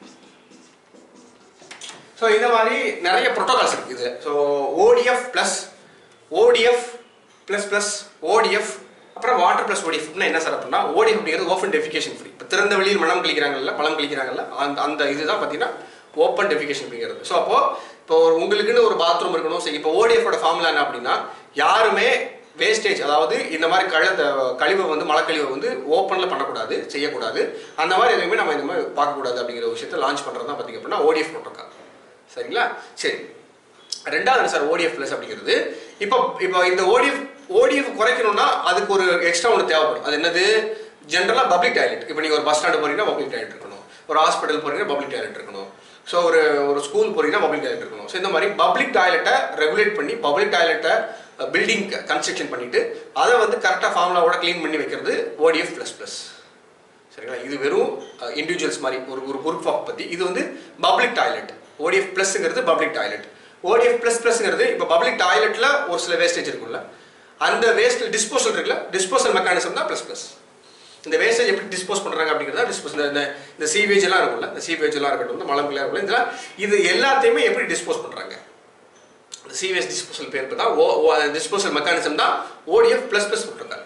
ஸோ இந்த மாதிரி நிறைய ப்ரோட்டோகால்ஸ் இருக்குது இதில் so ODF plus ODF plus plus ODF அப்புறம் வாட்டர் ப்ளஸ் ஓடிஎஃப் என்ன சார் அப்படின்னா ஓடிஎஃப் அப்படிங்கிறது ஓப்பன் டெஃபிகேஷன் ஃப்ரீ இப்போ திறந்த வெளியில் மலம் கழிக்கிறாங்கல்ல மலம் கழிக்கிறாங்கல்ல அந்த அந்த இதுதான் பார்த்தீங்கன்னா ஓப்பன் டெஃபிகேஷன் அப்படிங்கிறது ஸோ அப்போ இப்போ ஒரு உங்களுக்குன்னு ஒரு பாத்ரூம் இருக்கணும் சரி இப்போ ஓடிஎஃபோட ஃபார்முலா என்ன அப்படின்னா யாருமே வேஸ்டேஜ் அதாவது இந்த மாதிரி கழுத கழிவை வந்து மலக்கழிவை வந்து ஓப்பனில் பண்ணக்கூடாது செய்யக்கூடாது அந்த மாதிரி எதுவுமே நம்ம இந்த மாதிரி பார்க்கக்கூடாது அப்படிங்கிற விஷயத்தை லான்ச் பண்ணுறது தான் பார்த்தீங்க அப்படின்னா ஓடிஎஃப் ப்ரோட்டோக்கால் சரிங்களா சரி ரெண்டாவது என்ன சார் ஓடிஎஃப் ப்ளஸ் அப்படிங்கிறது இப்போ இப்போ இந்த ஓடிஎஃப் ஓடிஎஃப் குறைக்கணும்னா அதுக்கு ஒரு எக்ஸ்ட்ரா ஒன்று தேவைப்படும் அது என்னது ஜென்ரலாக பப்ளிக் டாய்லெட் இப்போ நீங்கள் ஒரு பஸ் ஸ்டாண்டு போறீங்கன்னா பப்ளிக் டாய்லெட் இருக்கணும் ஒரு ஹாஸ்பிட்டல் போறீங்கன்னா பப்ளிக் டாய்லெட் இருக்கணும் ஸோ ஒரு ஒரு ஸ்கூல் போறீங்கன்னா பப்ளிக் டாய்லெட் இருக்கணும் ஸோ இந்த மாதிரி பப்ளிக் டாய்லெட்டை ரெகுலேட் பண்ணி பப்ளிக் டாய்லெட்டை பில்டிங் கன்ஸ்ட்ரக்ஷன் பண்ணிட்டு அதை வந்து கரெக்டாக ஃபார்முலாவோட க்ளீன் பண்ணி வைக்கிறது ஓடிஎஃப் ப்ளஸ் ப்ளஸ் சரிங்களா இது வெறும் இண்டிவிஜுவல்ஸ் மாதிரி ஒரு ஒரு குரூப் ஆஃப் பற்றி இது வந்து பப்ளிக் டாய்லெட் ஓடிஎஃப் ப்ளஸ்ங்கிறது பப்ளிக் டாய்லெட் ஓடிஎஃப் ப்ளஸ் ப்ளஸ்ங்கிறது இப்போ பப்ளிக் டாய்லெட்டில் ஒரு சில வேஸ்டேஜ் இருக்கும்ல அந்த வேஸ்ட் டிஸ்போசல் இருக்குல்ல டிஸ்போசல் மெக்கானிசம் தான் ப்ளஸ் ப்ளஸ் இந்த வேஸ்டேஜ் எப்படி டிஸ்போஸ் பண்ணுறாங்க அப்படிங்கிறத டிஸ்போஸ் இந்த இந்த சீவேஜ் எல்லாம் இருக்கும்ல இந்த சீவேஜ் எல்லாம் இருக்கட்டும் இந்த மலம்லாம் இருக்கும்ல இதெல்லாம் இது எல்லாத்தையுமே எப்படி டிஸ்போஸ் பண்ணுறாங்க இந்த சீவேஜ் டிஸ்போசல் பேருக்கு தான் ஓ டிஸ்போசல் மெக்கானிசம் தான் ஓடிஎஃப் ப்ளஸ் ப்ளஸ் போட்டிருக்காங்க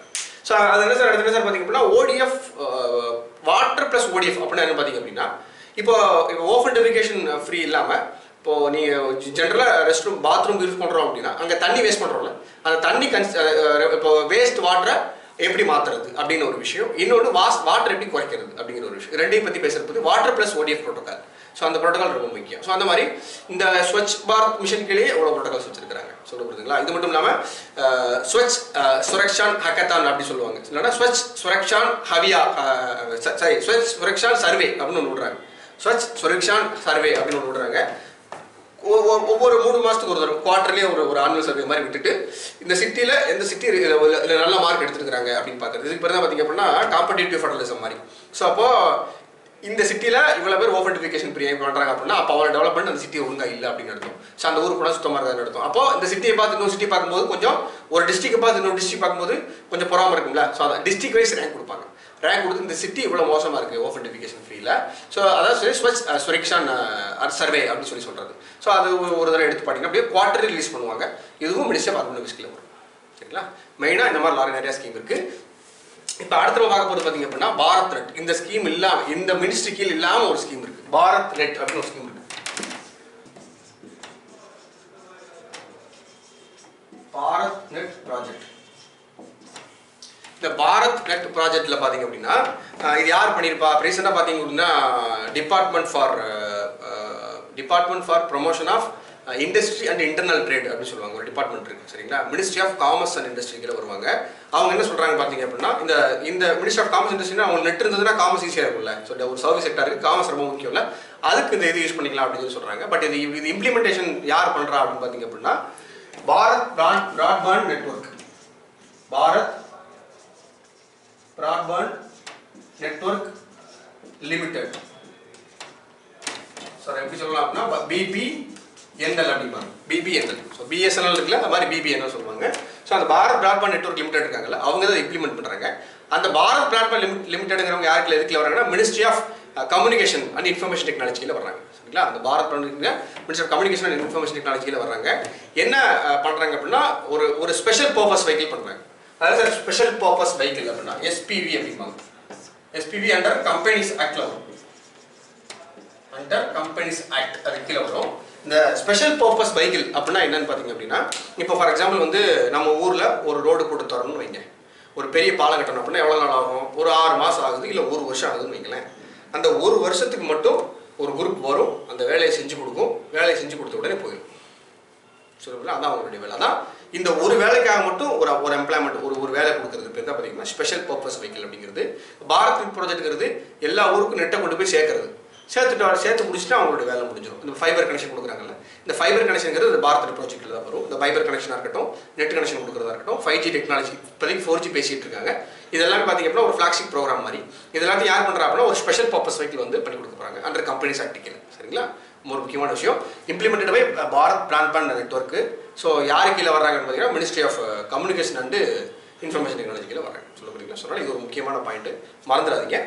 ஸோ அது என்ன சார் அடுத்த என்ன சார் பார்த்தீங்க அப்படின்னா ஓடிஎஃப் வாட்டர் ப்ளஸ் ஓடிஎஃப் அப்படின்னா என்ன பார்த்தீங்க அப்படின்னா இப்போ இப்போ ஓஃபன் டெரிகேஷன் ஃப்ரீ இல்லாமல் இப்போ நீங்கள் ஜென்ரலாக ரெஸ்ட் ரூம் பாத்ரூம் யூஸ் பண்ணுறோம் அப்படின்னா அங்கே தண்ணி வேஸ்ட் பண்ணுறோம்ல அந்த தண்ணி கன்ஸ் இப்போ வேஸ்ட் வாட்டரை எப்படி மாற்றுறது அப்படின்னு ஒரு விஷயம் இன்னொன்று வாஸ் வாட்டர் எப்படி குறைக்கிறது அப்படிங்கிற ஒரு விஷயம் ரெண்டையும் பற்றி பேசுறது water plus ODF protocol so அந்த ப்ரோட்டோகால் ரொம்ப முக்கியம் ஸோ அந்த மாதிரி இந்த ஸ்வச் பாரத் மிஷன் கீழே எவ்வளோ ப்ரோட்டோகால்ஸ் வச்சிருக்காங்க சொல்ல புரியுதுங்களா இது மட்டும் இல்லாமல் ஸ்வச் சுரக்ஷான் ஹக்கத்தான் அப்படி சொல்லுவாங்க இல்லைன்னா ஸ்வச் சுரக்ஷான் ஹவியா சாரி ஸ்வச் சுரக்ஷான் சர்வே அப்படின்னு ஒன்று விடுறாங்க ஸ்வச் சுரக்ஷான் சர்வே அப்படின்னு ஒன்று விடுறாங்க ஒ- ஒ- ஒவ்வொரு மூணு மாதத்துக்கு ஒரு தடவை குவார்டர்லேயே ஒரு ஒரு ஆனுவல் சர்வே மாதிரி விட்டுட்டு இந்த சிட்டியில் எந்த சிட்டி இல்லை நல்ல மார்க் எடுத்துருக்காங்க அப்படின்னு பார்க்குறது இதுக்கு பிறகு பார்த்தீங்க அப்படின்னா காம்படிட்டிவ் ஃபெடரலிசம் மாதிரி ஸோ அப்போது இந்த சிட்டியில் இவ்வளோ பேர் ஓவர்டிஃபிகேஷன் பிரியா பண்ணுறாங்க அப்படின்னா அப்போ அவரோட டெவலப்மெண்ட் அந்த சிட்டி ஒழுங்கா இல்லை அப்படின்னு அர்த்தம் ஸோ அந்த ஊர் கூட சுத்தமாக இருக்காது அர்த்தம் அப்போ இந்த சிட்டியை பார்த்து இன்னொரு சிட்டி பார்க்கும்போது கொஞ்சம் ஒரு டிஸ்ட்ரிக்டை பார்த்து இன்னொரு டிஸ்ட்ரிக் பார்க்கும்போது கொஞ்சம் பொறாம இருக்கும்ல ஸோ அதை டிஸ்ட்ரிக் வைஸ் ரேங்க் கொடுப்பாங்க ரேங்க் கொடுத்து இந்த சிட்டி இவ்வளோ மோசமாக இருக்குது ஓவர்டிஃபிகேஷன் ஃப்ரீல ஸோ அதாவது சொல்லி ஸ்வச் சுரக்ஷான் சர்வே அப்படின்னு சொல்லி சொல்கிறது ஸோ அது ஒரு- ஒரு தடவை எடுத்து பார்த்தீங்கன்னா அப்படியே குவார்டர் ரிலீஸ் பண்ணுவாங்க இதுவும் மினிஸ்டர் ஆஃப் அர்பன் விஸ்கில் வரும் சரிங்களா மெயினாக இந்த மாதிரி லாரி நிறைய ஸ்கீம் இருக்குது இப்போ அடுத்த நம்ம பார்க்க போகிறது பார்த்தீங்க அப்படின்னா பாரத் நெட் இந்த ஸ்கீம் இல்லாம இந்த மினிஸ்ட்ரி கீழ் இல்லாமல் ஒரு ஸ்கீம் இருக்கு பாரத் நெட் அப்படின்னு ஒரு ஸ்கீம் இருக்கு பாரத் நெட் ப்ராஜெக்ட் இந்த பாரத் நெட் ப்ராஜெக்ட்ல பாத்தீங்க அப்படின்னா அஹ், இது யார் பண்ணியிருப்பா ரீசெண்டாக பார்த்தீங்க அப்படின்னா department for department for promotion of industry and internal trade அப்படின்னு சொல்லுவாங்க ஒரு டிபார்ட்மெண்ட் இருக்கு சரிங்களா ministry of commerce and industry கீழே வருவாங்க அவங்க என்ன சொல்றாங்க பார்த்தீங்க அப்படின்னா இந்த இந்த மினிஸ்ட்ரி ஆஃப் காமர்ஸ் இண்டஸ்ட்ரினா அவங்க நெட் இருந்ததுன்னா காமர்ஸ் ஈஸியாக இருக்கும்ல ஸோ ஒரு சர்வீஸ் செக்டருக்கு காமர்ஸ் ரொம்ப முக்கியம்ல அதுக்கு இந்த இது யூஸ் பண்ணிக்கலாம் அப்படின்னு சொல்லி சொல்றாங்க பட் இது இது இம்ப்ளிமெண்டேஷன் யார் பண்றா அப்படின்னு பார்த்தீங்க அப்படின்னா Bharat broad broadband network Bharat broadband network limited sir எப்படி சொல்லலாம் அப்படின்னா பிபிஎன்எல் அப்படிம்பாங்க பிபிஎன்எல் ஸோ பிஎஸ்என்எல் இருக்குல்ல அந்த மாதிரி பிபிஎன்எல் சொல்லுவாங்க ஸோ அந்த பாரத் பிராட்பேண்ட் நெட்வொர்க் லிமிடெட் இருக்காங்கல்ல அவங்க தான் இம்ப்ளிமெண்ட் பண்ணுறாங்க அந்த பாரத் பிராட்பேண்ட் லிமிட் லிமிடெட்ங்கிறவங்க யாருக்கு எதுக்குல வராங்கன்னா ministry of communication and information டெக்னாலஜியில் வர்றாங்க சரிங்களா அந்த Bharat minister of communication and information டெக்னாலஜியில் வர்றாங்க என்ன அஹ், பண்றாங்க அப்படின்னா ஒரு ஒரு ஸ்பெஷல் பர்பஸ் வெஹிக்கிள் பண்றாங்க அதாவது ஸ்பெஷல் பர்பஸ் வெஹிக்கிள் அப்படின்னா எஸ்பிவி அப்படிம்பாங்க எஸ்பிவி அண்டர் கம்பெனிஸ் ஆக்ட்ல வரும் அண்டர் கம்பெனிஸ் ஆக்ட் அது கீழே வரும் இந்த ஸ்பெஷல் பர்பஸ் வெஹிக்கிள் அப்படின்னா என்னன்னு பார்த்தீங்க அப்படின்னா இப்போ ஃபார் எக்ஸாம்பிள் வந்து நம்ம ஊரில் ஒரு ரோடு போட்டு தரணும்னு வைங்க ஒரு பெரிய பாலம் கட்டணும் அப்படின்னா எவ்வளோ நாள் ஆகும் ஒரு ஆறு மாதம் ஆகுது இல்லை ஒரு வருஷம் ஆகுதுன்னு வைங்களேன் அந்த ஒரு வருஷத்துக்கு மட்டும் ஒரு குரூப் வரும் அந்த வேலையை செஞ்சு கொடுக்கும் வேலையை செஞ்சு கொடுத்த உடனே போயிடும் சொல்லுங்களா அதான் அவங்களுடைய வேலை அதான் இந்த ஒரு வேலைக்காக மட்டும் ஒரு ஒரு எம்ப்ளாய்மெண்ட் ஒரு ஒரு வேலை கொடுக்கறது பேர் தான் பார்த்தீங்கன்னா ஸ்பெஷல் பர்பஸ் வெஹிக்கிள் அப்படிங்கிறது பாரத் ப்ராஜெக்ட்ங்கிறது எல்லா ஊருக்கும் நெட்டை கொண்டு போய் சேர்க்கறது சேர்த்துட்டு வர- சேர்த்து முடிச்சுட்டு அவங்களோட வேலை முடிஞ்சிடும் இந்த ஃபைபர் கனெக்ஷன் கொடுக்குறாங்கல்ல இந்த ஃபைபர் கனெக்ஷன்ங்கிறது இந்த பாரத் ப்ராஜெக்ட்டில் தான் வரும் இந்த ஃபைபர் கனெக்ஷனாக இருக்கட்டும் நெட் கனெக்ஷன் கொடுக்குறதா இருக்கட்டும் ஃபைவ் ஜி டெக்னாலஜி இப்போதைக்கு ஃபோர் ஜி பேசிட்டு இருக்காங்க இதெல்லாம் பார்த்தீங்க அப்படின்னா ஒரு ஃபிளாக்ஷிப் ப்ரோக்ராம் மாதிரி இதெல்லாத்தையும் யார் பண்ணுறா அப்படின்னா ஒரு ஸ்பெஷல் பர்பஸ் வெஹிக்கிள் வந்து பண்ணி கொடுக்க போகிறாங்க அண்டர் கம்பெனிஸ் ஆக்டிக்கல் சரிங்களா ஒரு முக்கியமான விஷயம் implemented by Bharat broadband network so யார் கீழே வர்றாங்கன்னு பார்த்தீங்கன்னா ministry of communication and information technology கீழே வர்றாங்க சொல்ல புரியுங்களா சொன்னால் இது ஒரு முக்கியமான பாயிண்ட் மறந்துடாதீங்க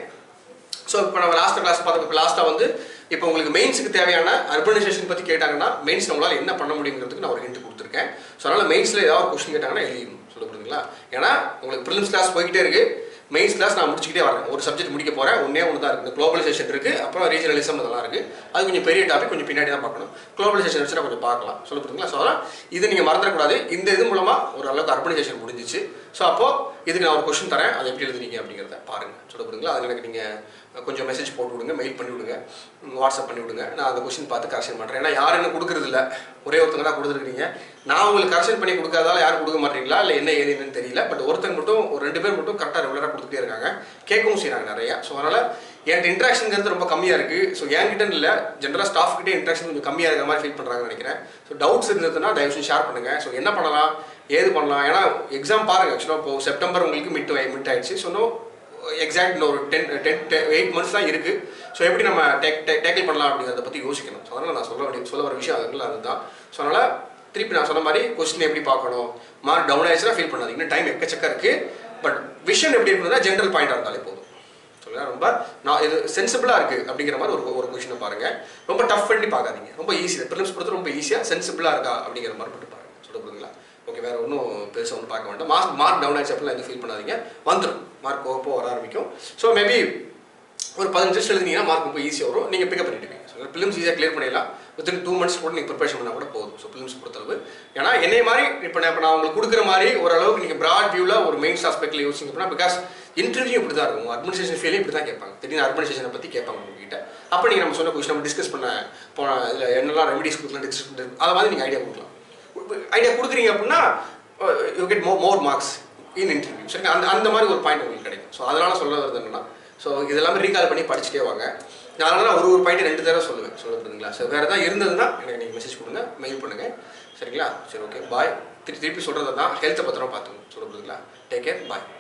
ஸோ இப்போ நம்ம லாஸ்ட் கிளாஸ் பார்த்தோம் இப்போ லாஸ்ட்டாக வந்து இப்போ உங்களுக்கு மெயின்ஸுக்கு தேவையான அர்பனைசேஷன் பற்றி கேட்டாங்கன்னா மெயின்ஸ் நம்மளால் என்ன பண்ண முடியுங்கிறதுக்கு நான் ஒரு ஹிண்ட் கொடுத்துருக்கேன் ஸோ அதனால் மெயின்ஸில் ஏதாவது ஒரு கொஸ்டின் கேட்டாங்கன்னா எழுதிடணும் சொல்ல புரியுதுங்களா ஏன்னா உங்களுக்கு ப்ரிலிம்ஸ் கிளாஸ் போய்கிட்டே இருக்கு மெயின்ஸ் கிளாஸ் நான் முடிச்சுக்கிட்டே வரேன் ஒரு சப்ஜெக்ட் முடிக்க போகிறேன் ஒன்றே ஒன்று தான் இருக்குது குளோபலைசேஷன் இருக்குது அப்புறம் ரீஜனலிசம் அதெல்லாம் இருக்குது அது கொஞ்சம் பெரிய டாபிக் கொஞ்சம் பின்னாடி தான் பார்க்கணும் குளோபலைசேஷன் வச்சு நான் கொஞ்சம் பார்க்கலாம் சொல்ல புரியுதுங்களா ஸோ அதனால் இது நீங்கள் மறந்துடக்கூடாது இந்த இது மூலமாக ஒரு அளவுக்கு அர்பனைசேஷன் முடிஞ்சிச்சு ஸோ அப்போது இதுக்கு நான் ஒரு கொஸ்டின் தரேன் அதை எப்படி எழுதுனீங்க அப்படிங்கிறத பாருங்கள் சொல்ல புரியுதுங்களா அது எனக்கு நீங்கள் கொஞ்சம் மெசேஜ் போட்டு விடுங்க மெயில் பண்ணி விடுங்க ம், வாட்ஸ்அப் பண்ணி விடுங்க நான் அந்த கொஸ்டின் பார்த்து கரெக்ஷன் பண்ணுறேன் ஏன்னா யாரும் என்ன கொடுக்குறது இல்ல ஒரே ஒருத்தங்க தான் கொடுத்துருக்கீங்க நான் உங்களுக்கு கரெக்ஷன் பண்ணி கொடுக்காதால யாரும் கொடுக்க மாட்டீங்களா இல்லை என்ன ஏதுன்னு தெரியல பட் ஒருத்தங்க மட்டும் ஒரு ரெண்டு பேர் மட்டும் கரெக்டாக ரெகுலராக கொடுத்துட்டே இருக்காங்க கேட்கவும் செய்கிறாங்க நிறையா ஸோ அதனால் என்கிட்ட இன்ட்ராக்ஷன்ங்கிறது ரொம்ப கம்மியாக இருக்குது ஸோ என்கிட்ட இல்லை ஜென்ரலாக ஸ்டாஃப் கிட்டே இன்ட்ராக்ஷன் கொஞ்சம் கம்மியாக இருக்கிற மாதிரி ஃபீல் பண்ணுறாங்கன்னு நினைக்கிறேன் ஸோ டவுட்ஸ் இருந்ததுன்னா தயவு செஞ்சு ஷேர் பண்ணுங்கள் ஸோ என்ன பண்ணலாம் ஏது பண்ணலாம் ஏன்னா எக்ஸாம் பாருங்கள் ஆக்சுவலாக இப்போ செப்டம்பர் உங்களுக்கு மிட் மிட் ஆயிடுச்சு ஸோ இன்னும் எக்ஸாக்ட் இன்னும் ஒரு டென் டென் எயிட் மந்த்ஸ் தான் இருக்குது ஸோ எப்படி நம்ம டேக் டேக்கிள் பண்ணலாம் அப்படிங்கிறத பற்றி யோசிக்கணும் ஸோ அதனால் நான் சொல்ல வேண்டிய சொல்ல வர விஷயம் அதுல அதுதான் ஸோ அதனால் திருப்பி நான் சொன்ன மாதிரி கொஸ்டின் எப்படி பார்க்கணும் மார்க் டவுன் ஆயிடுச்சுன்னா ஃபீல் பண்ணாதீங்க இன்னும் டைம் எக்கச்சக்க இருக்குது பட் விஷன் எப்படி இருக்கணும்னா ஜென்ரல் பாயிண்டாக இருந்தாலே போதும் சொல்லுங்க ரொம்ப நான் இது சென்சிபிளாக இருக்குது அப்படிங்கிற மாதிரி ஒரு ஒரு கொஷினை பாருங்கள் ரொம்ப டஃப் பண்ணி பார்க்காதீங்க ரொம்ப ஈஸி ப்ரிலிம்ஸ் பொறுத்து ரொம்ப ஈஸியாக சென்சிபிளாக இருக்கா அப்படிங்கிற மாதிரி மட்டும் பாருங்கள் சொல்ல போதுங்களா ஓகே ஓகே வேறு ஒன்றும் பெருசாக ஒன்றும் பார்க்க வேண்டாம் மார்க் மார்க் டவுன் ஆச்சு அப்படிலாம் எதுவும் ஃபீல் பண்ணாதீங்க வந்துடும் மார்க் போக போக வர ஆரம்பிக்கும் ஸோ மேபி ஒரு பதினஞ்சு டெஸ்ட் எழுதினீங்கன்னா மார்க் ரொம்ப ஈஸியாக வரும் நீங்கள் பிக்கப் பண்ணிடுவீங்க ஸோ ஃபிலிம்ஸ் ஈஸியாக கிளியர் பண்ணிடலாம் வித்தின் டூ மந்த்ஸ் கூட நீங்கள் ப்ரிப்பரேஷன் பண்ணால் கூட போதும் ஸோ ஃபிலிம்ஸ் பொறுத்தளவு ஏன்னா என்னை மாதிரி இப்போ நான் இப்போ நான் உங்களுக்கு கொடுக்குற மாதிரி ஓரளவுக்கு நீங்கள் ப்ராட் வியூவில் ஒரு மெயின் ஆஸ்பெக்டில் யோசிங்க அப்படின்னா பிகாஸ் இன்டர்வியூ இப்படி தான் இருக்கும் அட்மினிஸ்ட்ரேஷன் ஃபீலே இப்படி தான் கேட்பாங்க திடீர்னு அட்மினிஸ்ட்ரேஷனை பற்றி கேட்பாங்க உங்ககிட்ட அப்போ நீங்கள் நம்ம சொன்ன கொஸ்டின் நம்ம டிஸ்கஸ் பண்ண போன இதில் என்னெல்லாம் ரெமிடிஸ் கொடுக்கலாம் டிஸ்கஸ் பண்ணி அதை மாதிரி நீங்கள் ஐடியா கொடுக்கலாம் ஐடியா கொடுக்குறீங்க அப்படின்னா யூ கெட் மோ மோர் மார்க்ஸ் இன் இன்டர்வியூ சரி அந்த அந்த மாதிரி ஒரு பாயிண்ட் உங்களுக்கு கிடைக்கும் ஸோ அதனால் சொல்ல வருது என்னன்னா ஸோ இதெல்லாமே ரீகால் பண்ணி படிச்சுட்டே வாங்க நான் அதனால ஒரு ஒரு பாயிண்ட் ரெண்டு தடவை சொல்லுவேன் சொல்லுறதுங்களா ஸோ வேறு ஏதாவது இருந்ததுன்னா எனக்கு நீங்கள் மெசேஜ் கொடுங்க மெயில் பண்ணுங்கள் சரிங்களா சரி ஓகே பாய் திருப்பி திருப்பி சொல்கிறது தான் ஹெல்த்தை பத்திரம் பார்த்துக்கணும் சொல்லுறதுங்களா டேக் கேர் பாய்